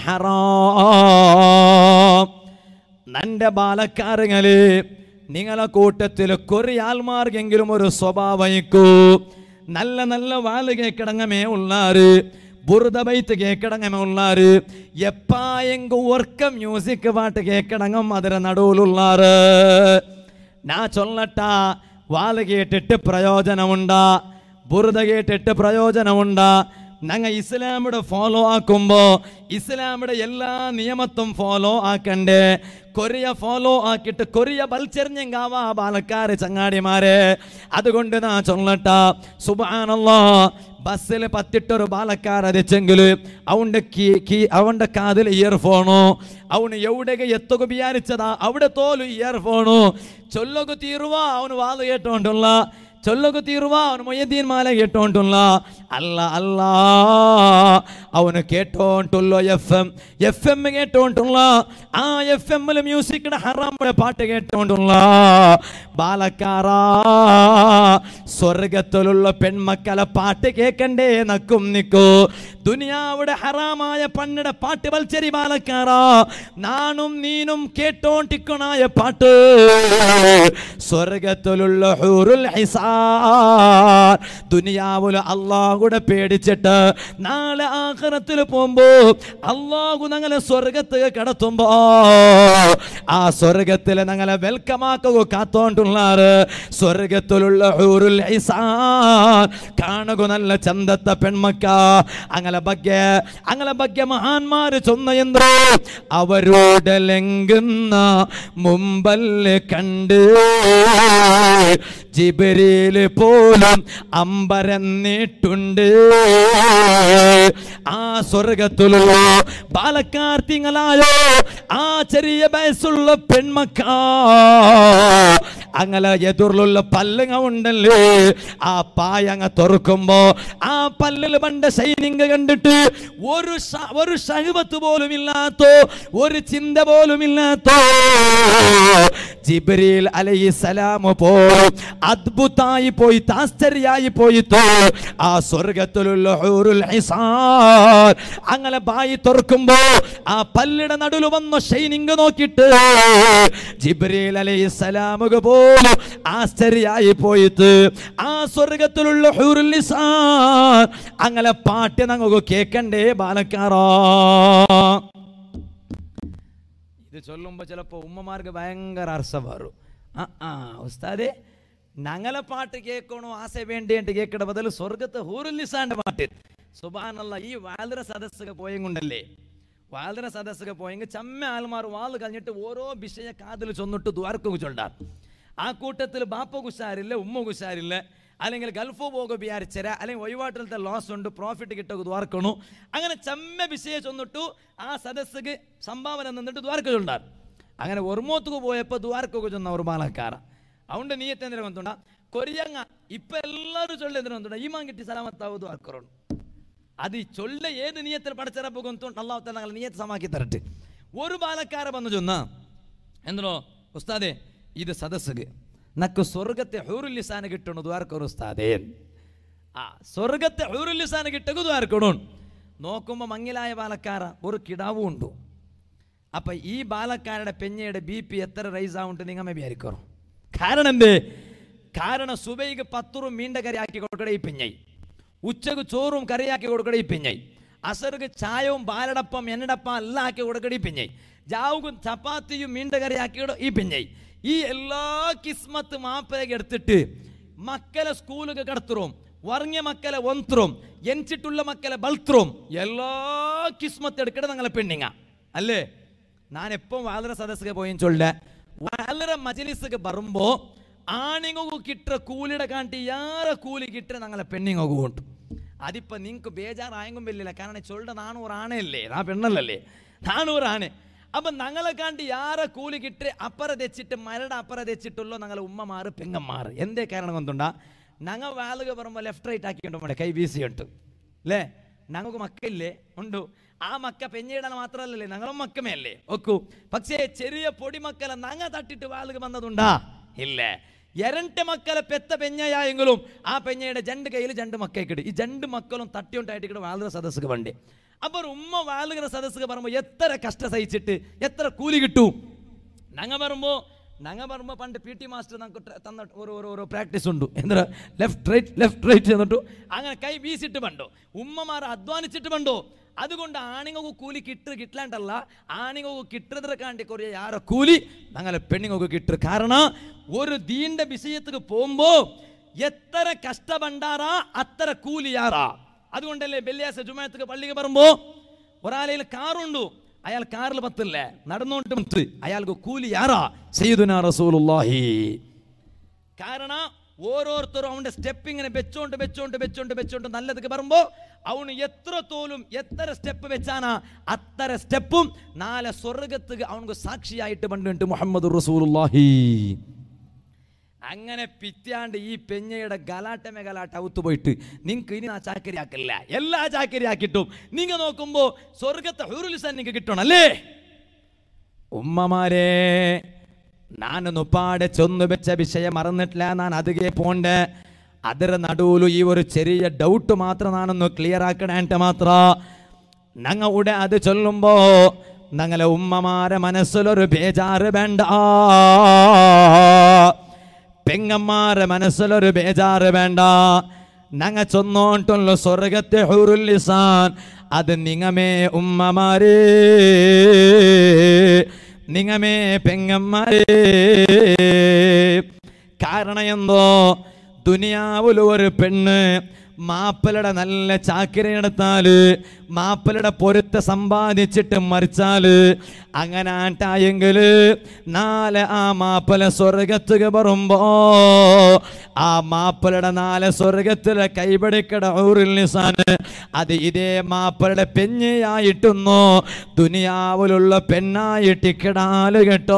ഹറാം നന്റെ ബാലക്കാരങ്ങള് നിങ്ങളെ കൂട്ടത്തിൽ കുറെ ആൾമാർക്കെങ്കിലും ഒരു സ്വഭാവയിക്കൂ നല്ല നല്ല വാല് കേക്കിടങ്ങമേ ഉള്ളാറ് ബുറുദ ബൈത്ത് കേക്കിടങ്ങമേ ഉള്ളാറ് എപ്പായെങ്ക ഉറക്കം മ്യൂസിക് പാട്ട് കേക്കിടങ്ങും അതിരെ നടുവിലുള്ളാറ് നാ ചൊല്ലട്ട വാല് കേട്ടിട്ട് പ്രയോജനമുണ്ടാ ബുറുദ കേട്ടിട്ട് പ്രയോജനമുണ്ടാ ഞങ്ങൾ ഇസ്ലാമിയുടെ ഫോളോ ആക്കുമ്പോ ഇസ്ലാമിയുടെ എല്ലാ നിയമത്തും ഫോളോ ആക്കണ്ടേ കൊറിയ ഫോളോ ആക്കിയിട്ട് കൊറിയ ബൽച്ചെറിഞ്ഞെങ്കാവാ ബാലക്കാര് ചങ്ങാടിമാരെ അതുകൊണ്ട് നാ ചൊല്ലട്ട സുബാനല്ലോ ബസ്സിൽ പത്തിട്ടൊരു ബാലക്കാരതിച്ചെങ്കിൽ അവൻ്റെ കീ കീ അവൻ്റെ കാതിൽ ഇയർഫോണു അവന് എവിടെയൊക്കെ എത്തുക വിചാരിച്ചതാ അവിടെ തോലും ഇയർഫോണു ചൊല്ലൊക്കെ തീരുവാ അവന് വാത് കേട്ടോണ്ടുള്ള ചൊല്ലൊക്കെ തീരുവാ അവന് മൊയ്യദ്ദീൻ മാല കേട്ടോണ്ടുള്ള അല്ല അല്ല അവന് കേട്ടോണ്ടുള്ള എഫ് എം എഫ് എം കേട്ടോണ്ടുള്ള ആ എഫ് എമ്മിൽ മ്യൂസിക്കിന്റെ ഹറാമുടെ പാട്ട് കേട്ടോണ്ടുള്ള ബാലക്കാറാ സ്വർഗത്തിലുള്ള പെൺമക്കളെ പാട്ട് കേക്കണ്ടേ നക്കും നിക്കൂ ദുനിയാവിടെ ഹറാമായ പണ്ണിടെ പാട്ട് വൽച്ചരി ബാലക്കാറാ നാനും നീനും കേട്ടോണ്ടിക്കണായ പാട്ട് സ്വർഗത്തിലുള്ള ഹൂറുൽ ഹിസാ ദുനിയാവുല് അള്ളാഹുടെ പേടിച്ചിട്ട് നാളെ ആഖിറത്തിൽ പോകുമ്പോ അള്ളാഹു ഞങ്ങളെ സ്വർഗത്ത് കടത്തുമ്പോ ആ സ്വർഗത്തിൽ ഞങ്ങളെ വെൽക്കമാക്കുക കാത്തോണ്ടുള്ളാറ് സ്വർഗത്തിലുള്ള ഹൂറുൽ ഹിസാൻ കാണുക നല്ല ചന്തത്ത പെൺമക്ക അങ്ങനെ ಬಗ್ಗೆ അങ്ങനെ ಬಗ್ಗೆ മഹാന്മാര് ചൊന്ന എന്തോ അവരോട് ലംഘുന്ന മുമ്പല് കണ്ട് ജിബരില് പോലും അമ്പരന്നിട്ടുണ്ട് ആ സ്വർഗത്തിലുള്ള ബാലക്കാർത്തിങ്ങളായോ ആ ചെറിയ വയസ്സുള്ള പെൺമക്ക അങ്ങനെ എതിർലുള്ള പല്ലുങ്ങ ഉണ്ടല്ലേ ആ പായങ്ങ തുറക്കുമ്പോ ആ പല്ലിൽ പണ്ട ഷൈനിങ് കണ്ടിട്ട് ഒരു ശ- ഒരു ഷഹബത്ത് പോലും ഇല്ലാത്തോ ഒരു ചിന്ത പോലും ഇല്ലാത്തോ ജിബ്രീൽ അലൈഹി സലാം പോലും അദ്ഭുതായി പോയി ആശ്ചര്യായി പോയിത്തോ ആ സ്വർഗത്തിലുള്ള ഹൂറുൽ ഹിസാൻ അങ്ങനെ ബായി തുറക്കുമ്പോ ആ പല്ലിയുടെ നടുല് വന്ന ഷൈനിങ് നോക്കിയിട്ട് ജിബ്രീൽ അലൈഹി സലാമുക പോലും ആശ്ചര്യായി പോയിട്ട് ആ സ്വർഗത്തിലുള്ള ഹൂറുൽ ഹിസാൻ അങ്ങനെ പാട്ട് ഞങ്ങൾക്ക് കേക്കണ്ടേ ബാലക്കാറോ ഇത് ചൊല്ലുമ്പോൾ ചിലപ്പോൾ ഉമ്മമാർക്ക് ഭയങ്കര അർസം വരും ആ ആ ഉസ്താദേ ഞങ്ങളെ പാട്ട് കേൾക്കണോ ആസെ വേണ്ടിയിട്ട് കേൾക്കണ ബദൽ സ്വർഗത്തെ ഹൂറുല്ലിസാന്റെ പാട്ട് സുബാനല്ല ഈ വാലര സദസ്സൊക്കെ പോയും കൊണ്ടല്ലേ വാലര സദസ്സൊക്കെ പോയെങ്കിൽ ചമ്മ ആൾമാർ വാള് കഴിഞ്ഞിട്ട് ഓരോ വിഷയ കാതിൽ ചൊന്നിട്ട് ദ്വാരക്കും ചൊല്ലാർ ആ കൂട്ടത്തിൽ ബാപ്പ കുശാരില്ല ഉമ്മ കുശാരില്ല അല്ലെങ്കിൽ ഗൾഫ് പോക വിചാരിച്ചര അല്ലെങ്കിൽ വഴിപാട്ടിലത്തെ ലോസ് ഉണ്ട് പ്രോഫിറ്റ് കിട്ടുക ദ്വാർക്കണു അങ്ങനെ ചമ്മ വിഷയ ചൊന്നിട്ടു ആ സദസ്സുക്ക് സംഭാവന നിന്നിട്ട് ദ്വാരക്ക ചൊല്ലാർ അങ്ങനെ ഒർമോത്തുക്ക് പോയപ്പോൾ ദ്വാരക്കൊക്കെ ചെന്ന ഒരു ബാലക്കാര അവന്റെ നീയത്തെ എന്തിനാ വന്നുണ്ട കൊരിയങ്ങ ഇപ്പൊ എല്ലാവരും ചൊല്ല എന്തിനാ വന്നുണ്ട ഈ മാങ്കിട്ടി സലാമത്താവ് ദ്വാർക്കറോണ് അത് ഈ ചൊല്ല ഏത് നീയത്തിൽ പടച്ചിറപ്പ് കൊന്തുണ്ട് അള്ളാഹു താല ഞങ്ങൾ നീയത്ത് സമാക്കി തരട്ടെ ഒരു ബാലക്കാര വന്നു ചൊന്ന എന്തിനോ ഉസ്താദേ ഇത് സദസ്സുക്ക് നക്ക് സ്വർഗത്തെ ഹൂറുല്ലിസാന് കിട്ടണു ദ്വാർക്കൊരു ഉസ്താദേ ആ സ്വർഗത്തെ ഹൂറുല്ലിസാന് കിട്ടുക ദ്വാർക്കണു നോക്കുമ്പോൾ മങ്ങിലായ ബാലക്കാര ഒരു കിടാവും ഉണ്ടു അപ്പൊ ഈ ബാലക്കാരുടെ പെഞ്ഞയുടെ ബി പി എത്ര റൈസ് ആവുണ്ട് നിങ്ങൾ വിചാരിക്കോ കാരണം എന്തേ കാരണം സുബൈക്ക് പത്തുറും മീണ്ട കറി ആക്കി കൊടുക്കട ഈ പെഞ്ഞൈ ഉച്ചക്ക് ചോറും കറിയാക്കി കൊടുക്കട ഈ പെഞ്ഞൈ അസർക്ക് ചായവും ബാലടപ്പം എണ്ണടപ്പം എല്ലാം ആക്കി കൊടുക്കട ഈ പെഞ്ഞൈ ജാവുക്കും ചപ്പാത്തിയും മീണ്ട കറി ആക്കിയിടോ ഈ പെഞ്ഞൈ ഈ എല്ലാ കിസ്മത്ത് മാപ്പിലേക്ക് എടുത്തിട്ട് മക്കളെ സ്കൂളിಗೆ കടത്തുറും വർങ്ങിയ മക്കളെ ഒന്ത്രും എൻച്ചിട്ടുള്ള മക്കളെ ബൾത്തുറും എല്ലാ കിസ്മത്ത് എടുക്കട ഞങ്ങളെ പെണ്ണിങ്ങ അല്ലേ ನಾನು ಎಪ್ಪೋ ವಾಲರ ಸದಸ್ಸಿಗೆ പോയി ചൊല്ല വാലര മജലിസിಗೆ ಬರುമ്പോ ആണിങ്ങു കിട്ടുന്ന കൂലിയുടെ കാണ്ടി ಯಾರ കൂലി കിട്ടുന്ന ഞങ്ങളെ പെണ്ണിങ്ങു ഉണ്ട് അതിപ്പോ നിങ്ങൾക്ക് ബേജാറായെങ്കും വലിയ കാരണം ചൊല്ല നാനൂറ് ആണയല്ലേ ആ പെണ്ണല്ലേ നാനൂറ് ആണ് അപ്പൊ ഞങ്ങളെ കാണ്ടി ಯಾರ കൂലി കിട്ടി അപ്പറ തെച്ചിട്ട് മരട് അപ്പറ തെച്ചിട്ടുള്ളോ ഞങ്ങളെ ഉമ്മമാറ് പെങ്ങന്മാറ് എന്തേ കാരണം കൊണ്ടുണ്ടാ ഞങ്ങൾ വാലുക പറയുമ്പോൾ ലെഫ്റ്റ് റൈറ്റ് ആക്കിയുണ്ട് നമ്മുടെ കൈ വീസിയുണ്ട് അല്ലേ ഞങ്ങൾക്ക് മക്കളില്ലേ ഉണ്ട് ആ മക്ക പെഞ്ഞിടണ മാത്രമല്ലല്ലേ ഞങ്ങളും മക്കമേ അല്ലേ ഒക്കു പക്ഷേ ചെറിയ പൊടി മക്കളെ നങ്ങ തട്ടിട്ട് വാളുക വന്നതുണ്ടാ ഇല്ല എരണ്ട് മക്കളെ പെത്ത പെഞ്ഞയായെങ്കിലും ആ പെഞ്ഞയുടെ ജണ്ട് കയ്യിൽ ജണ്ട് മക്കയ്ക്കിട് ഈ ജണ്ട് മക്കളും തട്ടിയുണ്ടായിട്ട് വാളുക സദസ്സുക്ക് വണ്ടി അപ്പൊ ഒരു ഉമ്മ വാളുക സദസ്സുക്ക് പറയുമ്പോൾ എത്ര കഷ്ട സഹിച്ചിട്ട് എത്ര കൂലി കിട്ടൂ ഞങ്ങ പറയുമ്പോ ഞങ്ങ പറയുമ്പോ പണ്ട് പി ടി മാസ്റ്റർ നമുക്ക് ട്ര- തന്ന ഒരു ഒരു ഒരു പ്രാക്ടീസ് ഉണ്ട് എന്താ ലെഫ്റ്റ് റൈറ്റ് ലെഫ്റ്റ് റൈറ്റ് എന്നിട്ടു അങ്ങനെ കൈ വീശിട്ട് പണ്ടോ ഉമ്മമാർ അധ്വാനിച്ചിട്ട് പണ്ടോ അതുകൊണ്ട് ആണിങ്ങക്ക് കൂലി കിട്ട് കിട്ടലാണ്ടല്ല ആണിങ്ങക്ക് കിട്ടുന്നതിനെ കാണ്ടി കുറേ യാര കൂലി ഞങ്ങളെ പെണ്ണുങ്ങൾക്ക് കിട്ടും കാരണം ഒരു ദീന്റെ വിഷയத்துக்கு പോകുമ്പോ എത്ര കഷ്ടപണ്ടാറാ അത്ര കൂലി യാറാ അതുകൊണ്ടല്ലേ വെള്ളിയാഴ്ച ജുമായത്തുക്ക് പള്ളിക്ക് പറയുമ്പോ ഒരാളയിൽ കാറുണ്ടു അയാൾ കാറിൽ പത്തില്ലേ നടന്നുകൊണ്ട് പത്ത് അയാൾക്ക് കൂലി യാറാ സയ്യിദുനാ റസൂലുള്ളാഹി കാരണം ഓരോരുത്തരും അവന്റെ സ്റ്റെപ്പ് ഇങ്ങനെ വെച്ചോണ്ട് വെച്ചോണ്ട് വെച്ചോണ്ട് വെച്ചോണ്ട് നല്ലതൊക്കെ പറയുമ്പോ അവന് എത്ര തോലും എത്ര സ്റ്റെപ്പ് വെച്ചാനാ അത്ര സ്റ്റെപ്പും നാളെ സ്വർഗത്ത് അവനക്ക് സാക്ഷിയായിട്ട് പണ്ടിട്ട് മുഹമ്മദ് റസൂലുള്ളാഹി അങ്ങനെ പിറ്റാണ്ട് ഈ പെഞ്ഞയുടെ ഗലാട്ടമേ ഗലാട്ട ഔത്ത് പോയിട്ട് നിങ്ങൾക്ക് ഇനി ആ ചാക്കരി ആക്കില്ല എല്ലാ ചാക്കരി ആക്കിയിട്ടും നിങ്ങൾ നോക്കുമ്പോ സ്വർഗത്തെ ഹുറുലിസാൻ നിങ്ങൾക്ക് കിട്ടണം അല്ലേ ഉമ്മമാരെ നാനൊന്നു പാടെ ചൊന്നു വെച്ച വിഷയം മറന്നിട്ടില്ല ഞാൻ അതികെ പോണ്ട് ಅದರ ನಡುವಲು ಈ ഒരു ചെറിയ ഡൗട്ട് മാത്രം നാനൊന്ന് ക്ലിയർ ആക്കണേണ്ട മാത്ര ഞങ്ങ ഉടെ അത് ചൊല്ലുമ്പോ ഞങ്ങളെ ഉമ്മമാരെ മനസ്സിലൊരു ബേജാറ് വേണ്ട പെങ്ങന്മാരെ മനസ്സിലൊരു ബേജാറ് വേണ്ട ഞങ്ങ ചൊന്നോണ്ടുള്ള സ്വർഗത്തെ ഹുറുല്ലിസാൻ അത് നിങ്ങമേ ഉമ്മമാരേ നിങ്ങമേ പെങ്ങന്മാരേ കാരണം എന്തോ ദുനിയാവിൽ ഒരു പെണ്ണ് മാപ്പിളയുടെ നല്ല ചാക്കിരയെടുത്താല് മാപ്പിളയുടെ പൊരുത്ത സമ്പാദിച്ചിട്ട് മരിച്ചാല് അങ്ങനെ ആട്ടായെങ്കില് നാളെ ആ മാപ്പിള സ്വർഗത്തുക പറയുമ്പോ ആ മാപ്പിളയുടെ നാളെ സ്വർഗത്തിലെ കൈപിടിക്കട ഊറിൽ നിസാന് അത് ഇതേ മാപ്പിളയുടെ പെഞ്ഞയായിട്ടുന്നോ ദുനിയാവിലുള്ള പെണ്ണായിട്ടിക്കിടാല് കേട്ടോ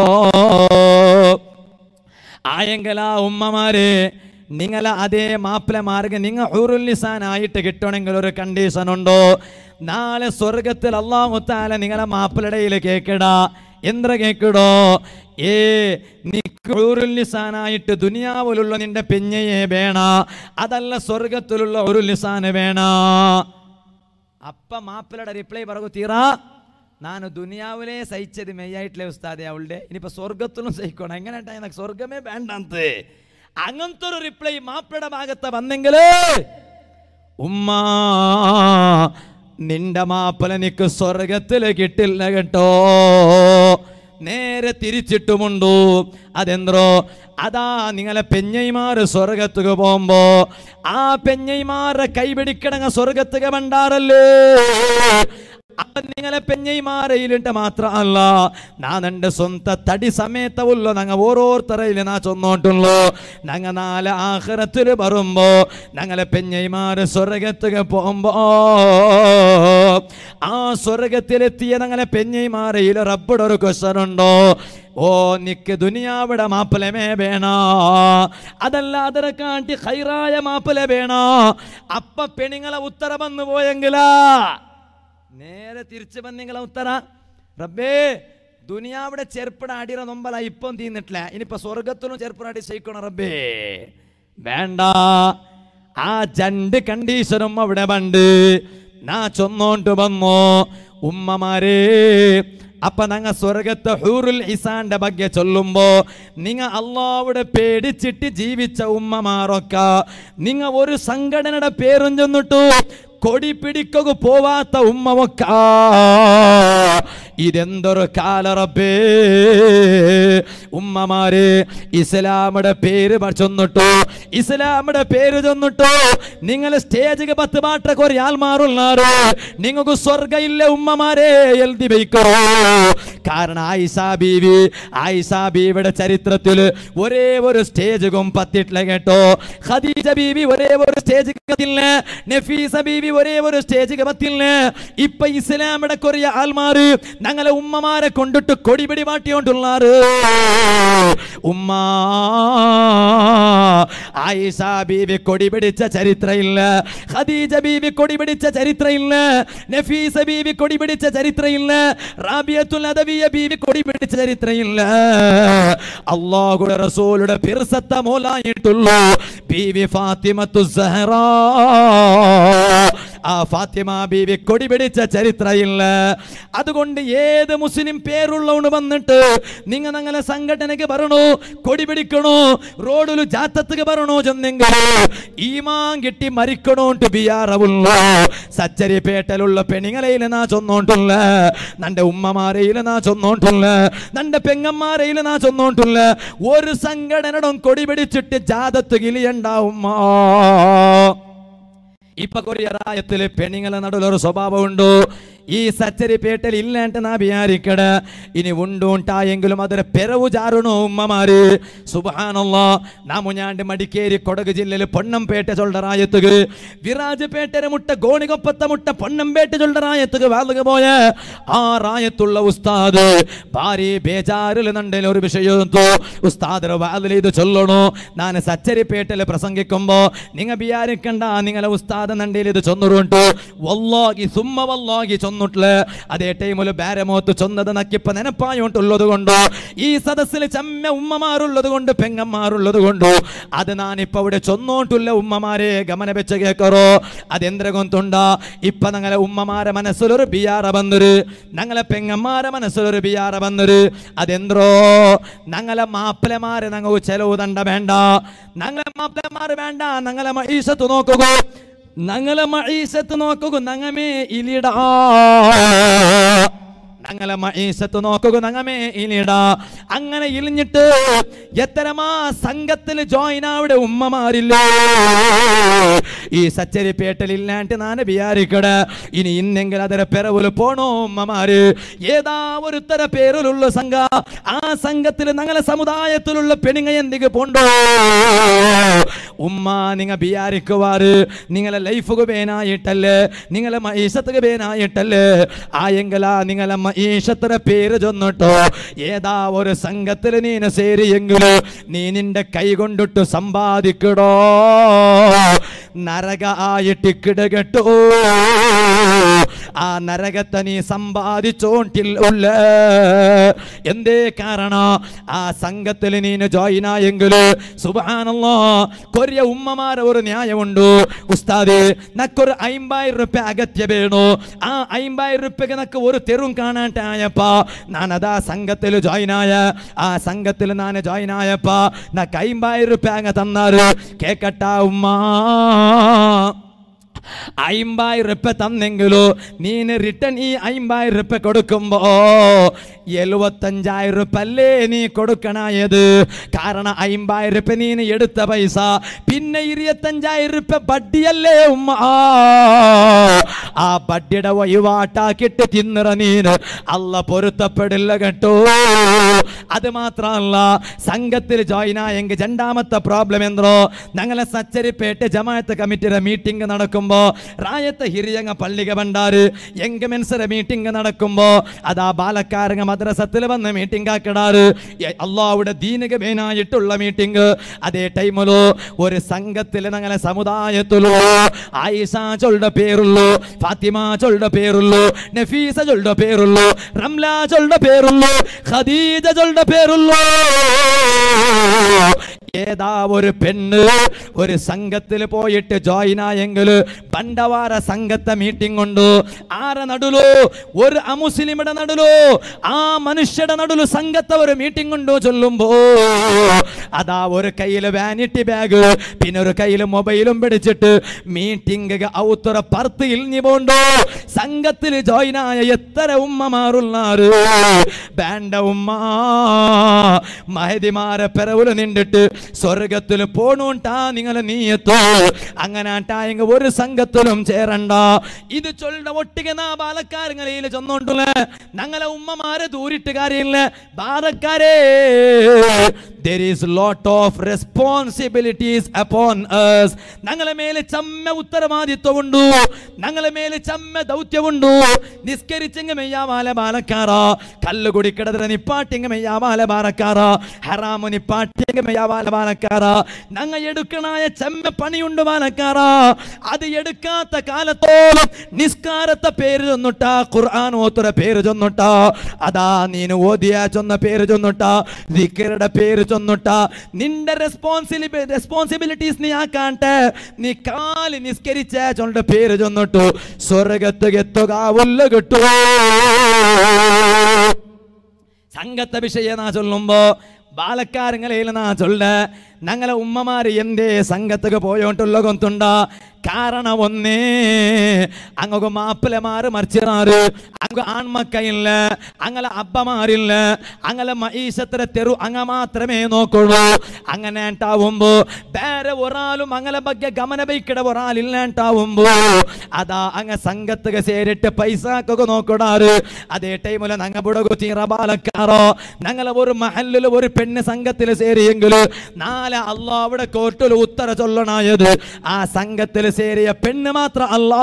ആയെങ്കിൽ ആ ഉമ്മമാരെ നിങ്ങളെ അതേ മാപ്പിള മാർഗം നിങ്ങൾ ഹുറുല്ലിസാനായിട്ട് കിട്ടണമെങ്കിൽ ഒരു കണ്ടീഷൻ ഉണ്ടോ നാളെ സ്വർഗത്തിൽ അള്ളാഹു താല നിങ്ങളെ മാപ്പിളടയിൽ കേക്കടാ എന്ത്ര കേക്കടോ ഏ നീ ഹുറുല്ലിസാനായിട്ട് ദുനിയാവിലുള്ള നിന്റെ പെഞ്ഞയെ വേണ അതല്ല സ്വർഗത്തിലുള്ള ഒരു ലിസാന് വേണ അപ്പ മാപ്പിളയുടെ റിപ്ലൈ പറകു തീറാ ನಾನು ದುನಿಯಾವಲೇ ಸಹಿച്ചത് മെയ്യായിട്ടില്ലേ ഉസ്താദെ അവളുടെ ഇനിയിപ്പോ സ്വർഗത്തിലും സഹിക്കണം എങ്ങനെ എനിക്ക് സ്വർഗമേ വേണ്ടത് അങ്ങനത്തെ ഒരു റിപ്ലൈ മാപ്പിളയുടെ ഭാഗത്ത് വന്നെങ്കില് ഉമ്മ നിന്റെ മാപ്പിള നിക്ക് സ്വർഗത്തില് കിട്ടില്ല കേട്ടോ നേരെ തിരിച്ചിട്ടുമുണ്ടു അതെന്തോ അതാ നിങ്ങളെ പെഞ്ഞൈമാര് സ്വർഗത്തുക പോകുമ്പോ ആ പെഞ്ഞൈമാരെ കൈപിടിക്കണങ്ങ സ്വർഗത്തുക ഭണ്ടാറല്ലേ അപ്പൊ നിങ്ങളെ പെഞ്ഞൈമാരയിലിട്ട് മാത്രമല്ല ഞാൻ എൻ്റെ സ്വന്ത തടി സമേതവുള്ളൂ ഞങ്ങൾ ഓരോരുത്തരയിൽ നാ ചൊന്നോട്ടുള്ളൂ ഞങ്ങൾ നാളെ ആഹ്റത്തിൽ വരുമ്പോ ഞങ്ങളെ പെഞ്ഞൈമാര് സ്വർഗത്തുക പോകുമ്പോ ആ സ്വർഗത്തിലെത്തിയ ഞങ്ങളെ പെഞ്ഞൈമാരയിൽ റബ്ബയുടെ ഒരു ക്വസ്റ്റൻ ഉണ്ടോ ഓ നിക്ക് ദുനിയാവിടെ മാപ്പിളമേ വേണ അതല്ല അതിനെ കാട്ടി ഹൈറായ മാപ്പിള വേണ അപ്പ പെണ്ണുങ്ങളെ ഉത്തര വന്നു പോയെങ്കിലാ നേരെ തിരിച്ചു വന്നിങ്ങളെ ഉത്തര റബ്ബേ ദുനിയാവിടെ ചെറുപ്പട അടിറ നൊമ്പല ഇപ്പം തീന്നിട്ടില്ല ഇനിയിപ്പോ സ്വർഗത്തിലും ചെറുപ്പട അടി സഹിക്കണം റബ്ബേ വേണ്ട ആ രണ്ട് കണ്ടീഷനും അവിടെ പണ്ട് നാ ചൊന്നോണ്ട് വന്നു ഉമ്മമാരേ അപ്പൊ ഞങ്ങ സ്വർഗത്തെ ഹൂറുൽ ഇസാന്റെ ಬಗ್ಗೆ ചൊല്ലുമ്പോ നിങ്ങ അള്ളാവിടെ പേടിച്ചിട്ട് ജീവിച്ച ഉമ്മമാരൊക്ക നിങ്ങ ഒരു സംഘടനയുടെ പേരും ചെന്നിട്ടു കൊടി പിടിക്കുക പോവാത്ത ഉമ്മവൊക്ക ഇതെന്തൊരു കാലറബേ ഉമ്മമാര് ഇസ്ലാമുടെ പേര് പ- ചൊന്നിട്ടു ഇസ്ലാമുടെ പേര് ചൊന്നിട്ടു നിങ്ങൾ സ്റ്റേജിಗೆ പത്ത് പാട്ടൊക്കെ ഒരു ആൾമാറുള്ളാറ് നിങ്ങൾക്ക് സ്വർഗ ഇല്ല ഉമ്മമാരെ എഴുതി വയ്ക്കോ കാരണം ആയിഷ ബീവി ആയിഷ ബീവിയുടെ ചരിത്രത്തിൽ ഒരേ ഒരു സ്റ്റേജും പത്തിട്ടില്ല കേട്ടോ ഖദീജ ബീവി ഒരേ ഒരു സ്റ്റേജ് പത്തില്ല നഫീസ ബീവി ഒരേ ഒരു സ്റ്റേജ് പത്തില്ല ഇപ്പൊ ഇസ്ലാമിടെ കൊറിയ ആൾമാര് ഞങ്ങളെ ഉമ്മമാരെ കൊണ്ടിട്ട് കൊടിപിടി മാട്ടിയോണ്ടുള്ളാറ് ഉമ്മ ആയിഷ ബീവി കൊടി പിടിച്ച ചരിത്രമില്ല ഖദീജ ബീവി കൊടി പിടിച്ച ചരിത്രമില്ല നഫീസ ബീവി കൊടി പിടിച്ച ചരിത്രമില്ല റാബിയത്തുൽ അദവിയ ബീവി കൊടി പിടിച്ച ചരിത്രമില്ല അള്ളാഹുടെ റസൂലുടെ പിർസത്ത മോലായിട്ടുള്ളൂ ബീവി ഫാത്തിമത്തു സഹറ ആ ഫാത്തിമ ബീവി കൊടി പിടിച്ച ചരിത്രമില്ല അതുകൊണ്ട് ഏത് മുസ്ലിം പേരുള്ളവണ് വന്നിട്ട് നിങ്ങൾ ഞങ്ങളെ സംഘടനയ്ക്ക് പറയണു കൊടി പിടിക്കണോ റോഡിൽ ജാത്തത്തുക്ക് പറയണോ ചെന്നെങ്കിൽ ഈമാൻ കിട്ടി മരിക്കണോണ്ട് ബിയാറവുള്ള സച്ചരിപ്പേട്ടലുള്ള പെണിങ്ങളയിൽ നാ ചൊന്നോണ്ടുള്ള നന്റെ ഉമ്മമാരയിൽ നാ ചൊന്നോണ്ടുള്ള നന്റെ പെങ്ങന്മാരയിൽ നാ ചൊന്നോണ്ടുള്ള ഒരു സംഘടനയുടെ കൊടി പിടിച്ചിട്ട് ജാതത്ത് കിളിയുണ്ടാവുമ്മ ഇപ്പൊ കൊറിയറായത്തില് പെണ്ണുങ്ങളെ നടുവിലൊരു സ്വഭാവമുണ്ടോ ഈ സച്ചരിപ്പേട്ടൽ ഇല്ലാണ്ട് നാ വിചാരിക്കട ഇനി ഉണ്ടുണ്ടായെങ്കിലും അതൊരു പെരവു ചാരണോ ഉമ്മമാര് സുബാനുള്ള നാ മുഞ്ഞാണ്ട് മടിക്കേരി കൊടക് ജില്ലയിൽ പൊണ്ണംപേട്ട ചൊല്ലറായത്തുക വിറാജപേട്ടര മുട്ട ഗോണികൊപ്പത്ത മുട്ട പൊണ്ണംപേട്ട ചൊല്ലറായത്തുക വാളുക പോയ ആ റായത്തുള്ള ഉസ്താദ് ഭാര്യ ബേജാറിൽ നണ്ടൽ ഒരു വിഷയം ഉസ്താദർ വാതിൽ ഇത് ചൊല്ലണോ ഞാൻ സച്ചരിപ്പേട്ടൽ പ്രസംഗിക്കുമ്പോ നിങ്ങ വിചാരിക്കണ്ട നിങ്ങളെ ഉസ്താദ് നണ്ടയിൽ ഇത് ചൊന്നുറുണ്ട് വല്ലാഹി സുമ്മ വല്ലാഹി ചൊന്നു ചൊന്നിട്ടില്ല അതേ ടൈമില് ബാരമോത്ത് ചൊന്നത് നക്കിപ്പ നെനപ്പായോണ്ടുള്ളത് കൊണ്ടോ ഈ സദസ്സിൽ ചമ്മ ഉമ്മമാരുള്ളത് കൊണ്ട് പെങ്ങന്മാരുള്ളത് കൊണ്ടോ അത് ഞാനിപ്പോ ഇവിടെ ചൊന്നോട്ടുള്ള ഉമ്മമാരെ ഗമന വെച്ച് കേക്കറോ അതെന്ത്ര കൊന്തുണ്ട ഇപ്പൊ ഞങ്ങളെ ഉമ്മമാരെ മനസ്സിലൊരു ബിയാറ വന്നൊരു ഞങ്ങളെ പെങ്ങന്മാരെ മനസ്സിലൊരു ബിയാറ വന്നൊരു അതെന്ത്രോ ഞങ്ങളെ മാപ്പിളമാരെ ഞങ്ങൾക്ക് ചെലവ് തണ്ട വേണ്ട ഞങ്ങളെ മാപ്പിളമാര് വേണ്ട ഞങ്ങളെ മീസത്ത് നോക്കുക ഞങ്ങളെ മീസത്ത് നോക്കുക ഞങ്ങമേ ഇലിടാ ഞങ്ങളെ മീസത്ത് നോക്കുക ഞങ്ങമേ ഇലിടാ അങ്ങനെ ഇലിഞ്ഞിട്ട് എത്തരമാ സംഘത്തിൽ ജോയിൻ ആവിടെ ഉമ്മമാരില്ലേ ഈ സച്ചരിപ്പേട്ടൽ ഇല്ലാണ്ട് ഞാൻ വിചാരിക്കട ഇനി ഇന്നെങ്കിൽ അതിരെ പെരവുല് പോണോ ഉമ്മമാര് ഏതാ ഒരുത്തര പേരിലുള്ള സംഘ ആ സംഘത്തിൽ ഞങ്ങളെ സമുദായത്തിലുള്ള പെണ്ണുങ്ങ എന്തിക്ക് പോണ്ടോ ഉമ്മ നിങ്ങ വിചാരിക്കുവാറ് നിങ്ങളെ ലൈഫുക പേനായിട്ടല്ലേ നിങ്ങളെ മീശത്തുക പേനായിട്ടല്ലേ ആയെങ്കിലാ നിങ്ങളെ മീശത്ര പേര് ചൊന്നിട്ടോ ഏതാ ഒരു സംഘത്തിൽ നീന സേരിയെങ്കില് നീ നിന്റെ കൈ കൊണ്ടിട്ട് സമ്പാദിക്കടോ നരക ആയിട്ട് കിടകട്ടോ ആ നരകത്തെ നീ സമ്പാദിച്ചോണ്ടിൽ ഉള്ള എന്തേ കാരണം ആ സംഘത്തിൽ നീ ജോയിൻ ആയെങ്കില് സുബാനല്ലോ കൊറിയ ഉമ്മമാരെ ഒരു ന്യായമുണ്ട് ഉസ്താദ് നക്കൊരു അയിമ്പായിരം റുപ്യ അഗത്യ വേണു ആ അയിമ്പായിരം റുപ്യക്ക് നക്ക് ഒരു തെറും കാണാണ്ടായപ്പ ഞാൻ അതാ സംഘത്തിൽ ജോയിൻ ആയ ആ സംഘത്തിൽ ഞാൻ ജോയിൻ ആയപ്പ നക്ക് അയിമ്പായിരം റുപ്യ അങ്ങ് തന്നാറ് കേക്കട്ട ഉമ്മ അയിമ്പായിരം റുപ്യ തന്നെങ്കിലോ നീന് റിട്ടേൺ ഈ അയിമ്പായിരം റുപ്യ കൊടുക്കുമ്പോ എഴുപത്തഞ്ചായിരം റുപ്യ അല്ലേ നീ കൊടുക്കണായത് കാരണം അയിമ്പായിരം റുപ്യ നീന് എടുത്ത പൈസ പിന്നെ ഇരുപത്തഞ്ചായിരം റുപ്യ ബഡ്ഡിയല്ലേ ഉമ്മ ആ ബഡ്ഡിയുടെ ഒഴിവാട്ടാക്കിട്ട് തിന്നിറ നീന് അല്ല പൊരുത്തപ്പെടില്ല കേട്ടോ അത് മാത്രമല്ല സംഘത്തിൽ ജോയിൻ ആയെങ്കിൽ രണ്ടാമത്തെ പ്രോബ്ലം എന്തോ ഞങ്ങളെ സച്ചരിപ്പേട്ട് ജമാഅത്ത് കമ്മിറ്റിയുടെ മീറ്റിംഗ് നടക്കുമ്പോ റായത്തെ ഹിരിയങ്ങ പള്ളിക ഭണ്ടാറ് എങ്ക മെൻസര മീറ്റിംഗ് നടക്കുമ്പോ അതാ ബാലക്കാരങ്ങ മദ്രസത്തിൽ വന്ന് മീറ്റിംഗ് ആക്കിടാറ് അള്ളാവിടെ ദീനക മേനായിട്ടുള്ള മീറ്റിംഗ് അതേ ടൈമിലോ ഒരു സംഘത്തിൽ ഞങ്ങളെ സമുദായത്തിലോ ആയിഷ ചൊല്ലുടെ പേരുള്ളൂ ഫാത്തിമ ചൊല്ലുടെ പേരുള്ളൂ നഫീസ ചൊല്ലുടെ പേരുള്ളൂ റംല ചൊല്ലുടെ പേരുള്ളൂ ഖദീജ ചൊല്ലുടെ പേരുള്ളൂ ഏതാ ഒരു പെണ്ണ് ഒരു സംഘത്തിൽ പോയിട്ട് ജോയിൻ ആയെങ്കിൽ പണ്ടവാര സംഘത്തെ മീറ്റിംഗ് ഉണ്ട് ആരെ നടുലോ ഒരു അമുസ്ലിമിയുടെ നടുലോ ആ മനുഷ്യരുടെ നടുലു സംഘത്തെ ഒരു മീറ്റിംഗ് ഉണ്ടോ ചൊല്ലുമ്പോ അതാ ഒരു കയ്യില് വാനിറ്റി ബാഗ് പിന്നെ ഒരു കയ്യില് മൊബൈലും പിടിച്ചിട്ട് മീറ്റിംഗ് ഔത്തുറ പറത്ത് ഇൽഞ്ഞു പോണ്ടോ സംഘത്തിൽ ജോയിൻ ആയ എത്ര ഉമ്മമാറുള്ളാറ് വേണ്ട ഉമ്മ മഹതിമാരെ പെരവുല് നിണ്ടിട്ട് സ്വർഗത്തിൽ പോണൂട്ടാ നിങ്ങളെ നീയത്തോ അങ്ങനെ ആട്ടായെങ്ക ഒരു സംഘത്തിലും ചേരണ്ട ഇത് ചൊല്ല ഒട്ടിക നാ ബാലക്കാരങ്ങളിൽ ചെന്നോണ്ടുള്ള ഞങ്ങളെ ഉമ്മമാരെ ദൂരിട്ട് കാര്യമില്ല ബാലക്കാരെ there is lot of responsibilities upon us ഞങ്ങളെ മേലെ ചമ്മ ഉത്തരവാദിത്വമുണ്ട് ഞങ്ങളെ മേലെ ചമ്മ ദൗത്യമുണ്ട് നിസ്കരിച്ചെങ്ക മെയ്യാവാല ബാലക്കാറ കല്ല് കുടിക്കിടതിര നിപ്പാട്ടിങ്ക മെയ്യാവാല ബാലക്കാറ ഹറാമു നിപ്പാട്ടിങ്ക മെയ്യാവാല ബാലക്കാറ ഞങ്ങൾ എടുക്കണായ ചെമ്മ പണിയുണ്ട് ബാലക്കാറ അത് എടുക്കാത്ത കാലത്തോളം നിസ്കാരത്തെ പേര് ചൊന്നിട്ട ഖുർആൻ ഓത്തുര പേര് ചൊന്നിട്ട അതാ നീನು ഓതിയ ചൊന്ന പേര് ചൊന്നിട്ട ദിക്കറുടെ പേര് ചൊന്നിട്ട നിന്റെ റെസ്പോൺസിബിലി റെസ്പോൺസിബിലിറ്റീസ് നീ ആക്കാണ്ടെ നീ കാല് നിസ്കരിച്ച ചൊണ്ട പേര് ചൊന്നിട്ടു സ്വർഗത്ത് എത്തുക ഉല്ല കിട്ടുവോ സംഘത്തെ വിഷയം നാ ചൊല്ലുമ്പോ ബാലക്കാരങ്ങളിൽ നാ ചൊല്ല ഞങ്ങളെ ഉമ്മമാര് എന്തേ സംഘത്തൊക്കെ പോയോണ്ടുള്ള കൊന്തുണ്ട കാരണം ഒന്നേ അങ്ങക്ക് മാപ്പിളമാര് മറിച്ചിറാറ് അങ്ങ് ആൺമക്കയില്ല അങ്ങനെ അബ്ബമാരില്ല അങ്ങനെ മീശത്ര തെരു അങ്ങ മാത്രമേ നോക്കുള്ളൂ അങ്ങനെ ഉണ്ടാവുമ്പോ വേറെ ഒരാളും അങ്ങനെ ಬಗ್ಗೆ ಗಮನ ಬೈಕಿಡ ഒരാളില്ല ഉണ്ടാവുമ്പോ അതാ അങ്ങ സംഘത്തുക ಸೇರಿട്ട് പൈസക്കൊക്കെ നോക്കിടാറ് അതേ ടൈമില് ഞങ്ങ ബുടകു തീറ ബാലക്കാറോ ഞങ്ങളെ ഒരു മഹലിൽ ഒരു പെണ്ണ് സംഘത്തിൽ ಸೇರಿയെങ്കില് നാ നാളെ അള്ളാവിടെ കോർട്ടിൽ ഉത്തര ചൊല്ലണായത് ആ സംഘത്തിൽ ചേരിയ പെണ്ണ് മാത്രം അല്ലാ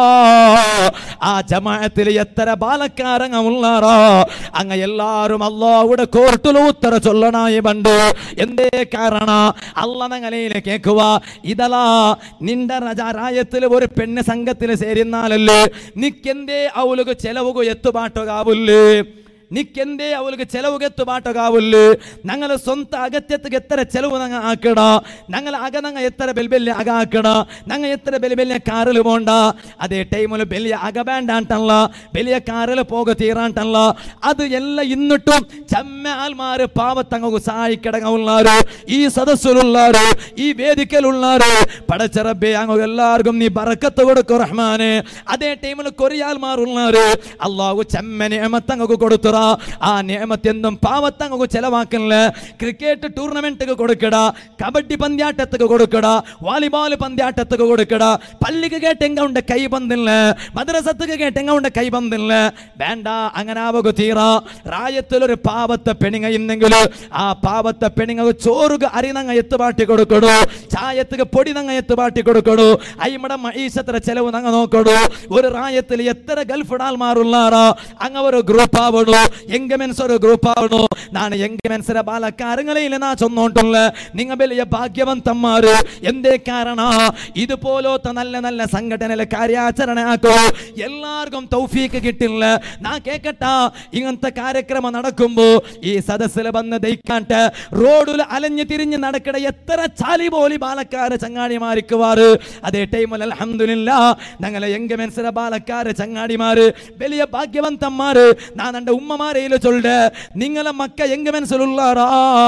ആ ജമാഅത്തിൽ എത്ര ബാലക്കാരങ്ങ ഉള്ളാറോ അങ്ങ എല്ലാരും അള്ളാവിടെ കോർട്ടിൽ ഉത്തര ചൊല്ലണായി പണ്ട് എന്തേ കാരണ അല്ല ഞങ്ങളെ കേക്കുക ഇതലാ നിന്റെ രായത്തിൽ ഒരു പെണ്ണ് സംഘത്തിൽ ചേരുന്നാലല്ലേ നിക്കെന്തേ അവൾക്ക് ചെലവുക എത്തുപാട്ടുകാവില്ലേ നിക്കെന്തേ അവൾക്ക് ചെലവുക എത്തുപാട്ടുകാവില്ലേ ഞങ്ങളെ സ്വന്തം അകത്യത്തിക്ക് എത്ര ചെലവ് ഞങ്ങൾ ആക്കട ഞങ്ങൾ അക ഞങ്ങൾ എത്ര ബെൽബെല്ലെ അക ആക്കട ഞങ്ങൾ എത്ര ബെലിബെല്ലെ കാറിൽ പോണ്ട അതേ ടൈമിൽ വലിയ അക വേണ്ടാണ്ടല്ല വലിയ കാറിൽ പോക തീരാണ്ടല്ല അത് എല്ലാം ഇന്നിട്ടും ചമ്മ ആൽമാര് പാവത്തങ്ങു സഹായിക്കടങ്ങുള്ളാര് ഈ സദസ്സിലുള്ളാര് ഈ വേദിക്കലുള്ളാര് പടച്ചറബെ അങ്ങ് എല്ലാവർക്കും നീ ബറക്കത്ത് കൊടുക്കും റഹ്മാന് അതേ ടൈമിൽ കൊറിയാൽമാരുള്ളാര് അള്ളാഹു ചെമ്മ നിയമത്തങ്ങക്ക് കൊടുത്തുറ ആ നിയമത്ത് എന്തും പാവത്തങ്ങക്ക് ചെലവാക്കല്ല ക്രിക്കറ്റ് ടൂർണമെന്റിಗೆ കൊടുക്കട കബഡി പന്ത്യാട്ടத்துக்கு കൊടുക്കട വാലിബാൾ പന്ത്യാട്ടத்துக்கு കൊടുക്കട പള്ളിക്ക് കേട്ടെങ്ക ഉണ്ട് കൈ ബന്ധില്ല മദ്രസത്തുക്ക് കേട്ടെങ്ക ഉണ്ട് കൈ ബന്ധില്ല വേണ്ട അങ്ങനെ ആവുക തീറ റായത്തിലൊരു പാവത്തെ പെണിങ്ങ ഇന്നെങ്കിൽ ആ പാവത്തെ പെണിങ്ങ ചോറുക അരിനങ്ങ എത്തുപാട്ടി കൊടുക്കടു ചായത്തുക പൊടി നങ്ങ എത്തുപാട്ടി കൊടുക്കടു അയ്മടെ മൈസത്ര ചെലവ് നങ്ങ നോക്കടു ഒരു റായത്തിൽ എത്ര ഗൾഫ് ആൾമാറുള്ളാറാ അങ്ങ ഒരു ഗ്രൂപ്പ് ആവണു എങ്ക മെൻസ് ഒരു ഗ്രൂപ്പ് ആവണു ನಾನು ಎಂಗೆ ಮೆನ್ಸರ ಬಾಲಕಾರங்களிൽ നാ ചൊന്നോണ്ടുള്ള നിങ്ങ വലിയ ഭാഗ്യവന്തന്മാര് എന്തേ കാരണ ഇതുപോലത്തെ നല്ല നല്ല സംഘടനയിലെ കാര്യാചരണ ആക്കോ എല്ലാവർക്കും തൗഫീക്ക് കിട്ടില്ല നാ കേക്കട്ട ഇങ്ങനത്തെ കാര്യക്രമം നടക്കുമ്പോ ഈ സദസ്സിൽ വന്ന് ദയിക്കാട്ട് റോഡിൽ അലഞ്ഞു തിരിഞ്ഞ് നടക്കട എത്ര ചാലി പോലി ബാലക്കാര് ചങ്ങാടിമാരിക്കുവാറ് അതേ ടൈമിൽ അലഹമില്ല ഞങ്ങളെ എങ്ക മെൻസര ബാലക്കാര് ചങ്ങാടിമാര് വലിയ ഭാഗ്യവന്തന്മാര് ഞാൻ എന്റെ ഉമ്മമാരയില് ചൊല്ല് നിങ്ങളെ മക്ക എങ്ക മനസ്സിലുള്ളാറാ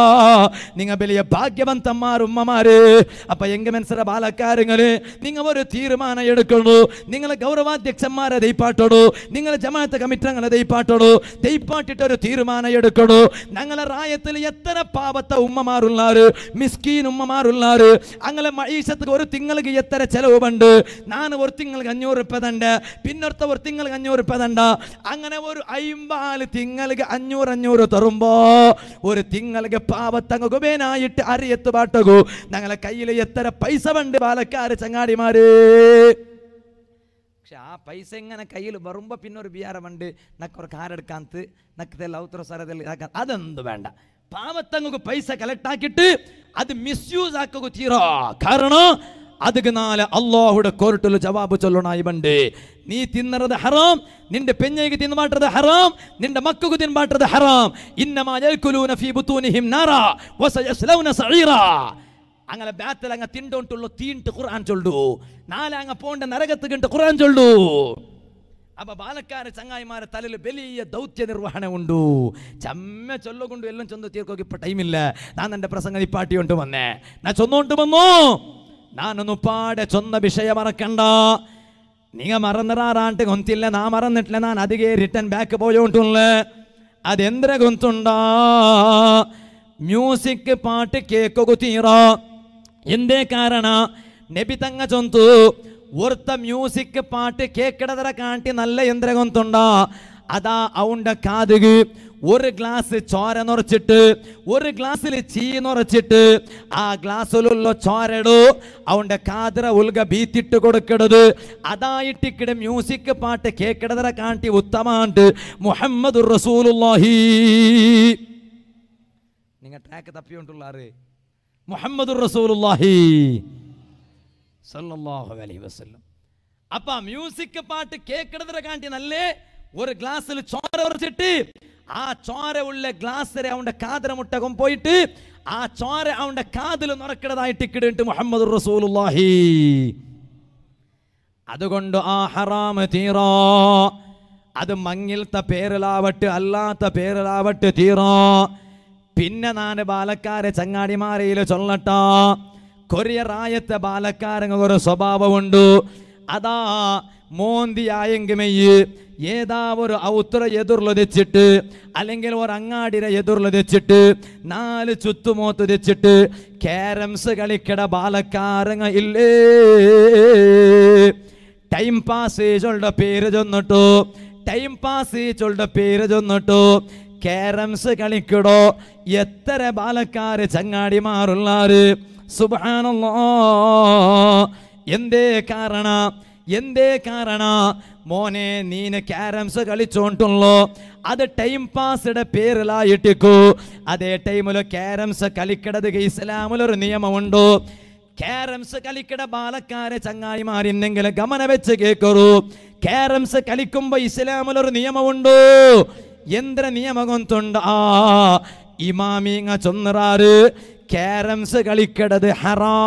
നിങ്ങ വലിയ ഭാഗ്യവന്തന്മാർ ഉമ്മമാര് അപ്പൊ എങ്ക മനസ്സിലെ ബാലക്കാരങ്ങള് നിങ്ങ ഒരു തീരുമാനം എടുക്കണു നിങ്ങളെ ഗൗരവാധ്യക്ഷന്മാരെ ദയിപ്പാട്ടോടു നിങ്ങളെ ജമാഅത്ത് കമ്മിറ്റങ്ങളെ ദയിപ്പാട്ടോടു ദയിപ്പാട്ടിട്ട് ഒരു തീരുമാനം എടുക്കണു ഞങ്ങളെ റായത്തിൽ എത്ര പാവത്തെ ഉമ്മമാരുള്ളാറ് മിസ്കീൻ ഉമ്മമാരുള്ളാറ് അങ്ങനെ മൈസത്ത് ഒരു തിങ്ങൾക്ക് എത്ര ചെലവ് ഉണ്ട് ഞാൻ ഒരു തിങ്ങൾക്ക് അഞ്ഞൂറ് രൂപ തണ്ട് പിന്നൊരുത്ത ഒരു തിങ്ങൾക്ക് അഞ്ഞൂറ് രൂപ തണ്ട അങ്ങനെ ഒരു അയിമ്പാല് തിങ്ങൾക്ക് അഞ്ഞൂറ് അഞ്ഞൂറ് തരുമ്പോ ഒരു തിങ്ങൾക്ക് പാവത്തങ്ങ ഗുബേനായിട്ട് അറിയത്ത് പാട്ടകു ഞങ്ങളെ കയ്യിൽ എത്ര പൈസ ഉണ്ട് പാലക്കാര് ചങ്ങാടിമാര് പക്ഷെ ആ പൈസ ഇങ്ങനെ കയ്യിൽ വരുമ്പോ പിന്നെ ഒരു ബിയാരമുണ്ട് നക്കൊരു കാരെടുക്കാന്ത് നക്കതെല്ലാം ഔത്ര സ്ഥലದಲ್ಲಿ അതെന്ത് വേണ്ട പാവത്തങ്ങക്ക് പൈസ കളക്ട് ആക്കിയിട്ട് അത് മിസ്യൂസ് ആക്കുക തീരോ കാരണം ಅದಕ್ಕೆ ನಾಳೆ ಅಲ್ಲಾಹುಡ ಕೋರ್ಟಲು ಜವಾಬು ಚೊಲ್ಲೋಣ ಬಂಡೆ ನೀ ತಿನ್ನರದ ಹರಾಮ್ ನಿಂಡೆ ಪೆಂಜೆಗೆ ತಿನ್ಬಾಟ್ರದ ಹರಾಮ್ ನಿಂಡೆ ಮಕ್ಕಗೂ ತಿನ್ಬಾಟ್ರದ ಹರಾಮ್ ಇನ್ನಮ ಯಲ್ಕುಲೂನ ಫೀ ಬುತೂನಿಹಿಂ ನಾರಾ ವಸ ಯಸ್ಲೌನ ಸഈರಾ അങ്ങനെ ബാത്തിൽ അങ്ങ് തിണ്ടോണ്ടുള്ള തീണ്ട് ഖുർആൻ ചൊല്ലു നാളെ അങ്ങ് പോണ്ട നരകത്തുകിണ്ട് ഖുർആൻ ചൊല്ലു അപ്പൊ ബാലക്കാര ചങ്ങായിമാരെ തലയിൽ വലിയ ദൗത്യ നിർവഹണം ഉണ്ടു ചമ്മ ചൊല്ലുകൊണ്ട് എല്ലാം ചൊന്ന് തീർക്കൊക്കെ ഇപ്പൊ ടൈമില്ല ഞാൻ എന്റെ പ്രസംഗം ഇപ്പാട്ടി കൊണ്ട് വന്നേ ഞാൻ ചൊന്നോണ്ട് വന്നു ನಾನೊಂದು ಪಾಡೆ ಚೊಂದ ವಿಷಯ ಮರಕಂಡ ನೀಗ ಮറന്നിರಾറാണ്ട് ಗೊತ್ತಿಲ್ಲ ನಾ ಮറന്നിಟ್ಲೆ ನಾನು ಅದಿಗೆ ರಿಟರ್ನ್ ಬ್ಯಾಕ್ പോയോണ്ടുള്ള അതെന്തര ഗൊന്തുണ്ട മ്യൂസിക് പാട്ട് കേക്കൊക്കെ തീറ എന്തേ കാരണ നബി തങ്ങ ചൊന്തു ഒരുത്ത മ്യൂസിക് പാട്ട് കേക്കിടതര കാട്ടി നല്ല യന്ത്ര ഗൊന്തുണ്ട അതാ അവന്റെ കാതുക് ഒരു ഗ്ലാസ് ചോര നിറച്ചിട്ട് ഒരു ഗ്ലാസ്സിൽ ചീ നിറച്ചിട്ട് ആ ഗ്ലാസ്സിലുള്ള ചോരടു അവന്റെ കാതിര ഉൽഗ ബീത്തിട്ട് കൊടുക്കടത് അതായിട്ടിക്കിട മ്യൂസിക് പാട്ട് കേക്കിടതര കാട്ടി ഉത്തമാണ്ട് മുഹമ്മദ് റസൂലുള്ളാഹി നിങ്ങൾ ട്രാക്ക് തപ്പിയോണ്ടുള്ളാറ് മുഹമ്മദ് റസൂലുള്ളാഹി സല്ലല്ലാഹു അലൈഹി വസല്ലം അപ്പ മ്യൂസിക് പാട്ട് കേക്കിടതര കാട്ടി നല്ലേ ഒരു ഗ്ലാസ്സിൽ ചോര ഉറച്ചിട്ട് ആ ചോര ഉള്ള ഗ്ലാസ്സിലെ അവന്റെ കാതിര മുട്ടകം പോയിട്ട് ആ ചോര അവന്റെ കാതിൽ നിറക്കിടതായിട്ട് ഇക്കിടുണ്ട് മുഹമ്മദ് റസൂലുള്ളാഹി അതുകൊണ്ട് ആ ഹറാമ് തീറോ അത് മങ്ങിലത്തെ പേരിലാവട്ടെ അല്ലാത്ത പേരിലാവട്ടെ തീറോ പിന്നെ നാല് ബാലക്കാരെ ചങ്ങാടിമാരയിൽ ചൊല്ലട്ട കൊറിയറായത്തെ ബാലക്കാരങ്ങ ഒരു സ്വഭാവമുണ്ട് അതാ മോന്തിയായെങ്കിമെയ്യ് ഏതാ ഒരു ഔത്ര എതിർല് തെച്ചിട്ട് അല്ലെങ്കിൽ ഒരു അങ്ങാടിരെ എതിർല് തെച്ചിട്ട് നാല് ചുത്തുമോത്ത് തെച്ചിട്ട് ക്യാരംസ് കളിക്കട ബാലക്കാരങ്ങ ഇല്ലേ ടൈം പാസ് ചൊല്ലുടെ പേര് ചൊന്നിട്ടു ടൈം പാസ് ചൊല്ലുടെ പേര് ചൊന്നിട്ടു ക്യാരംസ് കളിക്കടോ എത്ര ബാലക്കാര് ചങ്ങാടിമാറുള്ളാര് സുബ്ഹാനല്ലാ എന്തേ കാരണ എന്തേ കാരണ മോനെ നീന് ക്യാരംസ് കളിച്ചോണ്ടുള്ളോ അത് ടൈം പാസ്യുടെ പേരിലായിട്ടിക്കു അതേ ടൈമില് ക്യാരംസ് കളിക്കടത് ഇസ്ലാമിലൊരു നിയമമുണ്ടോ ക്യാരംസ് കളിക്കട ബാലക്കാരെ ചങ്ങായിമാരിന്നെങ്കിൽ ഗമന വെച്ച് കേക്കറു ക്യാരംസ് കളിക്കുമ്പോ ഇസ്ലാമിലൊരു നിയമമുണ്ടോ എന്ത്ര നിയമകൊന്തുണ്ട് ആ ഇമാമിങ്ങ ചൊന്നറാറ് ക്യാരംസ് കളിക്കടത് ഹറാ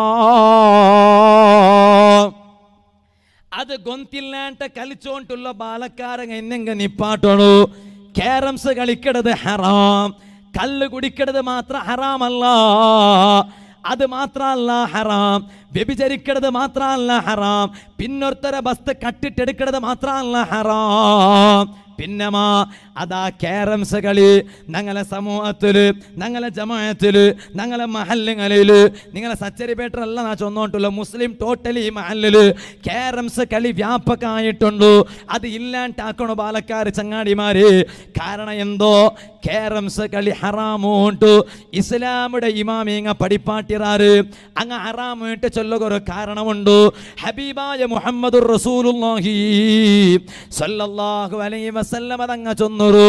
അത് ഗൊന്തില്ലാണ്ട് കളിച്ചോണ്ടുള്ള ബാലക്കാരങ്ങ എന്നെങ്ക നിപ്പാട്ടണു ക്യാരംസ് കളിക്കടത് ഹറാം കല്ല് കുടിക്കടത് മാത്രം ഹറാമല്ല അത് മാത്രമല്ല ഹറാം വ്യഭിചരിക്കണത് മാത്രമല്ല ഹറാം പിന്നൊരുത്തര ബസ്ത് കട്ടിട്ടെടുക്കണത് മാത്രമല്ല ഹറാം പിന്നമാ അതാ ക്യാരംസ് കളി ഞങ്ങളെ സമൂഹത്തില് ഞങ്ങളെ ജമാഅത്തില് ഞങ്ങളെ മഹല്ലുകളില് നിങ്ങളെ സച്ചരിപേട്ടറല്ല നാ ചൊന്നോട്ടുള്ള മുസ്ലിം ടോട്ടലി ഈ മഹല്ലില് ക്യാരംസ് കളി വ്യാപകമായിട്ടുണ്ടു അത് ഇല്ലാണ്ടാക്കണു പാലക്കാർ ചങ്ങാടിമാര് കാരണം എന്തോ ക്യാരംസ് കളി ഹറാമോണ്ടു ഇസ്ലാമുടെ ഇമാമിങ്ങ പഠിപ്പാട്ടിറാറ് അങ്ങ് ഹറാമോട്ട് ചൊല്ലുകൊരു കാരണമുണ്ട് ഹബീബായ മുഹമ്മദുർ റസൂലുള്ളാഹി സല്ലല്ലാഹു അലൈഹി വസല്ലമ തങ്ങ ചൊന്നൊരു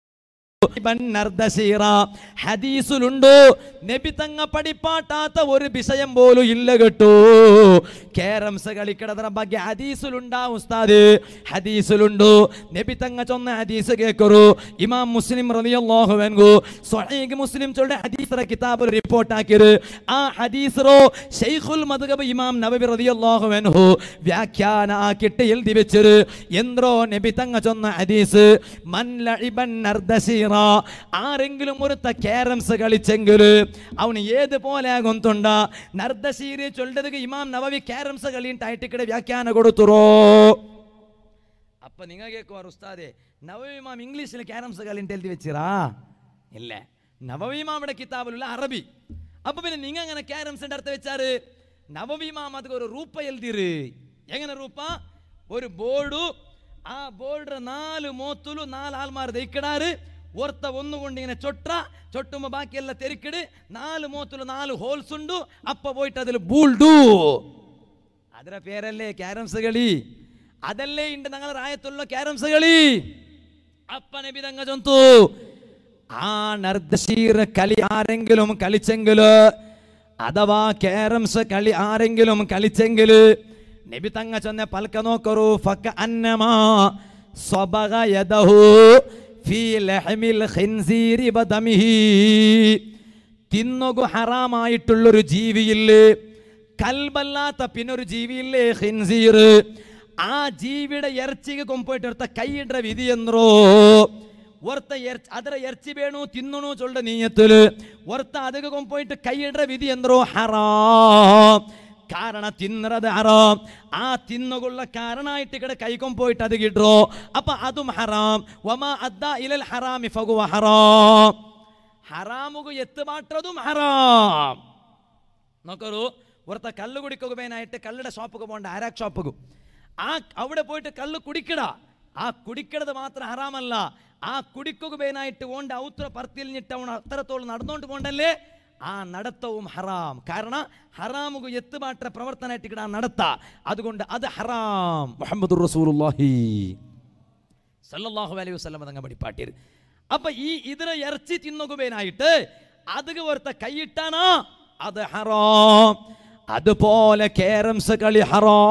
ബന്നർദശീറ. ഹദീസിലുണ്ടോ നബി തങ്ങ പഠിപ്പാട്ടാത്ത ഒരു വിഷയം പോലും ഇല്ല കേട്ടോ കേരംസ് കളിക്കടത്ര ಬಗ್ಗೆ ഹദീസിലുണ്ടാ ഉസ്താദ് ഹദീസിലുണ്ടോ നബി തങ്ങ ചൊന്ന ഹദീസ് കേക്കറു ഇമാം മുസ്ലിം റളിയല്ലാഹു അൻഹു സ്വഹീഹ് മുസ്ലിം ചൊല്ലുന്ന ഹദീസിന്റെ കിതാബിൽ റിപ്പോർട്ട് ആക്കിയത് ആ ഹദീസറോ ഷെയ്ഖുൽ മദ്ഹബ് ഇമാം നബവി റളിയല്ലാഹു അൻഹു വ്യാഖ്യാന ആക്കിയിട്ട് എഴുതി വെച്ചത് എന്ത്രോ നബി തങ്ങ ചൊന്ന ഹദീസ് മൻ ലഇബൻ നർദശീറ ആരെങ്കിലും ഒരുത്ത ക്യാരംസ് കളിച്ചെങ്കിൽ അവന് ഏത് പോലെ ഗൊന്തുണ്ട നർദശീരി ചൊല്ലത് ഇമാം നവവി ക്യാരംസ് കളിയിട്ടായിട്ട് വ്യാഖ്യാന കൊടുത്തുറോ അപ്പൊ നിങ്ങൾ കേൾക്കുവാർ ഉസ്താദെ നവവിമാം ഇംഗ്ലീഷിൽ ക്യാരംസ് കളിയിട്ട് എഴുതി വെച്ചിറാ ഇല്ല നവവിമാമിയുടെ കിതാബിലുള്ള അറബി അപ്പൊ പിന്നെ നിങ്ങ അങ്ങനെ ക്യാരംസിന്റെ അർത്ഥം വെച്ചാറ് നവവിമാം അത് ഒരു രൂപ എഴുതിര് എങ്ങനെ രൂപ ഒരു ബോർഡു ആ ബോർഡ് നാല് മോത്തുಲು നാല് ആൾമാർ ദയിക്കിടാറ് ಒರ್ತ ಒಂದುಗೊಂಡು ಇങ്ങനെ ಚೊಟ್ರ ಚೊಟ್ಟುಮ ಬಾಕಿ ಎಲ್ಲ ತೆರಿಕಿಡು ನಾಲು ಮೂವತ್ತಲು ನಾಲು ಹೋಲ್ಸ್ ಉಂಡು ಅಪ್ಪ പോയിട്ട് അതിൽ ബൂൾഡു ಅದರ പേരല്ലേ ക്യാരംസ് കളി അതല്ലേ ഉണ്ട് ഞങ്ങൾ റായത്തുള്ള ക്യാരംസ് കളി അപ്പ നബി തങ്ങ ചൊന്തു ആ നർദശീർ കളി ആരെങ്കിലും കളിച്ചെങ്കില് അഥവാ ക്യാരംസ് കളി ആരെങ്കിലും കളിച്ചെങ്കില് നബി തങ്ങ ചൊന്ന പൽക്ക നോക്കറു ഫക്ക അന്നമാ സ്വബഗ യദഹു ഫീ ലഹമിൽ ഖിൻസീരി ബദമിഹി തിന്നുകു ഹറാമായിട്ടുള്ളൊരു ജീവിയില്ലേ കൽബല്ലാത്ത പിന്നൊരു ജീവിയില്ലേ ഹിൻസീർ ആ ജീവിയുടെ ഇറച്ചിಗೆ ಕೊಂಪೋയിട്ട് ഒരുത്ത കൈയിട വിധി ಎಂದ್ರೋ ಒರ್ತ ಎರ್ಚ್ ಅದರ ಎರ್ಚಿ ಬೇಣು ತಿನ್ನಣು ಚೊಲ್ಡ ನೀಯತ್ತಲು ಒರ್ತ ಅದಕ್ಕೆ ಕೊಂಪೋയിട്ട് ಕೈಯಿಡ್ರ ವಿಧಿ ಎಂದ್ರೋ ಹರಾಮ್ ಕಾರಣ ತಿನ್ನರದ ಹರಾಮ್ ಆ ತಿನ್ನಗುಳ್ಳ ಕಾರಣ ಇಟ್ಟು ಕಡೆ ಕೈಕೊಂಪೋയിട്ട് ಅದಗಿಡ್ರೋ ಅಪ್ಪ ಅದು ಹರಾಮ್ ವಮ ಅದ್ದ ಇಲಲ್ ಹರಾಮಿ ಫಗುವ ಹರಾಮ್ ഹറാമുകു എത്ത് മാറ്റതും ഹറാം നോക്കൂ ഒരുത്ത കള്ള് കുടിക്കുകയായിട്ട് കള്ളുടെ ഷോപ്പുക്ക് പോകണ്ട ആരാക് ഷോപ്പുക്ക് ആ അവിടെ പോയിട്ട് കള്ള് കുടിക്കട ആ കുടിക്കണത് മാത്രം ഹറാമല്ല ആ കുടിക്കുകയായിട്ട് ഓണ്ട ഔത്ര പർത്തിലിഞ്ഞിട്ട് അവൻ അത്തരത്തോളം നടന്നുകൊണ്ട് പോണ്ടല്ലേ ആ നടത്തവും ഹറാം കാരണം ഹറാമുകു എത്ത് മാറ്റ പ്രവർത്തനമായിട്ട് ആ നടത്ത അതുകൊണ്ട് അത് ഹറാം മുഹമ്മദ് റസൂലുള്ളാഹി സല്ലല്ലാഹു അലൈഹി വസല്ലം തങ്ങ പഠിപ്പാട്ടിയത് അപ്പൊ ഈ ഇതിനെ ഇറച്ചി തിന്നുകുബേനായിട്ട് അത് ഒരുത്ത കൈയിട്ടാണോ അത് ഹറാം അതുപോലെ കേരംസ് കളി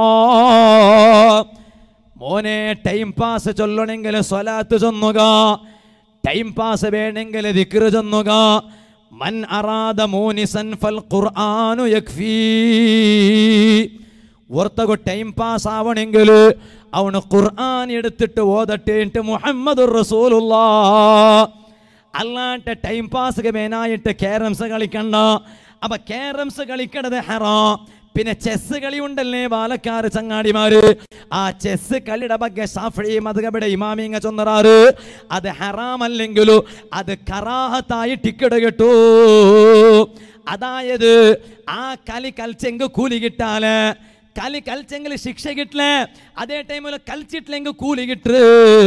ഹറാം മോനെ ടൈം പാസ് ചൊല്ലണമെങ്കിൽ സ്വലാത്ത് ചൊന്നുക ടൈം പാസ് വേണമെങ്കിൽ ദിക്ർ ചൊന്നുക മൻ അറാദ മൂനിസൻ ഫൽ ഖുർആനു യക്ഫീ ഓർത്തകു ടൈം പാസ് ആവണമെങ്കിൽ അവന് ഖുർആൻ എടുത്തിട്ട് ഓതട്ടേട്ട് മുഹമ്മദ് റസൂലുള്ള അല്ലാണ്ട് ടൈം പാസ് മേനായിട്ട് ക്യാരംസ് കളിക്കണ്ട അപ്പൊ ക്യാരംസ് കളിക്കണത് ഹറാം പിന്നെ ചെസ് കളി ഉണ്ടല്ലേ ബാലക്കാര് ചങ്ങാടിമാര് ആ ചെസ് കളിയുടെ ಬಗ್ಗೆ ഷാഫി മദ്ഹബിയുടെ ഇമാമിങ്ങ ചൊന്നറാറ് അത് ഹറാമല്ലെങ്കിലും അത് കറാഹത്തായി ടിക്കറ്റ് കിട്ടൂ അതായത് ആ കളി കളിച്ചെങ്ക് കൂലി കിട്ടാല് കളി കളിച്ചെങ്കിൽ ശിക്ഷ കിട്ടില്ലേ അതേ ടൈമിൽ കളിച്ചിട്ടില്ലെങ്കിൽ കൂലി കിട്ടു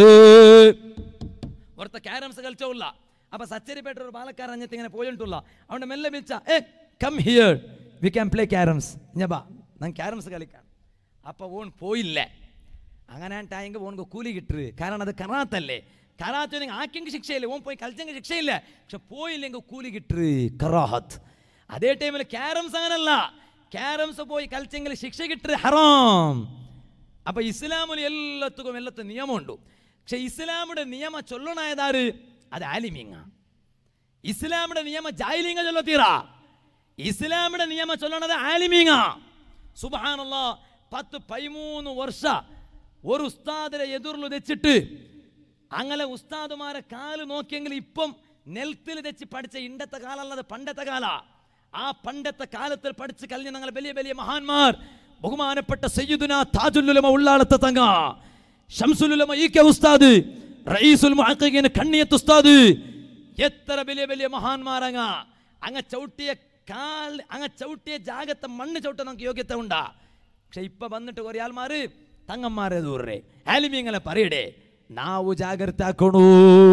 ഒരുത്ത ക്യാരംസ് കളിച്ചോല്ല അപ്പൊ സച്ചരിപ്പേട്ട ഒരു പാലക്കാരൻ അഞ്ഞത്ത് ഇങ്ങനെ പോയിട്ടുള്ള അവിടെ മെല്ലെ വിളിച്ച ഏ come here we can play carroms ಬಾ ನಂಗೆ ಕ್ಯಾರಮ್ಸ್ കളിക്കാൻ അപ്പോൾ ഓൺ പോയില്ല അങ്ങനെ ആയിട്ടായെങ്കിൽ ഓൺക്ക് കൂലി കിട്ടരുത് കാരണം അത് കറാത്തല്ലേ കറാത്ത് ആക്കെങ്കിൽ ശിക്ഷയില്ല ഓൻ പോയി കളിച്ചെങ്കിൽ ശിക്ഷയില്ല പക്ഷെ പോയില്ലെങ്കിൽ കൂലി കിട്ടരുത് കറാഹത്ത് അതേ ടൈമിൽ ക്യാരംസ് അങ്ങനല്ല ക്യാരംസ് പോയി കളിച്ചെങ്കിൽ ശിക്ഷ കിട്ടരുത് ഹറാം അപ്പൊ ഇസ്ലാമിൽ എല്ലാത്തുക്കും എല്ലാത്തും നിയമമുണ്ട് പക്ഷെ ഇസ്ലാമിന്റെ നിയമ ചൊല്ലണായതാര് അത് ആലിമീങ്ങ ഇസ്ലാമിന്റെ നിയമ ജായിലിംഗ ചൊല്ലത്തീറ ഇസ്ലാമിന്റെ നിയമ ചൊല്ലണത് ആലിമീങ്ങ സുബാനല്ല പത്ത് പതിമൂന്ന് വർഷ ഒരു ഉസ്താദിനെ എതിർಲು തെച്ചിട്ട് അങ്ങനെ ഉസ്താദുമാരെ കാല് നോക്കിയെങ്കിൽ ഇപ്പം നെൽത്തിൽ തെച്ച് പഠിച്ച ഇണ്ടത്തെ കാലല്ലത് പണ്ടത്തെ കാല ആ പണ്ടത്തെ കാലത്തിൽ പഠിച്ച് കഴിഞ്ഞ ഞങ്ങൾ വലിയ വലിയ മഹാന്മാർ ബഹുമാനപ്പെട്ട സയ്യിദുന താജുല്ലുലമ ഉള്ളാളത്തെ തങ്ങ ഷംസുലുലമ ഈ കെ ഉസ്താദ് റയീസുൽ മുഹഖഖീൻ കണ്ണിയത്ത് ഉസ്താദ് എത്ര വലിയ വലിയ മഹാന്മാരങ്ങ അങ്ങ ചവിട്ടിയ കാൽ അങ്ങ ചവിട്ടിയ ജാഗത്തെ മണ്ണ് ചവിട്ടാൻ നമുക്ക് യോഗ്യത ഉണ്ടാ പക്ഷെ ഇപ്പൊ വന്നിട്ട് കുറേ ആൾമാര് തങ്ങന്മാരെ ദൂരേ ആലിമീങ്ങളെ പറയടേ ನಾವು ಜಾಗ್ರತೆ ಹಾಕೋಣು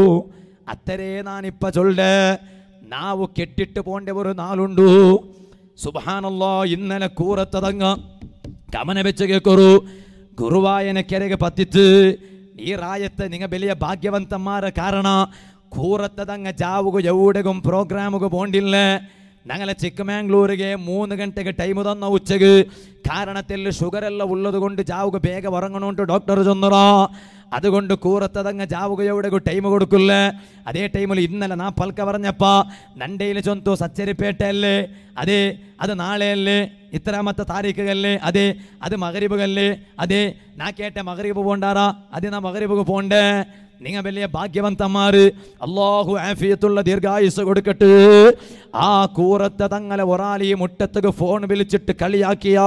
ಅತ್ತರೇ ನಾನಿಪ್ಪ ಚೊಲ್ಲೆ ನಾವು ಕೆಟ್ಟಿಟ್ಟು ಪೋಂಡೆ ഒരു നാളുണ്ടു സുബഹാനല്ലോ ഇന്നലെ കൂറത്തതങ്ങ ಗಮನ ಬೆಚ್ಚ ಕೇಕೋರು ಗುರುವಾಯನ ಕೆರೆಗೆ ಪತ್ತಿತ್ತು ಈ ರಾಯತ್ತ ನಿಂಗ ಬೆಲೆಯ ಭಾಗ್ಯವಂತಮ್ಮಾರ ಕಾರಣ ಕೂರತ್ತದಂಗ ಜಾವುಗು ಎವುಡೆಗೂ ಪ್ರೋಗ್ರಾമുಗು പോണ്ടില്ല ഞങ്ങളെ ചിಕ್ಕമാംഗ്ലൂರಿಗೆ മൂന്ന് ഗಂಟೆಗೆ ടൈം തന്ന ഉച്ചക്ക് കാരണത്തിൽ ഷുഗർ എല്ലാം ഉള്ളത് കൊണ്ട് ജാവുക ಬೇಗ ഉറങ്ങണോണ്ട് ഡോക്ടർ ചൊന്നറ അതുകൊണ്ട് കൂറത്തതങ്ങ ജാവുകയോടെ ടൈം കൊടുക്കില്ല അതേ ടൈമിൽ ഇന്നലെ നാ പൽക്ക പറഞ്ഞപ്പ നണ്ടയിൽ ചൊന്തു സച്ചരിപ്പേട്ടയല്ലേ അതെ അത് നാളെയല്ലേ ഇത്രാമത്തെ താരീഖുകല്ലേ അതെ അത് മകരിബുകല്ലേ അതെ നാ കേട്ട മകരിബ് പോണ്ടാറാ അത് നാ മകരിബുക്ക് പോണ്ടേ നിങ്ങൾ വലിയ ഭാഗ്യവന്തന്മാര് അള്ളാഹു ആഫിയത്തുള്ള ദീർഘായുസ് കൊടുക്കട്ടെ ആ കൂറത്തെ തങ്ങളെ ഒരാളി മുറ്റത്തേക്ക് ഫോൺ വിളിച്ചിട്ട് കളിയാക്കിയ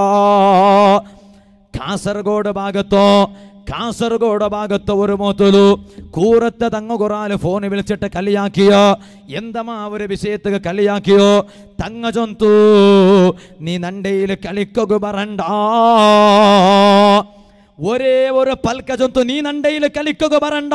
കാസർഗോഡ് ഭാഗത്തോ കാസർഗോഡ് ഭാഗത്ത് ഒരു മോത്തലു കൂറത്തെ തങ്ങ കൊറാല് ഫോൺ വിളിച്ചിട്ട് കളിയാക്കിയോ എന്തമാ ഒരു വിഷയത്തിൽ കളിയാക്കിയോ തങ്ങ ചൊന്തു നീ നണ്ടയിൽ കളിക്കുക പറണ്ട ഒരേ ഒരു പൽക്ക ചൊന്തു നീ നണ്ടയിൽ കളിക്കുക പറണ്ട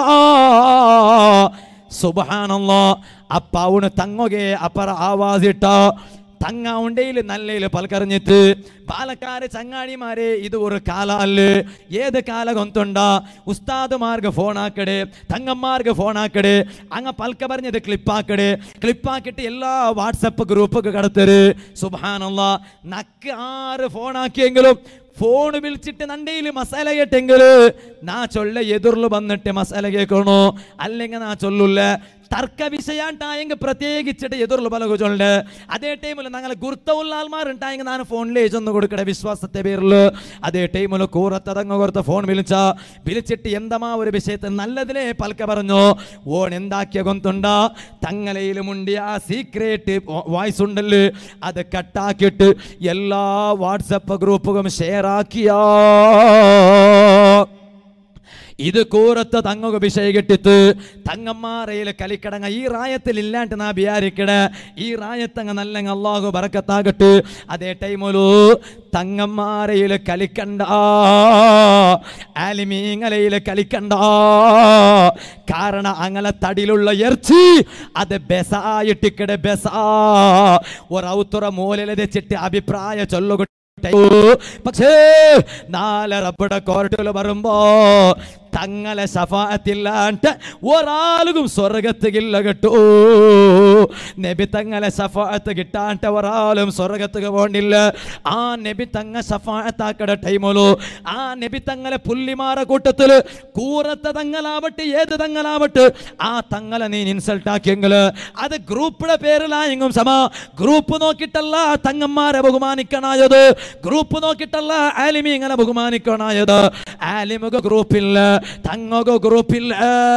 സുബഹാനല്ല അപ്പ അവന് തങ്ങൊಗೆ അപ്പറ ആവാസിട്ട തങ്ങ ഉണ്ടയിൽ നല്ലയിൽ പൽക്കറിഞ്ഞിട്ട് പാലക്കാട് ചങ്ങാടിമാരെ ഇത് ഒരു കാല അല്ലേ ഏത് കാല കൊന്തുണ്ട ഉസ്താദുമാർക്ക് ഫോൺ ആക്കടെ തങ്ങന്മാർക്ക് ഫോൺ ആക്കടെ അങ്ങ പൽക്ക പറഞ്ഞത് ക്ലിപ്പാക്കടെ ക്ലിപ്പാക്കിട്ട് എല്ലാ വാട്സപ്പ് ഗ്രൂപ്പൊക്കെ കടത്തര് സുബാനല്ല നക്ക് ആറ് ഫോൺ ആക്കിയെങ്കിലും ഫോൺ വിളിച്ചിട്ട് നണ്ടയിൽ മസാല കേട്ടെങ്കിൽ നാ ചൊല്ല എതിർಲು വന്നിട്ട് മസാല കേൾക്കണോ അല്ലെങ്കിൽ നാ ചൊല്ലില്ല തർക്ക വിഷയാണ്ടായെങ്കിൽ പ്രത്യേകിച്ചിട്ട് എതിർಲು പല ചൊല്ല് അതേ ടൈമിൽ ഞങ്ങൾ ഗുരുത്തമുള്ള ആൾമാരുണ്ടായെങ്കിൽ ഞാൻ ഫോണിൽ ചെന്ന് കൊടുക്കട്ടെ വിശ്വാസത്തെ പേരിൽ അതേ ടൈമിൽ കൂറത്തതങ്ങ കൊടുത്ത ഫോൺ വിളിച്ച വിളിച്ചിട്ട് എന്തമാ ഒരു വിഷയത്തിൽ നല്ലതിനെ പൽക്ക പറഞ്ഞു ഓൺ എന്താക്കിയ കൊന്തുണ്ട തങ്ങളയിലുമുണ്ട് ആ സീക്രേറ്റ് വോയിസ് ഉണ്ടല്ലോ അത് കട്ടാക്കിയിട്ട് എല്ലാ വാട്സപ്പ് ഗ്രൂപ്പുകളും ഷെയർ ആക്കിയാ ഇത് കൂറത്ത് തങ്ങ വിഷയ കെട്ടിത്ത് തങ്ങന്മാരയിൽ കലിക്കടങ്ങ ഈ റായത്തിൽ ഇല്ലാണ്ട് നാ ബിയാരിക്കട ഈ റായത്തങ്ങ നല്ല അള്ളാഹു ബറക്കത്താകട്ട് അതേ ടൈമൊരു തങ്ങന്മാരയിൽ കലിക്കണ്ട ആലിമീങ്ങലയിൽ കലിക്കണ്ട കാരണം അങ്ങനെ തടിയിലുള്ള ഇറച്ചി അത് ബെസായിട്ടിക്കട ബെസാ ഒരൗത്തുറ മൂലയിൽ വെച്ചിട്ട് അഭിപ്രായ ചൊല്ലുക പക്ഷേ നാളെ റബ്ബയുടെ കോർട്ടിൽ വരുമ്പോ തങ്ങളെ ശഫാത്തില്ലാണ്ട് ഒരാളും സ്വർഗത്തില്ല കേട്ടു നബി തങ്ങളെ ശഫാത്ത് കിട്ടാണ്ട് ഒരാളും സ്വർഗത്തുക്ക് പോണ്ടില്ല ആ നബി തങ്ങ ശഫാത്താക്കട ടൈമോലോ ആ നബി തങ്ങളെ പുല്ലിമാറ കൂട്ടത്തില് കൂറത്ത തങ്ങളാവട്ടെ ഏത് തങ്ങളാവട്ടെ ആ തങ്ങളെ നീ ഇൻസൾട്ട് ആക്കിയെങ്കിൽ അത് ഗ്രൂപ്പിയുടെ പേരിലായെങ്കും സമ ഗ്രൂപ്പ് നോക്കിയിട്ടല്ല തങ്ങന്മാരെ ബഹുമാനിക്കണായത് ഗ്രൂപ്പ് നോക്കിയിട്ടല്ല ആലിമീങ്ങളെ ബഹുമാനിക്കണായത് ആലിമുക ഗ്രൂപ്പില്ല തങ്ങക ഗ്രൂപ്പില്ല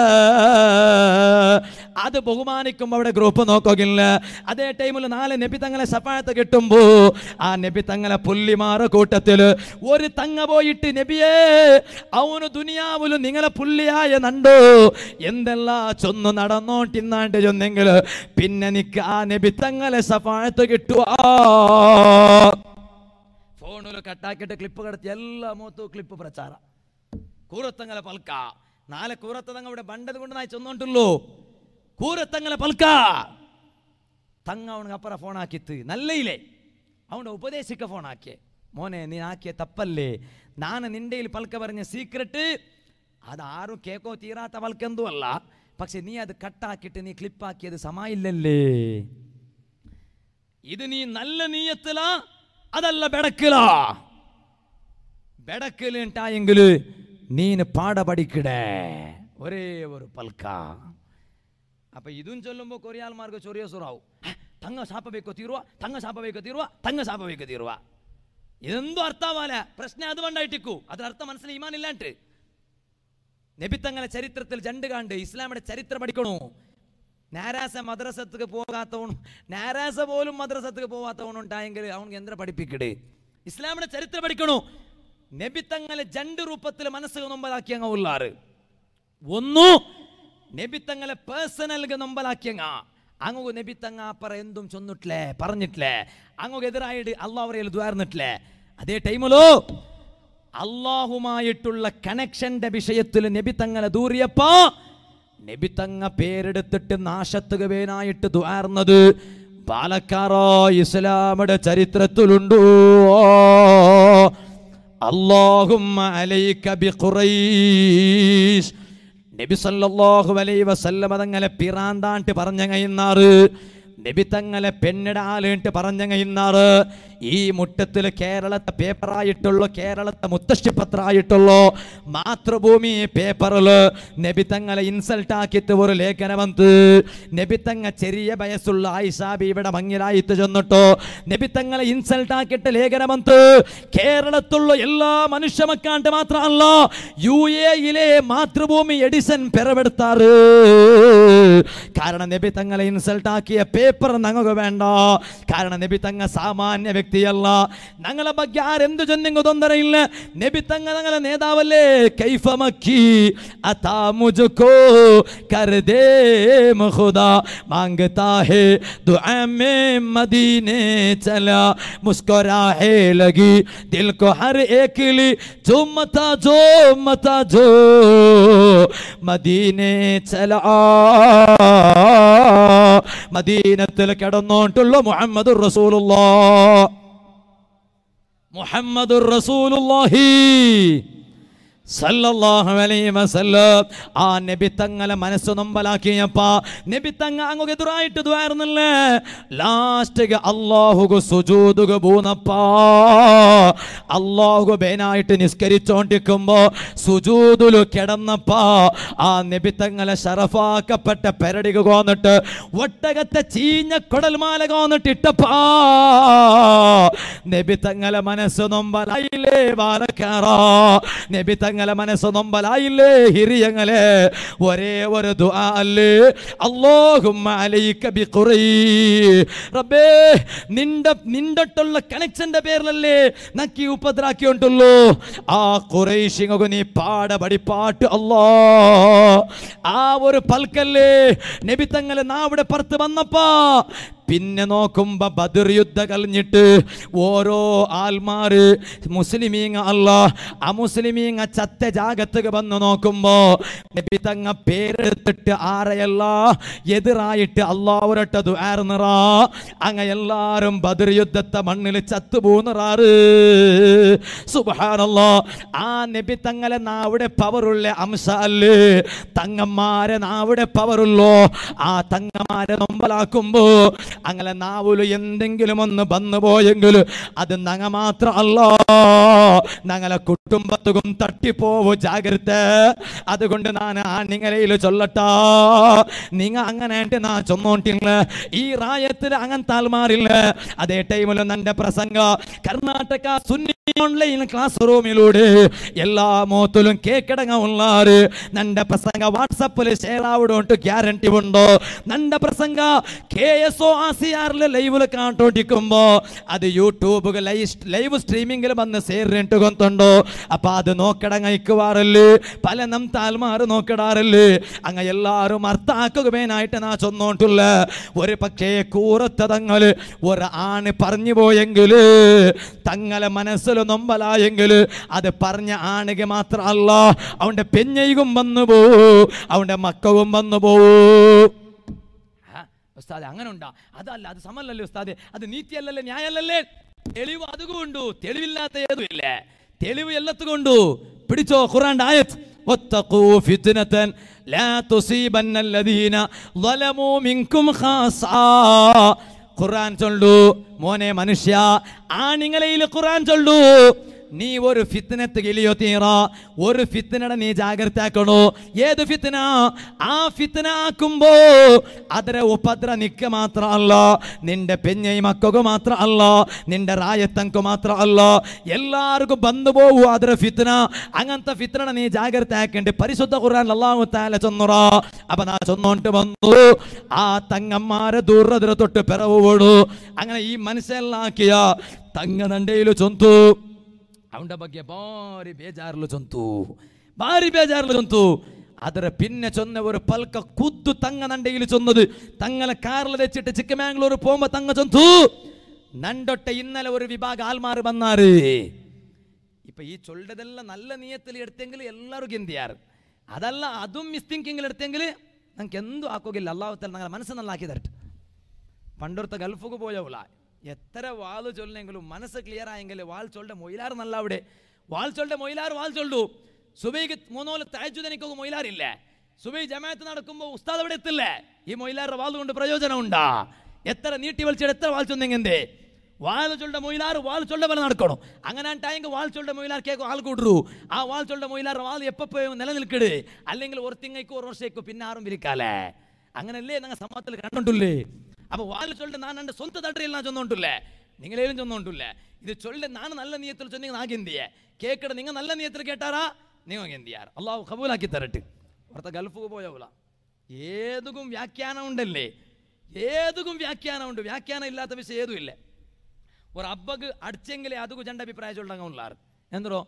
അത് ബഹുമാനിക്കുമ്പോൾ അവിടെ ഗ്രൂപ്പ് നോക്കില്ല അതേ ടൈമിൽ നാല് നബി തങ്ങളെ സഫായത്ത് കിട്ടുമ്പോ ആ നബി തങ്ങളെ പുല്ലിമാറ കൂട്ടത്തില് ഒരു തങ്ങ പോയിട്ട് നബിയേ അവന് ദുനിയാവില് നിങ്ങളെ പുല്ലിയായ നണ്ടോ എന്തെല്ലാം ചൊന്ന് നടന്നോട്ടിന്നാണ്ട് ചൊന്നെങ്കിൽ പിന്നെ നിക്ക് ആ നബി തങ്ങളെ സഫായത്ത് കിട്ടുക ഫോണിൽ കട്ടാക്കിയിട്ട് ക്ലിപ്പ് കടത്തി എല്ലാ മൂത്തും ക്ലിപ്പ് പ്രಚಾರ കൂറത്തങ്ങളെ പൽക്ക നാളെ കൂറത്തതങ്ങ ഇവിടെ ബണ്ടത് കൊണ്ട് നായി ചെന്നോണ്ടുള്ളൂ കൂറത്തങ്ങളെ പൽക്ക തങ്ങ അവனுக்கு அப்புறம் ஃபோன் ஆக்கித்து நல்லையிலே ಅವನ ಉಪದೇಶಕ್ಕೆ ಫೋನ್ ಹಾಕಿ ಮೋನೆ ನೀನು ಹಾಕಿಯ ತಪ್ಪಲ್ಲೇ ನಾನು ನಿಂಡೆയിൽ ಪಲ್ಕ പറഞ്ഞ ಸೀಕ್ರೆಟ್ ಅದು ಆರು ಕೇಕೋ ತೀರಾತ ಪಲ್ಕೆಂದೂ ಅಲ್ಲ പക്ഷെ നീ അത് കട്ടാക്കിയിട്ട് നീ ക്ലിപ്പ് ആക്കിയത് സമായില്ലല്ലേ ഇത് നീ നല്ല നീയത്തിലാ അതല്ല ബെടക്കിലാ ബെടക്കിലുണ്ടായെങ്കിൽ നീന് പാട പഠിക്കടേ ഒരേ ഒരു പൽക്ക അപ്പൊ ഇതും ചൊല്ലുമ്പോൾ കൊറിയാൽമാർക്ക് ചൊറിയ സുറാവും "ഹ, തങ്ങ ಶಾಪ ಬೇಕೋ ತೀರುವ ತಂಗ ಶಾಪ ಬೇಕೋ ತೀರುವ ತಂಗ ಶಾಪ ಬೇಕೋ ತೀರುವ ഇതെന്തോ അർത്ഥാവാല പ്രശ്നം അതുകൊണ്ടായിട്ടിക്കൂ അതിൽ അർത്ഥം മനസ്സിൽ ഈമാൻ ഇല്ലാണ്ട് നബിത്തങ്ങളെ ചരിത്രത്തിൽ ജണ്ട് കാണ്ട് ഇസ്ലാമിന്റെ ചരിത്രം പഠിക്കണു നാരാസ മദ്രസത്തുക്ക് പോകാത്തവണും നാരാസ പോലും മദ്രസത്തുക്ക് പോകാത്തവണുണ്ടായെങ്കിൽ അവനക്ക് എന്തിനാ പഠിപ്പിക്കട് ഇസ്ലാമിന്റെ ചരിത്രം പഠിക്കണു നബിത്തങ്ങളെ ജണ്ട് രൂപത്തിൽ മനസ്സ് നൊമ്പലാക്കി അങ്ങ് ഉള്ളാറ് ഒന്നു നബിത്തങ്ങളെ പേഴ്സണൽಗೆ നൊമ്പലാക്കിയങ്ങ അങ്ങു നബിത്തങ്ങ അപ്പറ എന്തും ചൊന്നിട്ടില്ലേ പറഞ്ഞിട്ടില്ലേ അങ്ങു എതിരായിട്ട് അള്ളാഹ് ദ്വാർന്നിട്ടില്ലേ അതേ ടൈമിലോ അള്ളാഹുമായിട്ടുള്ള കണക്ഷന്റെ വിഷയത്തിൽ നബി തങ്ങളെ ദൂരിയപ്പോ നബി തങ്ങ പേരെടുത്തിട്ട് നാശത്തുകവേനായിട്ട് ദ്വാർന്നത് പാലക്കാറോ ഇസ്ലാമിയുടെ ചരിത്രത്തിലുണ്ടോ അള്ളാഹുമ്മ അലൈക ബിഖുറൈശ് നബി സല്ലല്ലാഹു അലൈഹി വസല്ലമ തങ്ങളെ പിറാന്താണ്ട് പറഞ്ഞ കൈന്നാറ് നബി തങ്ങളെ പെണ്ണിടാലിട്ട് പറഞ്ഞ കൈന്നാറ് ഈ മുറ്റത്തിൽ കേരളത്തെ പേപ്പറായിട്ടുള്ളൂ കേരളത്തെ മുത്തശ്ശിപ്പത്രായിട്ടുള്ളൂ മാതൃഭൂമി പേപ്പറിൽ നബി തങ്ങളെ ഇൻസൾട്ട് ആക്കിയിട്ട് ഒരു ലേഖനം വന്ന് നബി തങ്ങ ചെറിയ വയസ്സുള്ള ആയിഷ ബീവിടെ മങ്ങിലായിട്ട് ചെന്നിട്ടോ നബി തങ്ങളെ ഇൻസൾട്ട് ആക്കിയിട്ട് ലേഖനം വന്ന് കേരളത്തിലുള്ള എല്ലാ മനുഷ്യ മക്കാണ്ട് മാത്രമല്ല യു എയിലെ മാതൃഭൂമി എഡിസൺ പിറവെടുത്താറ് കാരണം നബി തങ്ങളെ ഇൻസൾട്ട് ആക്കിയ പേപ്പർ ഞങ്ങൾക്ക് വേണ്ട കാരണം നബി തങ്ങ സാമാന്യ വ്യക്തിയല്ല ഞങ്ങളെ ಬಗ್ಗೆ ആരെന്ത് ചൊന്നെങ്കു തൊന്തരയില്ല നബി തങ്ങ ഞങ്ങളെ നേതാവല്ലേ കൈഫ മക്കി അതാ മുझको कर दे खुदा मांगता है दुआ में मदीने चला मुस्कुराए लगी दिल को हर एक ली जो मता जो मता जो മദീനെ ചല മദീനത്തിൽ കിടന്നോണ്ടുള്ള മുഹമ്മദ് റസൂലുള്ള മുഹമ്മദ് റസൂലുള്ളാഹി സല്ലല്ലാഹു അലൈഹി വസല്ലം ആ നബി തങ്ങളെ മനസ്സ് നൊമ്പലാക്കിയപ്പ നബി തങ്ങ അങ്ങ് എതിരായിട്ട് ദ്വാരുന്നില്ലേ ലാസ്റ്റ് അള്ളാഹുഗു സുജൂദുഗു പൂന്നപ്പ അള്ളാഹു ബേനായിട്ട് നിസ്കരിച്ചോണ്ടിരിക്കുമ്പോ സുജൂദുലു കിടന്നപ്പ ആ നബി തങ്ങളെ ഷറഫാക്കപ്പെട്ട പെരടിക കോന്നിട്ട് ഒട്ടകത്തെ ചീഞ്ഞ കൊടൽമാല കോന്നിട്ട് ഇട്ടപ്പാ നബി തങ്ങളെ മനസ്സ് നൊമ്പലായില്ലേ ബാലക്കാറ നബി തങ്ങളെ മനസ്സ് നൊമ്പലായില്ലേ ഹിരിയങ്ങളെ ഒരേ ഒരു ദുആ അല്ലേ അല്ലാഹുമ്മ അലൈക ബിഖുറൈ റബ്ബേ നിന്റെ നിണ്ടട്ടുള്ള കണക്ഷന്റെ പേരിലല്ലേ നക്കി ഉപദ്രാക്കിയുണ്ടല്ലോ ആ കുറേശിങ്ങു നീ പാടപടി പാട്ട് അല്ലാ ആ ഒരു പൽക്കല്ലേ നബി തങ്ങളെ നാവിടെ പുറത്ത് വന്നപ്പാ പിന്നെ നോക്കുമ്പോ ബദർ യുദ്ധ കഴിഞ്ഞിട്ട് ഓരോ ആൽമാര് മുസ്ലിമീങ്ങ അല്ല അമുസ്ലിമീങ്ങ ചത്ത ജാഗത്തുക വന്ന് നോക്കുമ്പോ നബി തങ്ങ പേരെടുത്തിട്ട് ആരെയല്ല എതിരായിട്ട് അള്ളാവരട്ടത് ആർന്നിറ അങ്ങ എല്ലാരും ബദർ യുദ്ധത്തെ മണ്ണിൽ ചത്തുപോന്നിറാറ് സുബാനല്ലോ ആ നബി തങ്ങളെ നാവിടെ പവറുള്ള അംശ അല്ലേ തങ്ങന്മാരെ നാവിടെ പവറുള്ളോ ആ തങ്ങന്മാരെ നൊമ്പലാക്കുമ്പോ അങ്ങനെ നാവുല് എന്തെങ്കിലും ഒന്ന് വന്നു പോയെങ്കിൽ അത് നങ്ങ മാത്രമല്ല ഞങ്ങളെ കുടുംബത്തും തട്ടിപ്പോവു ജാഗ്രത അതുകൊണ്ട് ഞാൻ ആ നിങ്ങളയിൽ ചൊല്ലട്ടാ നിങ്ങ അങ്ങനെ നാ ചൊന്നോട്ടില്ല ഈ റായത്തിൽ അങ്ങനത്തെ ആൾമാരില്ല അതേ ടൈമിൽ നന്റെ പ്രസംഗ കർണാടക സുന്നി ഓൺലൈൻ ക്ലാസ് റൂമിലൂടെ എല്ലാ മോത്തിലും കേക്കടങ്ങ ഉള്ളാറ് നന്റെ പ്രസംഗ വാട്സപ്പിൽ ഷെയർ ആവിടോണ്ട് ഗ്യാരണ്ടി ഉണ്ടോ നന്റെ പ്രസംഗ കെ എസ് ഒ ആസിയാറിൽ ലൈവിൽ കാട്ടോണ്ടിരിക്കുമ്പോ അത് യൂട്യൂബ് ലൈവ് ലൈവ് സ്ട്രീമിംഗിൽ വന്ന് സേറിട്ട് കൊണ്ടുണ്ടോ അപ്പൊ അത് നോക്കടങ്ങ ഇക്കുവാറല്ലേ പല നം താൽമാർ നോക്കിടാറല്ലേ അങ്ങ എല്ലാരും അർത്ഥാക്കുകമേനായിട്ട് നാ ചൊന്നോണ്ടുള്ള ഒരു പക്ഷേ കൂറത്തതങ്ങൾ ഒരു ആണ് പറഞ്ഞു പോയെങ്കിൽ തങ്ങളെ മനസ്സിൽ നൊമ്പലായെങ്കിൽ അത് പറഞ്ഞ ആണിക മാത്രമല്ല അവന്റെ പെഞ്ഞയും വന്നു പോവൂ അവന്റെ മക്കവും വന്നു പോവൂ ആ, ഉസ്താദെ അങ്ങനെ ഉണ്ടാ അതല്ല അത് സമല്ലല്ലേ ഉസ്താദെ അത് നീതിയല്ലല്ലേ ന്യായമല്ലല്ലേ തെളിവ് അതുകൊണ്ടു തെളിവില്ലാത്ത ഏതുമില്ല തെളിവ് എല്ലാത്തുകൊണ്ടു പിടിച്ചോ ഖുറാന്റെ ആയത് واتقوا فتنة لا تصيبن الذين ظلموا منكم خاصة ഖുർആൻ ചൊല്ലു മോനെ മനുഷ്യ ആണിങ്ങളയിൽ ഖുർആൻ ചൊല്ലു നീ ഒരു ഫിത്തിനത്ത് കിളിയോ തീറ ഒരു ഫിത്തിനടെ നീ ജാഗ്രത ആക്കണോ ഏത് ഫിത്തിന ആ ഫിത്തിന ആക്കുമ്പോ ಅದರ ಉಪದ್ರ ನಿಕ್ಕ ಮಾತ್ರ ಅಲ್ಲ ನಿಂಡೆ ಪೆഞ്ഞೈ ಮಕ್ಕಗೂ ಮಾತ್ರ ಅಲ್ಲ ನಿಂಡೆ ರಾಯತ್ತಂಕು ಮಾತ್ರ ಅಲ್ಲ ಎಲ್ಲಾರಿಗೂ ಬಂದು പോവു ಅದರ ഫിത്തിന അങ്ങനത്തെ ഫിത്തിന നീ ജാഗ്രത ആക്കേണ്ടി പരിശുദ്ധ ഖുർആൻ അല്ലാഹു തആല ചൊന്നുറ അപ്പൊ നാ ചൊന്നോണ്ട് വന്നു ആ തങ്ങന്മാരെ ദൂരതിര തൊട്ട് പിറവ് വീണു അങ്ങനെ ഈ മനസ്സെല്ലാക്കിയ ತಂಗ ದಂಡೆಯಲು ಚೊಂತು ಅವನ ಬಗ್ಗೆ ಭಾರಿ ಬೇಜಾರ್ಲು ಚೊಂತು ಭಾರಿ ಬೇಜಾರ್ಲು ಚೊಂತು ಅದರ പിന്നെ ചൊന്ന ഒരു പൽക്ക കുത്തു തങ്ങ നണ്ടയിൽ ചൊന്നത് തങ്ങളെ കാറിൽ വെച്ചിട്ട് ചിക്കമാംഗ്ലൂർ പോകുമ്പോ തങ്ങ ചൊന്തു നണ്ടൊട്ടെ ഇന്നലെ ഒരു വിഭാഗം ആൽമാർ വന്നാറ് ഇപ്പൊ ഈ ചൊല്ലതെല്ലാം നല്ല നീയത്തിൽ എടുത്തെങ്കിൽ എല്ലാവർക്കും എന്ത് ചെയ്യാറ് അതല്ല അതും മിസ്തിങ്കിങ്ങിൽ എടുത്തെങ്കിൽ നമുക്ക് എന്തും ആക്കുകയില്ല അള്ളാഹുത്തൽ ഞങ്ങളെ മനസ്സ് നല്ലാക്കി തരട്ടെ പണ്ടൊരുത്ത ഗൾഫുക്ക് പോയവള എത്ര വാള് ചൊല്ലെങ്കിലും മനസ്സ് ക്ലിയർ ആയെങ്കിൽ വാൾ ചൊല്ലെ മൊയിലാർ നല്ല അവിടെ വാൾ ചൊല്ലെ മൊയിലാർ വാൾ ചൊല്ലു സുബൈക്ക് മൂന്നോല് താജുദനിക്കൊക്കെ മൊയിലാറില്ല സുബൈ ജമാഅത്ത് നടക്കുമ്പോൾ ഉസ്താദ് അവിടെ എത്തില്ലേ ഈ മൊയിലാറുടെ വാൾ കൊണ്ട് പ്രയോജനം ഉണ്ടാ എത്ര നീട്ടി വലിച്ചിട്ട് എത്ര വാൾ ചൊന്നെങ്കെന്തേ വാൾ ചൊല്ലെ മൊയിലാർ വാൾ ചൊല്ലെ പോലെ നടക്കണം അങ്ങനെ ആയിട്ടെങ്കിൽ വാൾ ചൊല്ലെ മൊയിലാർ കേൾക്കും ആൾ കൂട്ടു ആ വാൾ ചൊല്ലെ മൊയിലാർ വാൾ എപ്പോ നിലനിൽക്കട് അല്ലെങ്കിൽ ഒരു തിങ്ങയ്ക്കോ ഒരു വർഷേക്കോ പിന്നെ ആരും വിരിക്കാലേ അങ്ങനല്ലേ ഞങ്ങൾ സമൂഹത്തിൽ കണ്ടിട്ടില്ലേ അപ്പൊ വാല് ചൊല്ലിട്ട് ഞാൻ എൻ്റെ സ്വന്ത തട്ടയിൽ ഞാൻ ചൊന്നോണ്ടില്ലേ നിങ്ങളേലും ചൊന്നോണ്ടില്ലേ ഇത് ചൊല്ലിട്ട് ഞാൻ നല്ല നീയത്തിൽ ചൊന്നെങ്കിൽ നാക്ക് എന്ത് ചെയ്യേ കേക്കട നിങ്ങൾ നല്ല നീയത്തിൽ കേട്ടാറാ നിങ്ങൾ എന്ത് ചെയ്യാറ് അള്ളാഹു കബൂലാക്കി തരട്ട് പുറത്തെ ഗൾഫ് പോയവള ഏതുകും വ്യാഖ്യാനം ഉണ്ടല്ലേ ഏതുകും വ്യാഖ്യാനം ഉണ്ട് വ്യാഖ്യാനം ഇല്ലാത്ത വിഷയം ഏതുമില്ല ഒരു അബ്ബക്ക് അടിച്ചെങ്കിലേ അതുకు ജണ്ട അഭിപ്രായം ചൊല്ലങ്ങ ഉള്ളാറ് എന്തോ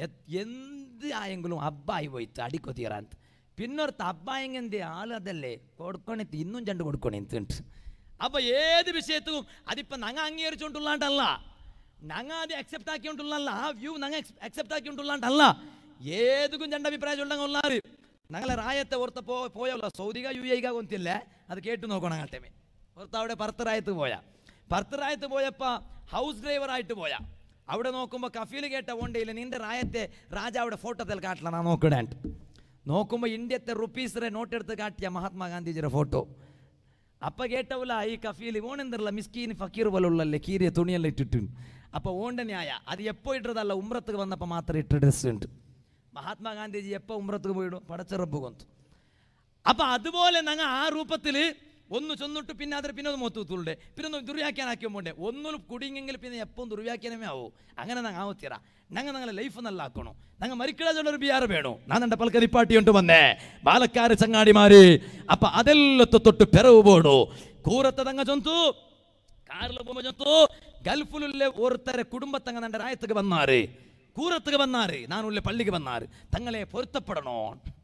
എന്ത് ആയെങ്കിലും അബ്ബായി പോയിട്ട് അടിക്കോ തീരാൻ പിന്നൊരുത്ത അബ്ബായെങ്കെന്തേ ആള് അതല്ലേ കൊടുക്കണിത്ത് ഇന്നും രണ്ട് കൊടുക്കണിത്തുണ്ട് അപ്പൊ ഏത് വിഷയത്തും അതിപ്പോ ഞങ്ങ അംഗീകരിച്ചുകൊണ്ടുള്ളാണ്ടല്ല ഞങ്ങ അത് അക്സെപ്റ്റ് ആക്കിയോണ്ടുള്ളല്ല ആ വ്യൂ ഞങ്ങ അക്സെപ്റ്റ് ആക്കിയോണ്ടുള്ളാണ്ടല്ല ഏതുക്കും രണ്ട് അഭിപ്രായം ചൊല്ലങ്ങ ഉള്ളാറ് ഞങ്ങളെ റായത്തെ ഓർത്ത പോ പോയല്ലോ സൗദിക യു ഐക കൊന്തില്ലേ അത് കേട്ടു നോക്കണം അങ്ങട്ടമേ ഓർത്ത അവിടെ പർത്തറായത്ത് പോയ പർത്തറായത്ത് പോയപ്പോ ഹൗസ് ഡ്രൈവർ ആയിട്ട് പോയ അവിടെ നോക്കുമ്പോൾ കഫീൽ കേട്ട ഓണ്ടയില്ല നിന്റെ റായത്തെ രാജാവിടെ ഫോട്ടോത്തിൽ കാട്ടല നാ നോക്കിടാണ്ട് നോക്കുമ്പോൾ ഇന്ത്യത്തെ റുപ്പീസിറെ നോട്ടെടുത്ത് കാട്ടിയ മഹാത്മാഗാന്ധിജിയുടെ ഫോട്ടോ അപ്പ കേട്ടവല ഈ കഫീൽ ഓണെന്തരല്ല മിസ്കീൻ ഫക്കീർ പോലുള്ളല്ലേ കീരിയ തുണിയെല്ലാം ഇട്ടിട്ട് അപ്പൊ ഓണ്ട ന്യായ അത് എപ്പോ ഇട്ടതല്ല ഉമ്രത്തുക്ക് വന്നപ്പോൾ മാത്രം ഇട്ട ഡ്രസ് ഉണ്ട് മഹാത്മാഗാന്ധിജി എപ്പോ ഉമ്രത്തുക്ക് പോയിടും പടച്ചിറപ്പ് കൊന്തു അപ്പൊ അതുപോലെ ഞങ്ങൾ ആ രൂപത്തില് ഒന്ന് ചൊന്നിട്ട് പിന്നെ അതിൽ പിന്നെ ഒന്ന് മൊത്തത്തുള്ളേ പിന്നെ ഒന്ന് ദുർവ്യാഖ്യാനാക്കിയോ പോണ്ടേ ഒന്നും കുടുങ്ങിയെങ്കിൽ പിന്നെ എപ്പം ദുർവ്യാഖ്യാനമേ ആവൂ അങ്ങനെ ഞങ്ങൾ ആവത്തിറ ഞങ്ങൾ ഞങ്ങളെ ലൈഫ് നല്ല ആക്കണോ ഞങ്ങൾ മരിക്കടാച്ചുള്ള ഒരു ബിയാറ് വേണോ ഞാൻ എൻ്റെ പൽക്കതിപ്പാട്ടിയുണ്ട് വന്നേ ബാലക്കാര് ചങ്ങാടിമാര് അപ്പൊ അതെല്ലത്തെ തൊട്ട് പെറവ് പോടോ കൂറത്തെ തങ്ങ ചൊന്തു കാറിൽ പോകുമ്പോൾ ചൊന്തു ഗൾഫിലുള്ള ഓരോരുത്തരെ കുടുംബത്തങ്ങ എൻ്റെ രായത്തുക്ക് വന്നാറ് കൂറത്തുക്ക് വന്നാറ് നാനുള്ള പള്ളിക്ക് വന്നാറ് തങ്ങളെ പൊരുത്തപ്പെടണോ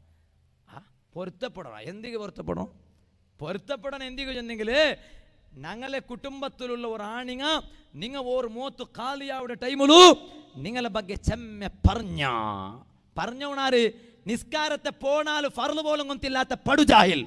ആ പൊരുത്തപ്പെടണം എന്തിക്ക് പൊരുത്തപ്പെടണം പൊരുത്തപ്പെടണം എന്തിക്ക് ചെന്നെങ്കിൽ ഞങ്ങളെ കുടുംബത്തിലുള്ള ഒരു ആണിങ്ങ നിങ്ങ ഒരു മൂത്ത് കാലിയാവുടെ ടൈമിലു നിങ്ങളെ ಬಗ್ಗೆ ചെമ്മെ പറഞ്ഞ പറഞ്ഞവണാര് നിസ്കാരത്തെ പോണാല് ഫർള് പോലും കൊന്തില്ലാത്ത പടുജാഹിൽ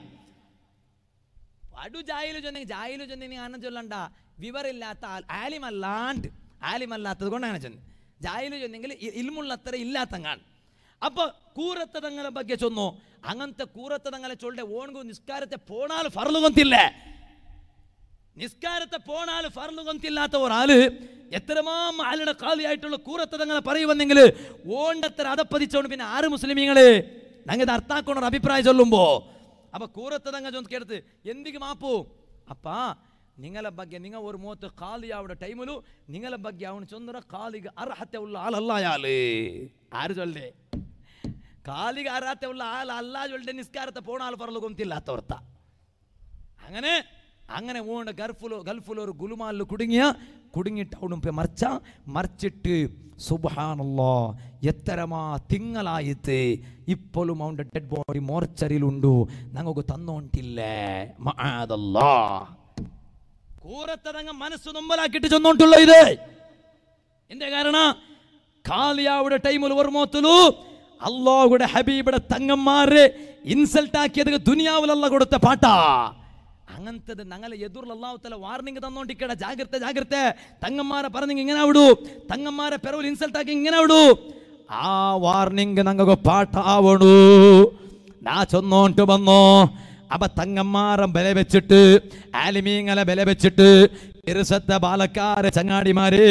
പടു ജാഹില് ചൊന്നെ ജാഹില് ചൊന്നെ നീ അന്ന ചൊല്ലണ്ട വിവരില്ലാത്ത ആൾ ആലിമല്ലാണ്ട് ആലിമല്ലാത്തത് കൊണ്ട് അങ്ങനെ ചൊന്നെ ജാഹില് ചൊന്നെങ്കിൽ ഇൽമുള്ളത്ര ഇല്ലാത്തങ്ങാണ് അപ്പൊ കൂറത്ത തങ്ങളെ ಬಗ್ಗೆ ചൊന്നു അങ്ങനത്തെ കൂറത്ത തങ്ങളെ ചൊല്ലെ ഓൺകു നിസ്കാരത്തെ പോണാൽ ഫർള് കൊന്തില്ലേ നിസ്കാരത്തെ പോണാൽ ഫർള് കൊന്തില്ലാത്ത ഒരാള് എത്രമാം ആളുടെ കാലിയായിട്ടുള്ള കൂറത്ത തങ്ങളെ പറയുവന്നെങ്കിൽ ഓണ്ടത്ര അതപ്പതിച്ചോണ്ട് പിന്നെ ആറ് മുസ്ലിമീങ്ങള് ഞങ്ങൾ ഇത് അർത്ഥാക്കണ അഭിപ്രായം ചൊല്ലുമ്പോ അപ്പൊ കൂറത്ത തങ്ങ ചൊന്ന് കേട്ടത് എന്തിക്ക് മാപ്പു ಅಪ್ಪ ನಿಂಗಲ ಬಗ್ಗೆ ನಿಂಗ ஒரு ಮೂವತ್ತು ಖಾಲಿ ಆವಿಡ ಟೈಮಲು ನಿಂಗಲ ಬಗ್ಗೆ ಅವನು ಚಂದ್ರ ಕಾಲಿಗೆ ಅರ್ಹತೆ ಉಳ್ಳ ಆಲಲ್ಲ ಯಾಲು ಆರು ಚೊಲ್ಲೆ കാലിക അർഹത്തെ ഉള്ള ആൾ അല്ലാതെ നിസ്കാരത്തെ പോണ ആൾ പറಲು ಗೊಂತಿಲ್ಲ അത്തവർത്ത അങ്ങനെ അങ്ങനെ ഓണ്ട് ഗൾഫിലോ ഗൾഫിലോ ഒരു ഗുലുമാലിൽ കുടുങ്ങിയ കുടുങ്ങിയിട്ട് അവിടെ മറിച്ച മറിച്ചിട്ട് സുബാനല്ലോ എത്തരമാ തിങ്കളായിത്ത് ഇപ്പോഴും അവൻ്റെ ഡെഡ് ബോഡി മോർച്ചറിയിലുണ്ടു ഞങ്ങൾക്ക് തന്നോണ്ടില്ലേ മആദല്ലാ കൂറത്തതങ്ങ മനസ്സ് നൊമ്പലാക്കിയിട്ട് ചെന്നോണ്ടുള്ള ഇത് എന്റെ കാരണം കാലിയാവുടെ ടൈമിൽ ഒരു മോത്തലു അള്ളാഹുടെ ഹബീബിടെ തങ്ങന്മാരെ ഇൻസൾട്ട് ആക്കിയത് ദുനിയാവിലല്ല കൊടുത്ത പാട്ടാ അങ്ങനത്തത് ഞങ്ങളെ എതിർള്ള അള്ളാഹുത്തല വാർണിംഗ് തന്നോണ്ടിക്കട ജാഗ്രത ജാഗ്രത തങ്ങന്മാരെ പറഞ്ഞെങ്കിൽ ഇങ്ങനെ വിടൂ തങ്ങന്മാരെ പെറവിൽ ഇൻസൾട്ട് ആക്കി ഇങ്ങനെ വിടൂ ആ വാർണിംഗ് ഞങ്ങൾക്ക് പാട്ടാവണു നാ ചൊന്നോണ്ട് വന്നോ അപ്പൊ തങ്ങന്മാരെ ബല വെച്ചിട്ട് ആലിമീങ്ങളെ ബല വെച്ചിട്ട് ഇരുസത്തെ ബാലക്കാരെ ചങ്ങാടിമാരേ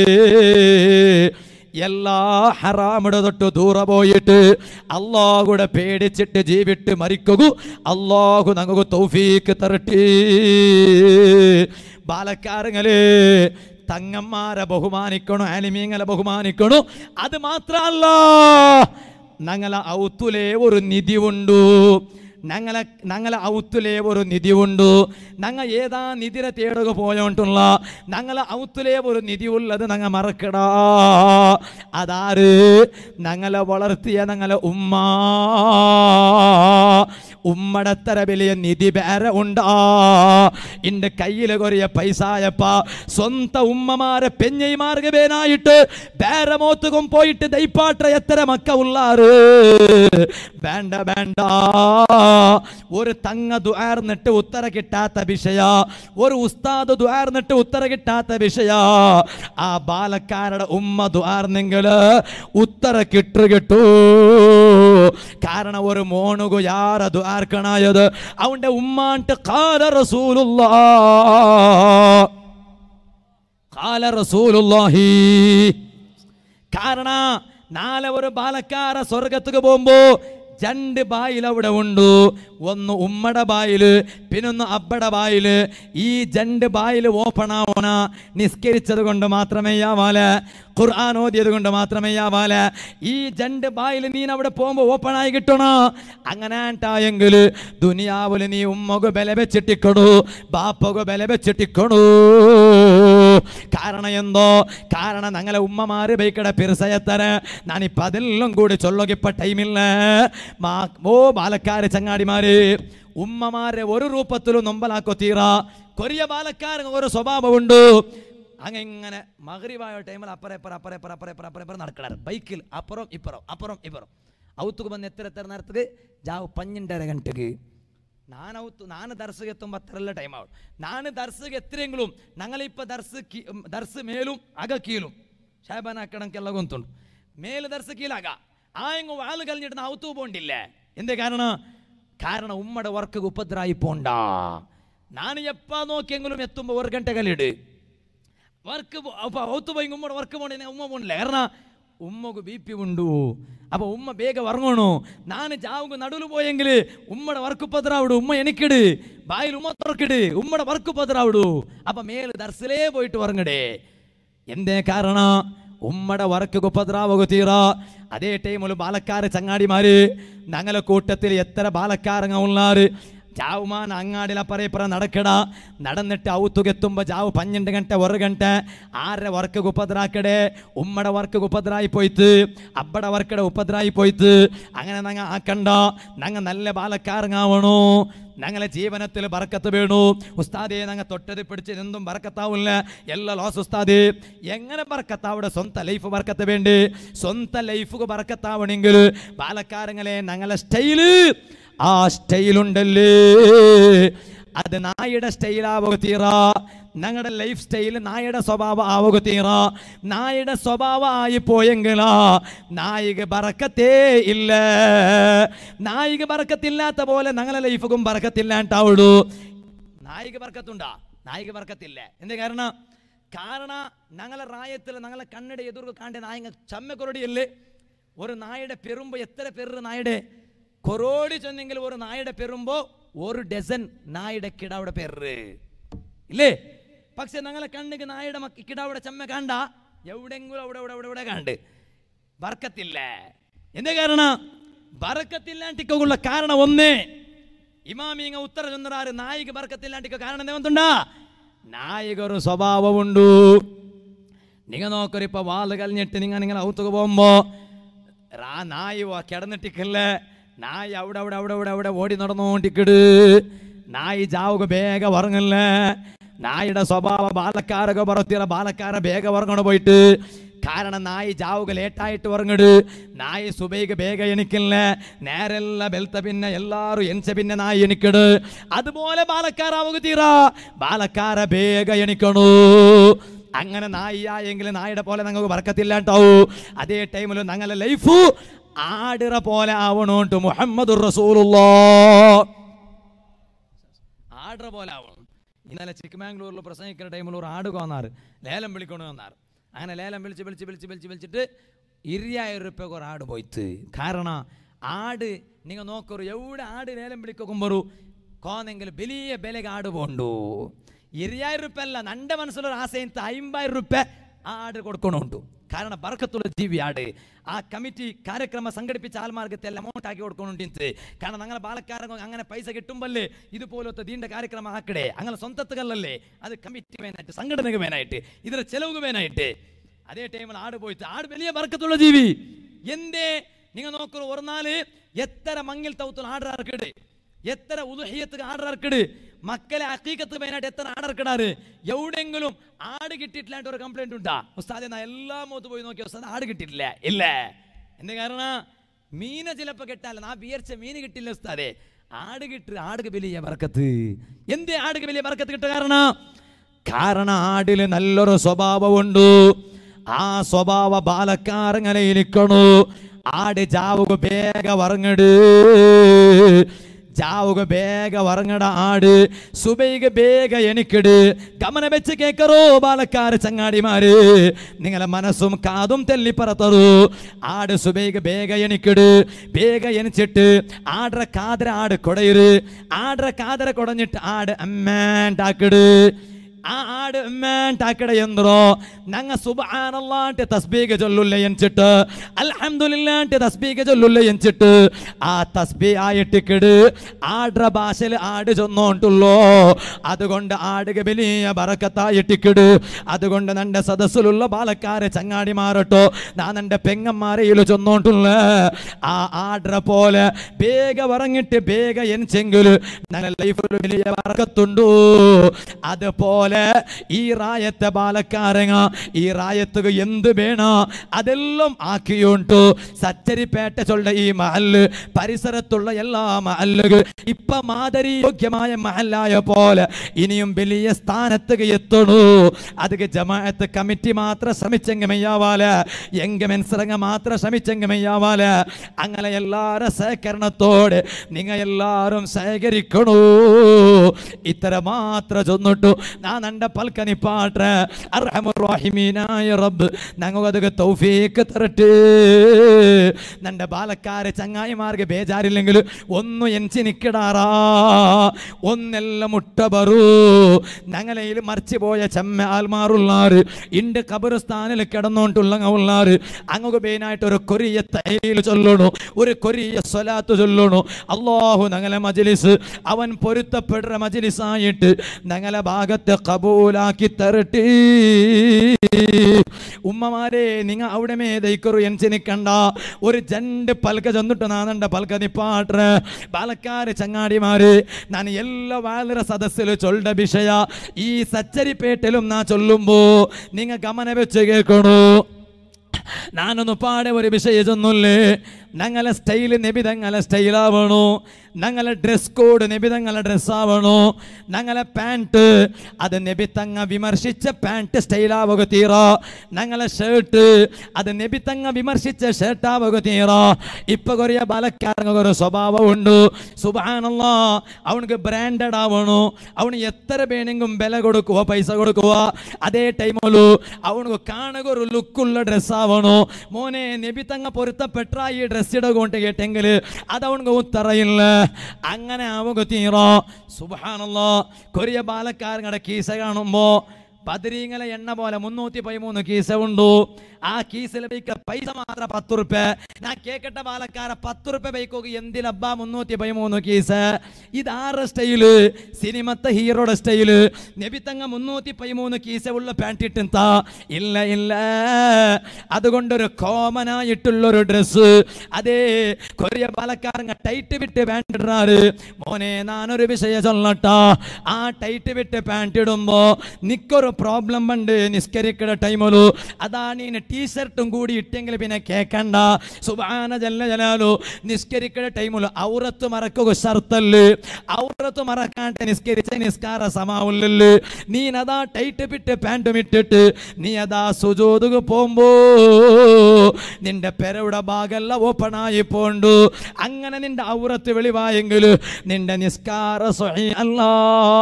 എല്ലാ ഹറാമിട തൊട്ട് ദൂരെ പോയിട്ട് അള്ളാഹുടെ പേടിച്ചിട്ട് ജീവിട്ട് മരിക്കൂ അള്ളാഹു നമുക്ക് തൗഫീക്ക് തരട്ടി ബാലക്കാരങ്ങള് തങ്ങന്മാരെ ബഹുമാനിക്കണു ആലിമീങ്ങളെ ബഹുമാനിക്കണു അത് മാത്രല്ല ഞങ്ങളെ ഔത്തുലേ ഒരു നിധി ഉണ്ടു ഞങ്ങളെ ഞങ്ങളെ ഔത്തുലേ ഒരു നിധി ഉണ്ട് ഞങ്ങൾ ഏതാ നിധിനെ തേടുക പോയോണ്ടുള്ള ഞങ്ങളെ ഔത്തുലേ ഒരു നിധി ഉള്ളത് ഞങ്ങൾ മറക്കടാ അതാര് ഞങ്ങളെ വളർത്തിയ ഞങ്ങളെ ഉമ്മ ഉമ്മടത്തര വലിയ നിധി വേറെ ഉണ്ടാ എന്റെ കയ്യിൽ കൊറിയ പൈസായപ്പ സ്വന്തം ഉമ്മമാരെ പെഞ്ഞൈമാർക്ക് വേനായിട്ട് വേറെ മോത്തുകം പോയിട്ട് ദൈപ്പാട്ട എത്ര മക്ക ഉള്ളാറ് വേണ്ട വേണ്ട ഒരു തങ്ങ ദ്വാർന്നിട്ട് ഉത്തര കിട്ടാത്ത വിഷയ ഒരു ഉസ്താദ് ദ്വാർന്നിട്ട് ഉത്തര കിട്ടാത്ത വിഷയ ആ ബാലക്കാരുടെ ഉമ്മ ദ്വാർന്നെങ്കിൽ ഉത്തര കിട്ടു കിട്ടൂ കാരണം ഒരു മോണുകു യാര ദ്വാർക്കണായത് അവന്റെ ഉമ്മാണ്ട് കാല റസൂലുള്ള കാല റസൂലുള്ളാഹി കാരണ നാളെ ഒരു ബാലക്കാര സ്വർഗത്തേക്ക് പോകുമ്പോ രണ്ട് ബായിൽ അവിടെ ഉണ്ട് ഒന്ന് ഉമ്മയുടെ ബായില് പിന്നൊന്ന് അബ്ബയുടെ ബായില് ഈ രണ്ട് ബായിൽ ഓപ്പൺ ആവണ നിസ്കരിച്ചത് കൊണ്ട് മാത്രമേ ആവാല ഖുർആൻ ഓതിയത് കൊണ്ട് മാത്രമേ ആവാല ഈ രണ്ട് ബായിൽ നീ അവിടെ പോകുമ്പോ ഓപ്പൺ ആയി കിട്ടണ അങ്ങനെ ആയെങ്കിൽ ദുനിയാവില് നീ ഉമ്മക്ക് ബല വെച്ചിട്ടിക്കണു ബാപ്പക്ക് ബല വെച്ചിട്ടിക്കണു കാരണം എന്തോ കാരണം ഞങ്ങളെ ഉമ്മമാര് ബൈക്കട പിറസയത്തര ഞാനിപ്പോ അതെല്ലാം കൂടി ചൊല്ലൊക്കിപ്പ ടൈമില്ല മാ ഓ ബാലക്കാര് ചങ്ങാടിമാര് ഉമ്മമാരെ ഒരു രൂപത്തിലും നൊമ്പലാക്കോ തീറ കൊറിയ ബാലക്കാരൻ ഒരു സ്വഭാവമുണ്ട് അങ്ങനെ മകരിവായ ടൈമിൽ അപ്പറെ ഇപ്പറ അപ്പറെ ഇപ്പറ അപ്പറെ ഇപ്പറ അപ്പറെ ഇപ്പറ നടക്കണ ബൈക്കിൽ അപ്പുറം ഇപ്പുറം അപ്പുറം ഇപ്പുറം ಔತುಕು ಬಂದು ಎತ್ತರ ಎತ್ತರ ನರ್ತಗೆ ಜಾವು ಪನ್ನೆಂಟರ ಗಂಟೆಗೆ ನಾನು ಅವತ್ತು ನಾನು ದರ್ಸಿಗೆ ಎತ್ತೊಂಬತ್ತರೆಲ್ಲ ಟೈಮ್ ಔಟ್ ನಾನು ದರ್ಸಿಗೆ ಎತ್ತರೆಂಗ್ಲುം ഞങ്ങളിപ്പോൾ ദർസ് കീ ദർസ് മേലും അക കീലും ഷാബാൻ ആക്കണക്കെല്ലാം ഗൊന്തുണ്ട് മേല് ദർസ് കീലാക ആ എങ്ങും വാല് കലിഞ്ഞിട്ട് ഔത്തു പോണ്ടില്ലേ എന്തേ കാരണം കാരണം ഉമ്മയുടെ വർക്ക് ഉപദ്രായി പോണ്ട ನಾನು ಎಪ್ಪ നോക്കിയെങ്കിലും എത്തുമ്പോൾ ഒരു ಗಂಟೆ ಕಲಿಡು വർക്ക് അപ്പൊ ഔത്ത് പോയി ഉമ്മയുടെ വർക്ക് പോണേ ഉമ്മ പോണില്ല കാരണം ഉമ്മക്ക് ബി പി ഉണ്ടു അപ്പൊ ഉമ്മ ಬೇಗ വർങ്ങണു ನಾನು ജാവുക നടുവിൽ പോയെങ്കിൽ ഉമ്മയുടെ വർക്ക് പതിരാവിടു ഉമ്മ എനിക്കിട് ബായിൽ ഉമ്മ തുറക്കിട് ഉമ്മയുടെ വർക്ക് പതിരാവിടു അപ്പൊ മേല് ദർസിലേ പോയിട്ട് വർങ്ങടേ എന്തേ കാരണം ഉമ്മയുടെ വർക്ക് ഉപദ്രാവക തീറ അതേ ടൈമിൽ ബാലക്കാര് ചങ്ങാടിമാര് ഞങ്ങളെ കൂട്ടത്തിൽ എത്ര ബാലക്കാരങ്ങ ഉള്ളാറ് ജാവുമാൻ അങ്ങാടില പറയപ്പുറ നടക്കട നടന്നിട്ട് ഔത്തുകെത്തുമ്പോ ജാവ് പന്ത്രണ്ട് ഗಂಟೆ ഒരു ഗಂಟೆ ആരുടെ വർക്ക് ഉപദ്രാക്കടെ ഉമ്മയുടെ വർക്ക് ഉപദ്രായി പോയിട്ട് അബ്ബയുടെ വർക്കടെ ഉപദ്രായി പോയിട്ട് അങ്ങനെ ഞങ്ങ ആക്കണ്ട ഞങ്ങ നല്ല ബാലക്കാരങ്ങാവണു ഞങ്ങളെ ജീവനത്തിൽ ബറക്കത്ത് വീണു ഉസ്താദെ ഞങ്ങൾ തൊട്ടത് പിടിച്ച് എന്തും ബറക്കത്താവില്ല എല്ലാ ലോസ് ഉസ്താദെ എങ്ങനെ ബറക്കത്താവിടെ സ്വന്തം ലൈഫ് ബറക്കത്ത് വേണ്ടി സ്വന്തം ലൈഫ് ബറക്കത്താവണമെങ്കിൽ ബാലക്കാരങ്ങളെ ഞങ്ങളെ സ്റ്റൈല് ആ സ്റ്റൈലുണ്ടല്ലേ അത് നായുടെ സ്റ്റൈലാവുക തീറ ഞങ്ങളുടെ ലൈഫ് സ്റ്റൈൽ നായുടെ സ്വഭാവം ആവുക തീറ നായുടെ സ്വഭാവം ആയി പോയെങ്കിലാ നായിക ബറക്കത്തേ ഇല്ല നായിക ബറക്കത്തില്ലാത്ത പോലെ ഞങ്ങളെ ലൈഫും ബറക്കത്തില്ലാണ്ടാവുള്ളൂ നായിക ബർക്കത്തുണ്ടാ നായിക ബർക്കത്തില്ല എന്ത് കാരണം കാരണം ഞങ്ങളെ റായത്തിൽ ഞങ്ങളെ കണ്ണട എതിർക്ക് കാണ്ട നായങ്ങ ചമ്മക്കൊരടിയല്ലേ ഒരു നായുടെ പെറുമ്പോ എത്ര പെറ് നായുടെ കൊറോടി ചെന്നെങ്കിൽ ഒരു നായുടെ പെറുമ്പോ ഒരു ഡസൻ നായുടെ കിടാവിടെ പെറ് ഇല്ലേ പക്ഷെ ഞങ്ങളെ കണ്ണിക്ക് നായുടെ മക്ക കിടാവിടെ ചമ്മ കണ്ട എവിടെങ്കിലും അവിടെ അവിടെ അവിടെ ഇവിടെ കണ്ട് ബർക്കത്തില്ല എന്തേ കാരണം ബർക്കത്തില്ലാണ്ടിക്കുള്ള കാരണം ഒന്നേ ഇമാമിങ്ങ ഉത്തര ചൊന്നറാറ് നായിക ബർക്കത്തില്ലാണ്ടിക്ക കാരണം എന്തുണ്ടാ നായികൊരു സ്വഭാവമുണ്ടു നിങ്ങ നോക്കൊരിപ്പോ വാല് കലിഞ്ഞിട്ട് നിങ്ങ നിങ്ങൾ ഔത്തുക പോകുമ്പോ റാ നായി വ- കിടന്നിട്ടിക്കല്ലേ നായി അവിടെ അവിടെ അവിടെ അവിടെ അവിടെ ഓടി നടന്നോണ്ടിക്കിട് നായി ജാവുക ಬೇಗ ಹೊರಗಲ್ಲ നായുടെ സ്വഭാവ ബാലക്കാരൊക്കെ പറത്തിയ ബാലക്കാര ಬೇಗ ഉറങ്ങണ പോയിട്ട് കാരണം നായി ജാവുക ലേറ്റായിട്ട് ഉറങ്ങിട് നായി സുബൈക്ക് ಬೇಗ എണിക്കില്ല നേരെല്ല ബെൽത്ത പിന്നെ എല്ലാരും എൻച്ച പിന്നെ നായി എണിക്കിട് അതുപോലെ ബാലക്കാരാവുക തീറ ബാലക്കാര ಬೇಗ എണിക്കണു അങ്ങനെ നായിയായെങ്കിൽ നായുടെ പോലെ ഞങ്ങൾക്ക് വർക്കത്തില്ല കേട്ടോ അതേ ടൈമിൽ ഞങ്ങളുടെ ലൈഫ് ആടിറ പോലെ ആവണോണ്ട് മുഹമ്മദ് റസൂലുള്ള ആടിറ പോലെ ആവണം ഇന്നലെ ചിക്കമാംഗ്ലൂരിൽ പ്രസംഗിക്കുന്ന ടൈമിൽ ഒരു ആട് കൊന്നാറ് ലേലം വിളിക്കൊണ്ട് വന്നാറ് അങ്ങനെ ലേലം വിളിച്ച് വിളിച്ച് വിളിച്ച് വിളിച്ച് വിളിച്ചിട്ട് ഇരുപതിനായിരം റുപ്യക്ക് ഒരു ആട് പോയിട്ട് കാരണം ആട് നിങ്ങൾ നോക്കൊരു എവിടെ ആട് ലേലം വിളിക്കുമ്പോರು കോന്നെങ്കിൽ വലിയ ಬೆಲೆಗೆ ಆಡು ಬೋಂಡು ഇരുപതിനായിരം റുപ്യ അല്ല നന്റെ മനസ്സിലൊരു ആശയം അമ്പതിനായിരം റുപ്യ ആ ആട് കൊടുക്കണുണ്ട് കാരണം ബർക്കത്തുള്ള ജീവി ആട് ആ കമ്മിറ്റി ಕಾರ್ಯಕ್ರಮ സംഘടിപ്പിച്ച ആൾമാർഗത്തെല്ലാം അമൗണ്ട് ആക്കി കൊടുക്കൊണ്ടിಂತೆ കാരണം ഞങ്ങളെ ബാലക്കാരൻ അങ്ങനെ പൈസ കിട്ടുമ്പല്ലേ ഇതുപോലത്തെ ദീന്റെ ಕಾರ್ಯಕ್ರಮ ആക്കടേ അങ്ങനെ സ്വന്തത്തുകളല്ലേ അത് കമ്മിറ്റി വേനായിട്ട് സംഘടനക്ക് വേനായിട്ട് ഇതിന്റെ ചെലവുക്ക് വേനായിട്ട് അതേ ടൈമിൽ ആട് പോയിട്ട് ആട് വലിയ ബർക്കത്തുള്ള ജീവി എന്തേ നിങ്ങൾ നോക്കൂ ഒരു നാല് എത്ര മങ്ങിൽ തൗത്തുൽ ആർഡർ ഇറക്കിട് എത്ര ഉദുഹിയത്തുക്ക് ആർഡർ ഇറക്കിട് മക്കളെ അക്കീക്കത്ത് മെയിനായിട്ട് എത്ര ആർഡർ ഇറക്കിടാറ് എവിടെയെങ്കിലും ആട് കിട്ടിയിട്ടില്ലാണ്ട് ഒരു കംപ്ലൈന്റ് ഉണ്ടാ ഉസ്താദെ ഞാൻ എല്ലാ മുഖത്ത് പോയി നോക്കിയ ഉസ്താദ് ആട് കിട്ടിയിട്ടില്ല ഇല്ല എന്ത് കാരണം മീന ചിലപ്പോ കിട്ടാല്ല നാ വിയർച്ച മീന് കിട്ടില്ല ഉസ്താദെ ആട് കിട്ടി ആടുക്ക് വലിയ ബർക്കത്ത് എന്തേ ആടുക്ക് വലിയ ബർക്കത്ത് കിട്ടുക കാരണം കാരണം ആടില് നല്ലൊരു സ്വഭാവമുണ്ട് ആ സ്വഭാവ ബാലക്കാരങ്ങനെ ഇരിക്കണു ആട് ജാവുക ಬೇಗ വറങ്ങട് ജാവുക ಬೇಗ വറങ്ങട ആട് സുബൈക്ക് ಬೇಗ എണിക്കട് ഗമന വെച്ച് കേക്കറോ ബാലക്കാര് ചങ്ങാടിമാര് നിങ്ങളെ മനസ്സും കാതും തെല്ലിപ്പറത്തറു ആട് സുബൈക്ക് ಬೇಗ എണിക്കട് ಬೇಗ എണിച്ചിട്ട് ആടര കാതര ആട് കൊടയിര് ആടര കാതര കൊടഞ്ഞിട്ട് ആട് അമ്മേണ്ടാക്കിട് ആ ആട് ഉമ്മാണ്ടാക്കട എന്തോ ഞങ്ങ സുബാനല്ലാണ്ട് തസ്ബീക ചൊല്ലുല്ല എൻച്ചിട്ട് അൽഹംദുലില്ലാണ്ട് തസ്ബീക ചൊല്ലുല്ല എൻച്ചിട്ട് ആ തസ്ബീ ആയിട്ടിക്കിട് ആട്ര ഭാഷയിൽ ആട് ചൊന്നോണ്ടുള്ളോ അതുകൊണ്ട് ആടുക വലിയ ബറക്കത്തായിട്ടിക്കിട് അതുകൊണ്ട് നന്റെ സദസ്സിലുള്ള ബാലക്കാരെ ചങ്ങാടി മാറട്ടോ ഞാൻ എൻ്റെ പെങ്ങന്മാരെയിൽ ചൊന്നോണ്ടുള്ള ആ ആട്ര പോലെ ಬೇಗ വറങ്ങിട്ട് ಬೇಗ എൻച്ചെങ്കിൽ ഞങ്ങളുടെ ലൈഫിൽ വലിയ ബറക്കത്തുണ്ടു അതുപോലെ ഈ റായത്തെ ബാലക്കാരങ്ങ ഈ റായത്തുക എന്ത് വേണ അതെല്ലാം ആക്കിയുണ്ടു സച്ചരിപ്പേട്ട ചൊല്ല ഈ മഹല് പരിസരത്തുള്ള എല്ലാ മഹല്ലുകൾ ഇപ്പൊ മാതരി യോഗ്യമായ മഹല്ലായ പോലെ ഇനിയും വലിയ സ്ഥാനത്തേക്ക് എത്തണു അതിക്ക് ജമാഅത്ത് കമ്മിറ്റി മാത്രം ശ്രമിച്ചെങ്കിൽ മെയ്യാവാല എങ്ക മെൻസറങ്ങ മാത്രം ശ്രമിച്ചെങ്കിൽ മെയ്യാവാല അങ്ങനെ എല്ലാരും സഹകരണത്തോടെ നിങ്ങൾ എല്ലാരും സഹകരിക്കണു ഇത്തര മാത്രം ചൊന്നിട്ടു ഞാൻ നണ്ട പൽക്കനി പാട്ര അർഹമുറാഹിമീനായ റബ്ബ് ഞങ്ങൾക്ക് തൗഫീക്ക് തരട്ടെ നന്റെ ബാലക്കാരെ ചങ്ങായിമാർക്ക് ബേജാറില്ലെങ്കിൽ ഒന്നു എൻച്ച് നിക്കിടാറാ ഒന്നെല്ലാം മുട്ട ബറു ഞങ്ങളയിൽ മറിച്ചു പോയ ചെമ്മ ആൽമാറുള്ളാറ് ഇണ്ട് കബറുസ്ഥാനിൽ കിടന്നോണ്ടുള്ള ഉള്ളാറ് അങ്ങക്ക് മെയിനായിട്ട് ഒരു കൊറിയ തൈയിൽ ചൊല്ലണു ഒരു കൊറിയ സ്വലാത്ത് ചൊല്ലണു അള്ളാഹു ഞങ്ങളെ മജ്ലിസ് അവൻ പൊരുത്തപ്പെടുന്ന മജ്ലിസായിട്ട് ഞങ്ങളെ ഭാഗത്തെ കബൂലാക്കി തരട്ടെ ഉമ്മമാരെ നിങ്ങ അവിടെ മേതയ്ക്കൊരു എൻച്ച് നിക്കണ്ട ഒരു ജണ്ട് പൽക്ക ചെന്നിട്ട് നാനണ്ട പൽക്ക നിപ്പാട്ര ബാലക്കാര് ചങ്ങാടിമാര് ഞാൻ എല്ലാ വാലര സദസ്സിൽ ചൊല്ല വിഷയ ഈ സച്ചരിപ്പേട്ടിലും നാ ചൊല്ലുമ്പോ നിങ്ങ ഗമന വെച്ച് കേൾക്കണു ഞാനൊന്ന് പാടെ ഒരു വിഷയം ചൊന്നുല്ലേ ഞങ്ങളെ സ്റ്റൈല് നിബിതങ്ങളെ സ്റ്റൈലാവണു ഞങ്ങളെ ഡ്രസ് കോഡ് നിബിതങ്ങളെ ഡ്രസ് ആവണു ഞങ്ങളെ പാൻറ് അത് നിബിത്തങ്ങ വിമർശിച്ച പാൻറ് സ്റ്റൈലാവുക തീറ ഞങ്ങളെ ഷർട്ട് അത് നിബിത്തങ്ങ വിമർശിച്ച ഷർട്ടാവുക തീറ ഇപ്പൊ കൊറിയ ബാലക്കാരങ്ങ ഒരു സ്വഭാവമുണ്ട് സുബാനല്ല അവനക്ക് ബ്രാൻഡഡ് ആവണു അവന് എത്ര വേണമെങ്കിലും വില കൊടുക്കുക പൈസ കൊടുക്കുക അതേ ടൈമല്ലു അവനക്ക് കാണുക ഒരു ലുക്കുള്ള ഡ്രസ് ആവണു മോനെ നബിത്തങ്ങ പൊരുത്തപ്പെട്ട ഈ ഡ്രസ് ഇടകൊണ്ട് കേട്ടെങ്കിൽ അത് അവനക്ക് ഉത്തറയില്ല അങ്ങനെ ആവുക തീറോ സുബാനല്ലോ കൊറിയ ബാലക്കാരങ്ങളുടെ കീസ കാണുമ്പോ പതിരീങ്ങല എണ്ണ പോലെ മുന്നൂറ്റി പതിമൂന്ന് കീസ ഉണ്ടു ആ കീസിൽ ബൈക്ക് പൈസ മാത്രം പത്ത് റുപ്യ ഞാൻ കേക്കട്ടെ പാലക്കാര പത്ത് റുപ്യ ബൈക്കോക്ക് എന്തിലബ്ബ മുന്നൂറ്റി പതിമൂന്ന് കീസ് ഇതാറ് സ്റ്റൈല് സിനിമത്തെ ഹീറോയുടെ സ്റ്റൈല് നബിത്തങ്ങ മുന്നൂറ്റി പതിമൂന്ന് കീസ ഉള്ള പാൻറ് ഇട്ടെന്താ ഇല്ല ഇല്ല അതുകൊണ്ടൊരു കോമൺ ആയിട്ടുള്ളൊരു ഡ്രസ്സ് അതേ കൊറിയ പാലക്കാരങ്ങ ടൈറ്റ് വിട്ട് പാൻറ് ഇടുறாரு മോനെ ഞാനൊരു വിഷയം ചൊല്ലട്ട ആ ടൈറ്റ് വിട്ട് പാൻറ് ഇടുമ്പോ നിക്കൊരു പ്രോബ്ലം ഉണ്ട് നിസ്കരിക്കുന്ന ടൈമിലു അതാ നീ ടീഷർട്ടും കൂടി ഇട്ടെങ്കിൽ പിന്നെ കേക്കണ്ട സുബാന ജല്ല ജലാലു നിസ്കരിക്കുന്ന ടൈമിലു ഔറത്ത് മറക്കുക ഷർത്തല്ല് ഔറത്ത് മറക്കാണ്ട് നിസ്കരിച്ച നിസ്കാര സമാവില്ലല്ലോ നീ അതാ ടൈറ്റ് വിട്ട് പാൻറ്റും ഇട്ടിട്ട് നീ അതാ സുജോതുക പോകുമ്പോ നിന്റെ പെരയുടെ ഭാഗമെല്ലാം ഓപ്പൺ ആയി പോണ്ടു അങ്ങനെ നിന്റെ ഔറത്ത് വെളിവായെങ്കിൽ നിന്റെ നിസ്കാര സ്വഹി അല്ലാ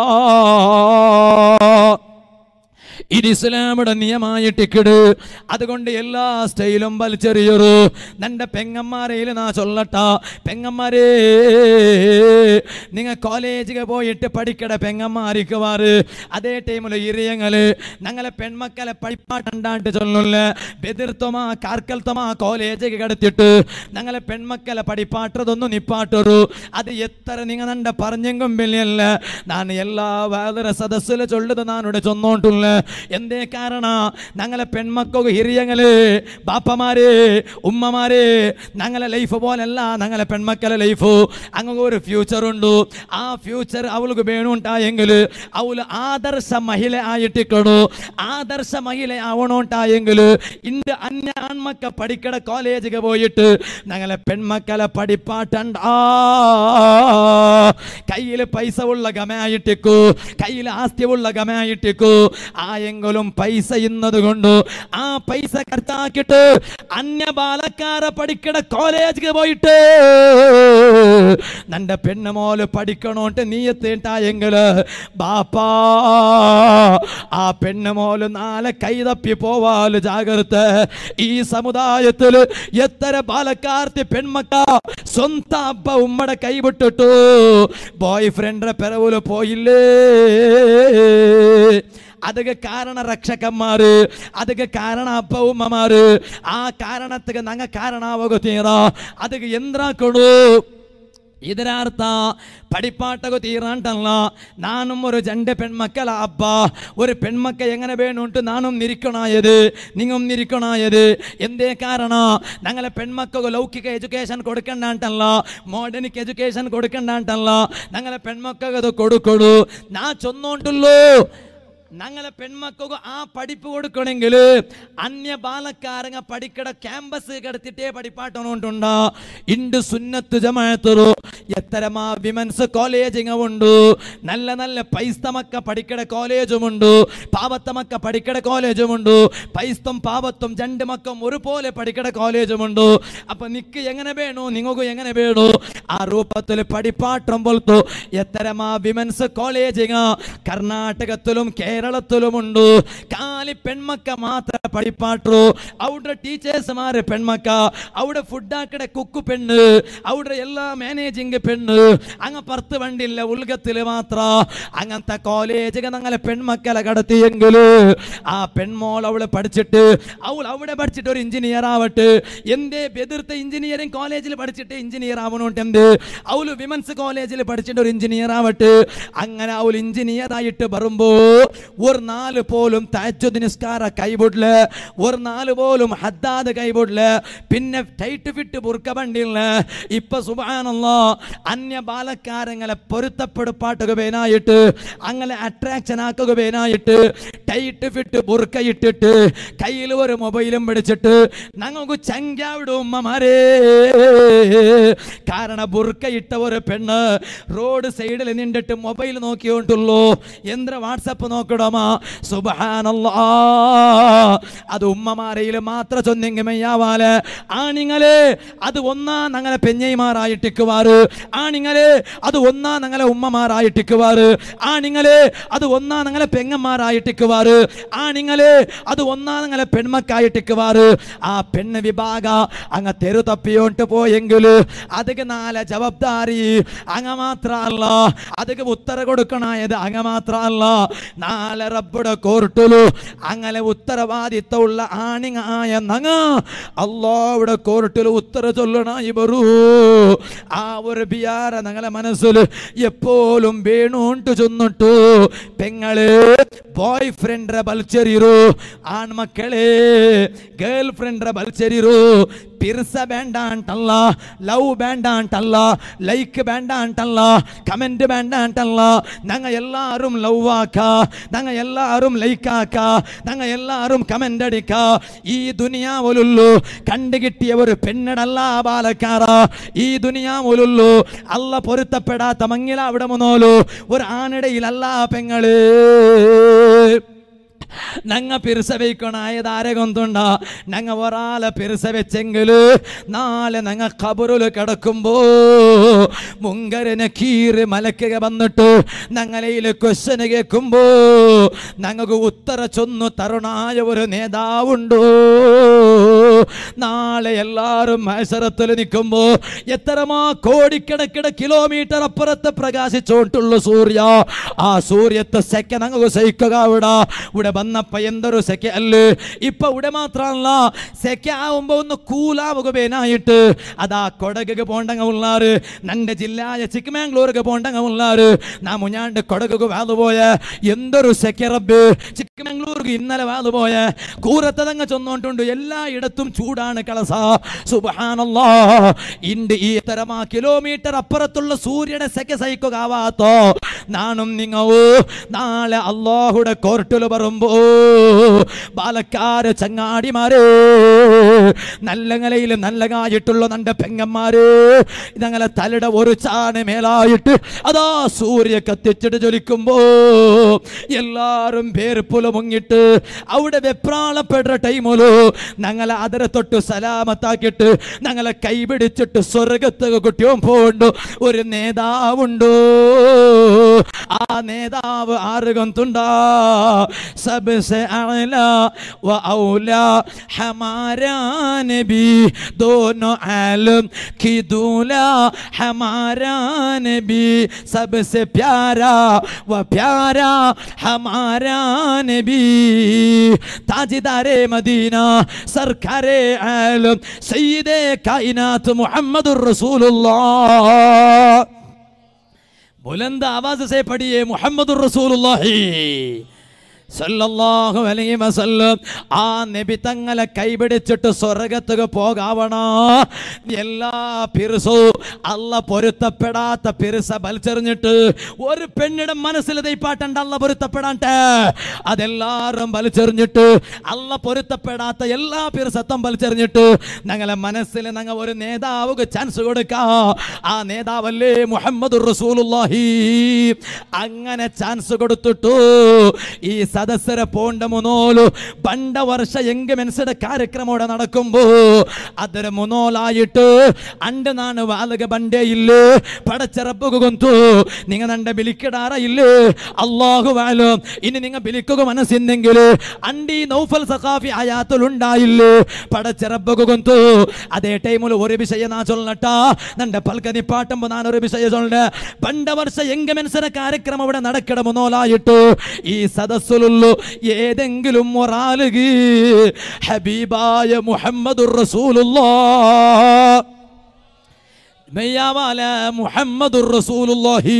ഇത് ഇസ്ലാമുടെ നിയമായിട്ടിക്കിട് അതുകൊണ്ട് എല്ലാ സ്റ്റൈലും വലിച്ചെറിയൊരു നിന്റെ പെങ്ങന്മാരയിൽ നാ ചൊല്ലട്ട പെങ്ങന്മാരേ നിങ്ങൾ കോളേജിൽ പോയിട്ട് പഠിക്കട പെങ്ങന്മാരിക്കുവാറ് അതേ ടൈമിൽ ഇറിയങ്ങള് ഞങ്ങളെ പെൺമക്കളെ പഠിപ്പാട്ടുണ്ടാണ്ട് ചൊല്ലുല്ല ബെതിർത്തമാ കാർക്കൽത്തമാ കോളേജിൽ കിടത്തിട്ട് ഞങ്ങളെ പെൺമക്കളെ പഠിപ്പാട്ടതൊന്നും നിപ്പാട്ടൊരു അത് എത്ര നിങ്ങൾ നണ്ട പറഞ്ഞെങ്കും വലിയല്ല ഞാൻ എല്ലാ വേദന സദസ്സിൽ ചൊല്ലത് നാനിവിടെ ചൊന്നോണ്ടുള്ള എന്തേ കാരണ ഞങ്ങളെ പെൺമക്കൊക്കെ ഹിരിയങ്ങള് ബാപ്പമാര് ഉമ്മമാര് ഞങ്ങളെ ലൈഫ് പോലല്ല ഞങ്ങളെ പെൺമക്കളെ ലൈഫ് അങ്ങനെ ഒരു ഫ്യൂച്ചർ ഉണ്ട് ആ ഫ്യൂച്ചർ അവൾക്ക് വേണുണ്ടായെങ്കിൽ അവള് ആദർശ മഹിള ആയിട്ടിക്കണു ആദർശ മഹിള ആവണോണ്ടായെങ്കിൽ ഇന്ന് അന്യ ആൺമക്ക പഠിക്കട കോളേജിൽ പോയിട്ട് ഞങ്ങളെ പെൺമക്കളെ പഠിപ്പാട്ടണ്ട കയ്യിൽ പൈസ ഉള്ള ഗമയായിട്ടിക്കു കയ്യിൽ ആസ്തി ഉള്ള ഗമയായിട്ടിക്കു ആയെങ്കിലും പൈസ ഇന്നത് കൊണ്ട് ആ പൈസ കർത്താക്കിട്ട് അന്യ ബാലക്കാരെ പഠിക്കണ കോളേജിൽ പോയിട്ട് നിന്റെ പെണ്ണുമോല് പഠിക്കണോട്ട് നീയത്തേട്ടായെങ്കില് ബാപ്പാ ആ പെണ്ണുമോല് നാളെ കൈതപ്പി പോവാല് ജാഗ്രത ഈ സമുദായത്തില് എത്ര ബാലക്കാർത്തി പെൺമക്ക സ്വന്തം അബ്ബ ഉമ്മടെ കൈവിട്ടിട്ടു ബോയ് ഫ്രണ്ടിന്റെ പിറവില് പോയില്ലേ ಅದಕ್ಕೆ ಕಾರಣ ರಕ್ಷಕಮ್ಮಾರು ಅದಕ್ಕೆ ಕಾರಣ ಅಪ್ಪ ಉಮ್ಮಮಾರು ಆ ಕಾರಣಕ್ಕೆ ನಂಗ ಕಾರಣ ಆಗೋತೀರ ಅದಕ್ಕೆ ಯಂತ್ರ ಕೊಡು ಇದರರ್ಥ പഠിപ്പാട്ടൊക്കെ തീരാണ്ടല്ല നാനും ഒരു രണ്ട് പെൺമക്കള അബ്ബ ഒരു പെൺമക്ക എങ്ങനെ വേണുണ്ട് നാനും നിരിക്കണായത് നിങ്ങും നിരിക്കണായത് എന്തേ കാരണ ഞങ്ങളെ പെൺമക്കൊക്കെ ലൗകിക എഡ്യൂക്കേഷൻ കൊടുക്കണ്ടാണ്ടല്ല മോഡേണിക് എഡ്യൂക്കേഷൻ കൊടുക്കണ്ടാണ്ടല്ല ഞങ്ങളെ പെൺമക്കൊക്കെ അത് കൊടുക്കൊടു നാ ചൊന്നോണ്ടുള്ളൂ ഞങ്ങളെ പെൺമക്കൾക്ക് ആ പഠിപ്പ് കൊടുക്കണമെങ്കിൽ അന്യ ബാലക്കാരങ്ങ പഠിക്കട ക്യാമ്പസ് കിടത്തിട്ടേ പഠിപ്പാട്ടണോണ്ടുണ്ട ഇണ്ട് സുന്നത്ത് ജമാഅത്തറു എത്തരമാ വിമൻസ് കോളേജിങ് ഉണ്ട് നല്ല നല്ല പൈസ്തമക്ക പഠിക്കട കോളേജുമുണ്ട് പാവത്തമക്ക പഠിക്കട കോളേജുമുണ്ട് പൈസ്തം പാവത്തും രണ്ട് മക്കം ഒരുപോലെ പഠിക്കട കോളേജുമുണ്ട് അപ്പൊ നിക്ക് എങ്ങനെ വേണു നിങ്ങൾക്ക് എങ്ങനെ വേണു ആ രൂപത്തിൽ പഠിപ്പാട്ടം പോലത്തു എത്തരമാ വിമൻസ് കോളേജിങ് കർണാടകത്തിലും കേരളത്തിലുമുണ്ട് കാലി പെൺമക്ക മാത്രം പഠിപ്പാട്ടു അവിടെ ടീച്ചേഴ്സുമാര് പെൺമക്ക അവിടെ ഫുഡാക്കട കുക്കു പെണ്ണ് അവിടെ എല്ലാ മാനേജിങ് പെണ്ണ് അങ്ങ പുറത്ത് വണ്ടില്ല ഉൽഗത്തില് മാത്ര അങ്ങനത്തെ കോളേജ് ഞങ്ങളെ പെൺമക്കളെ കടത്തിയെങ്കില് ആ പെൺമോൾ അവള് പഠിച്ചിട്ട് അവൾ അവിടെ പഠിച്ചിട്ട് ഒരു എഞ്ചിനീയർ ആവട്ടെ എന്തേ എതിർത്ത എഞ്ചിനീയറിംഗ് കോളേജിൽ പഠിച്ചിട്ട് എഞ്ചിനീയർ ആവണോട്ട് എന്ത് അവള് വിമൻസ് കോളേജിൽ പഠിച്ചിട്ട് ഒരു എഞ്ചിനീയർ ആവട്ടെ അങ്ങനെ അവൾ എഞ്ചിനീയർ ആയിട്ട് വരുമ്പോ ഒരു നാല് പോലും തഹജ്ജുദ് നിസ്കാര കൈവിടില്ല ഒരു നാല് പോലും ഹദ്ദാദ് കൈവിടില്ല പിന്നെ ടൈറ്റ് ഫിറ്റ് ബുർക്ക വണ്ടിയില്ല ഇപ്പൊ സുബാനല്ലോ അന്യ ബാലക്കാരങ്ങളെ പൊരുത്തപ്പെടുപ്പാട്ടുക വേനായിട്ട് അങ്ങനെ അട്രാക്ഷൻ ആക്കുക വേനായിട്ട് ടൈറ്റ് ഫിറ്റ് ബുർക്ക ഇട്ടിട്ട് കയ്യിൽ ഒരു മൊബൈലും പിടിച്ചിട്ട് ഞങ്ങൾക്ക് ചങ്കാവിടും ഉമ്മമാരേ കാരണം ബുർക്ക ഇട്ട ഒരു പെണ്ണ് റോഡ് സൈഡിൽ നിന്നിട്ട് മൊബൈൽ നോക്കിയോണ്ടുള്ളൂ എന്ത്ര വാട്സപ്പ് നോക്കിടമാ സുബഹാനല്ലാ അത് ഉമ്മമാരയിൽ മാത്രം ചൊന്നെങ്കിൽ മെയ്യാവാല് ആണിങ്ങള് അത് ഒന്നാ ഞങ്ങളെ പെഞ്ഞൈമാറായിട്ടിക്കുവാറ് ആണിങ്ങള് അത് ഒന്നാ ഞങ്ങളെ ഉമ്മമാരായിട്ടിക്കുവാറ് ആണിങ്ങള് അത് ഒന്നാ ഞങ്ങളെ പെങ്ങന്മാരായിട്ടിക്കുവാറ് ആണിങ്ങള് അത് ഒന്നാ ഞങ്ങളെ പെൺമക്കായിട്ടിക്കുവാറ് ആ പെണ്ണ് വിഭാഗ അങ്ങ തെരു തപ്പിയോണ്ട് പോയെങ്കില് ಅದಕ್ಕೆ ನಾಳೆ ಜವಾಬ್ದಾರಿ ಹಂಗ ಮಾತ್ರ ಅಲ್ಲ ಅದಕ್ಕೆ ಉತ್ತರ ಕೊಡುಕಣಾಯದು ಹಂಗ ಮಾತ್ರ ಅಲ್ಲ ನಾ നാളെ റബ്ബുടെ കോർട്ടിലു അങ്ങനെ ഉത്തരവാദിത്തമുള്ള ആണിങ് ആയ നങ്ങ അള്ളാവിടെ കോർട്ടിൽ ഉത്തര ചൊല്ലണായി വരൂ ആ ഒരു ബിയാര ഞങ്ങളെ മനസ്സിൽ എപ്പോഴും വേണോണ്ട് ചൊന്നിട്ടു പെങ്ങള് ಬಾಯ್ ಫ್ರೆಂಡ್ರ ಬಲ್ಚರಿರು ಆಣ್ಮಕ್ಕಳೇ ಗರ್ಲ್ ಫ್ರೆಂಡ್ರ ಬಲ್ಚರಿರು ಪಿರ್ಸ ಬೇಂಡ ಅಂಟಲ್ಲ ಲವ್ ಬೇಂಡ ಅಂಟಲ್ಲ ಲೈಕ್ ಬೇಂಡ ಅಂಟಲ್ಲ ಕಮೆಂಟ್ ಬೇಂಡ ಅಂಟಲ್ಲ ನಂಗ ಎಲ್ಲಾരും ಲವ್ ಆಕ ನಂಗ ಎಲ್ಲಾരും ലൈക്ക് ആക്ക ഞങ്ങ എല്ലാവരും കമന്റ് അടിക്ക ഈ ദുനിയാവുലുള്ളു കണ്ടുകിട്ടിയ ഒരു പെണ്ണടല്ല ബാലക്കാര ഈ ദുനിയാവുലുള്ളു അല്ല പൊരുത്തപ്പെടാത്ത മങ്ങില അവിടെ മുന്നോലു ഒരു ആണിടയിലല്ല പെങ്ങള് ഞങ്ങ പിരിസ വയ്ക്കണായത് ആരെ കൊണ്ടുണ്ട ഞങ്ങ ഒരാളെ പിരിസ വെച്ചെങ്കില് നാളെ ഞങ്ങ കബറില് കിടക്കുമ്പോ മുങ്കരനെ കീറ് മലക്കുക വന്നിട്ട് ഞങ്ങളയില് ക്വസ്റ്റന് കേൾക്കുമ്പോ ഞങ്ങൾക്ക് ഉത്തര ചൊന്നു തരുണായ ഒരു നേതാവുണ്ടോ നാളെ എല്ലാരും മത്സരത്തിൽ നിൽക്കുമ്പോ എത്രമാ കോടിക്കണക്കിന് കിലോമീറ്റർ അപ്പുറത്ത് പ്രകാശിച്ചോണ്ടുള്ള സൂര്യ ആ സൂര്യത്തെ സെക്ക ഞങ്ങൾക്ക് സഹിക്കുക ഇവിടെ ഇവിടെ വന്നപ്പോ എന്തൊരു സെക്ക അല്ലേ ഇപ്പൊ ഇവിടെ മാത്രമല്ല സെക്ക ആവുമ്പോ ഒന്ന് കൂലാവുകയായിട്ട് അതാ കൊടകക്ക് പോണ്ടങ്ങ ഉള്ളാറ് നന്റെ ജില്ലായ ചിಕ್ಕಮಂಗ್ಳೂರಿಗೆ പോണ്ടങ്ങ ഉള്ളാറ് നാ മുഞ്ഞാണ്ട് കൊടകക്ക് വാതുപോയ എന്തൊരു സെക്ക റബ്ബ് ചിಕ್ಕಮಂಗ್ಳೂರಿಗೆ ഇന്നലെ വാതുപോയ കൂറത്തതങ്ങ ചൊന്നോണ്ടുണ്ട് എല്ലായിടത്തും ചൂടാണ് കളസ സുബഹാനല്ലാ ഇണ്ട് ഈ തരമാ കിലോമീറ്റർ അപ്പുറത്തുള്ള സൂര്യനെ സെക്ക സഹിക്കുകയാവാത്തോ നാണും നിങ്ങവോ നാളെ അള്ളാഹുടെ കോർട്ടിൽ പറയുമ്പോ ബാലക്കാര് ചങ്ങാടിമാര് നല്ല നിലയിൽ നല്ലതായിട്ടുള്ള നന്റെ പെങ്ങന്മാര് ഞങ്ങളെ തലയുടെ ഒരു ചാണ് മേലായിട്ട് അതാ സൂര്യ കത്തിച്ചിട്ട് ജ്വലിക്കുമ്പോ എല്ലാരും പേർപ്പുല മുങ്ങിട്ട് അവിടെ വെപ്രാളപ്പെടുന്ന ടൈമിലോ ഞങ്ങളെ അതിരെ തൊട്ട് സലാമത്താക്കിയിട്ട് ഞങ്ങളെ കൈപിടിച്ചിട്ട് സ്വർഗത്ത് കുട്ടിയോ പോണ്ടു ഒരു നേതാവുണ്ടോ ആ നേതാവ് ആറ് കൊന്തുണ്ടാ सबसे अला व औला हमारा नबी दोनों आलम की दूला हमारा नबी सबसे प्यारा व प्यारा हमारा नबी ताजदारे मदीना सरकारे आलम सैयदे कायनात मोहम्मद रसूलुल्लाह बुलंद आवाज से पढ़िए मोहम्मद रसूलुल्लाही സല്ലല്ലാഹു അലൈഹി വസല്ലം ആ നബി തങ്ങളെ കൈപിടിച്ചിട്ട് സ്വർഗത്തുക പോകാവണ എല്ലാ പിറുസവും അല്ല പൊരുത്തപ്പെടാത്ത പിറുസ വലിച്ചെറിഞ്ഞിട്ട് ഒരു പെണ്ണിടെ മനസ്സിൽ ദൈപ്പാട്ടണ്ട അല്ല പൊരുത്തപ്പെടാണ്ട് അതെല്ലാരും വലിച്ചെറിഞ്ഞിട്ട് അല്ല പൊരുത്തപ്പെടാത്ത എല്ലാ പിറുസത്തും വലിച്ചെറിഞ്ഞിട്ട് ഞങ്ങളെ മനസ്സിൽ ഞങ്ങൾ ഒരു നേതാവുക്ക് ചാൻസ് കൊടുക്കാ ആ നേതാവല്ലേ മുഹമ്മദ് റസൂലുള്ളാഹി അങ്ങനെ ചാൻസ് കൊടുത്തിട്ടു ഈ ಸದಸ್ಯರ ಪೋಂಡ ಮುನೋಲು ಬಂಡ ವರ್ಷ ಹೆಂಗೆ ಮೆಣಸಿದ ಕಾರ್ಯಕ್ರಮ നടക്കുമ്പോ ಅದರ ಮುನೋಲಾಯಿಟ್ಟು ಅಂಡ ನಾನು ವಾಲಗೆ ಬಂಡೆ ಇಲ್ಲೇ പടച്ചിറപ്പുക കൊന്തു നിങ്ങ നണ്ട ബിലിക്കിടാറ ഇല്ലേ അള്ളാഹു വാലും ഇനി നിങ്ങ ബിലിക്കുക മനസ്സിന്നെങ്കിൽ അണ്ടി നൗഫൽ സഖാഫി ആയാത്തുലുണ്ടായില്ലേ പടച്ചിറപ്പുക കൊന്തു അതേ ടൈമിൽ ഒരു വിഷയം നാ ചൊല്ലട്ട നന്റെ പൽക്കനി പാട്ടുമ്പോ ഞാൻ ഒരു വിഷയം ചൊല്ല പണ്ട വർഷ എങ്ക മനസ്സിന കാര്യക്രമം ഇവിടെ നടക്കട മുനോലായിട്ടു ഈ സദസ്സിലുള്ള ഏതെങ്കിലും ഒരാളുകി ഹബീബായ മുഹമ്മദുർ റസൂലുള്ളാഹ് മെയ്യാവാല മുഹമ്മദുർ റസൂലുള്ളാഹി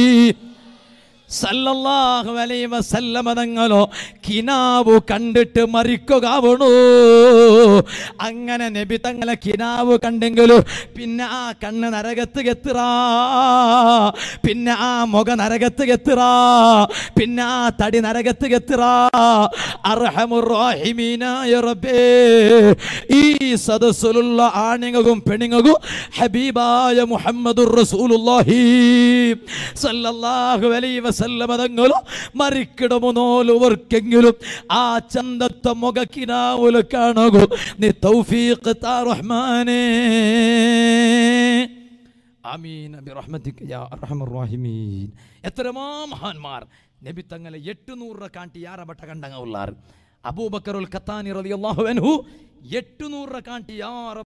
സല്ലല്ലാഹു അലൈഹി വസല്ലമ തങ്ങളോ കിനാവ് കണ്ടിട്ട് മരിക്കുകയാവണു അങ്ങനെ നബി തങ്ങളെ കിനാവ് കണ്ടെങ്കിലോ പിന്നെ ആ കണ്ണ് നരകത്ത് എത്തിറാ പിന്നെ ആ മുഖ നരകത്ത് എത്തിറാ പിന്നെ ആ തടി നരകത്ത് എത്തിറാ അർഹമുറാഹിമീനായ റബ്ബേ ഈ സദസ്സിലുള്ള ആണിങ്ങും പെണ്ണുങ്ങും ഹബീബായ മുഹമ്മദുർ റസൂലുള്ളാഹി സല്ലല്ലാഹു അലൈഹി വസല്ലമ തങ്ങളും മരിക്കിടമുനോലുവർക്കെങ്കിലും ആ ചന്തത്തെ മുഖക്കിനാവുല് കാണുകൂ നീ തൗഫീഖ് താ റഹ്മാനേ ആമീൻ ബിറഹ്മതിക യാ അർഹമർ റഹീമീൻ എത്രമാ മഹാന്മാർ നബി തങ്ങളെ എട്ടുനൂറ് കാണ്ടി യാറബട്ട കണ്ടങ്ങ ഉള്ളാർ അബൂബക്കറുൽ ഖത്താനി റളിയല്ലാഹു അൻഹു എട്ടുനൂറ് കാണ്ടി യാ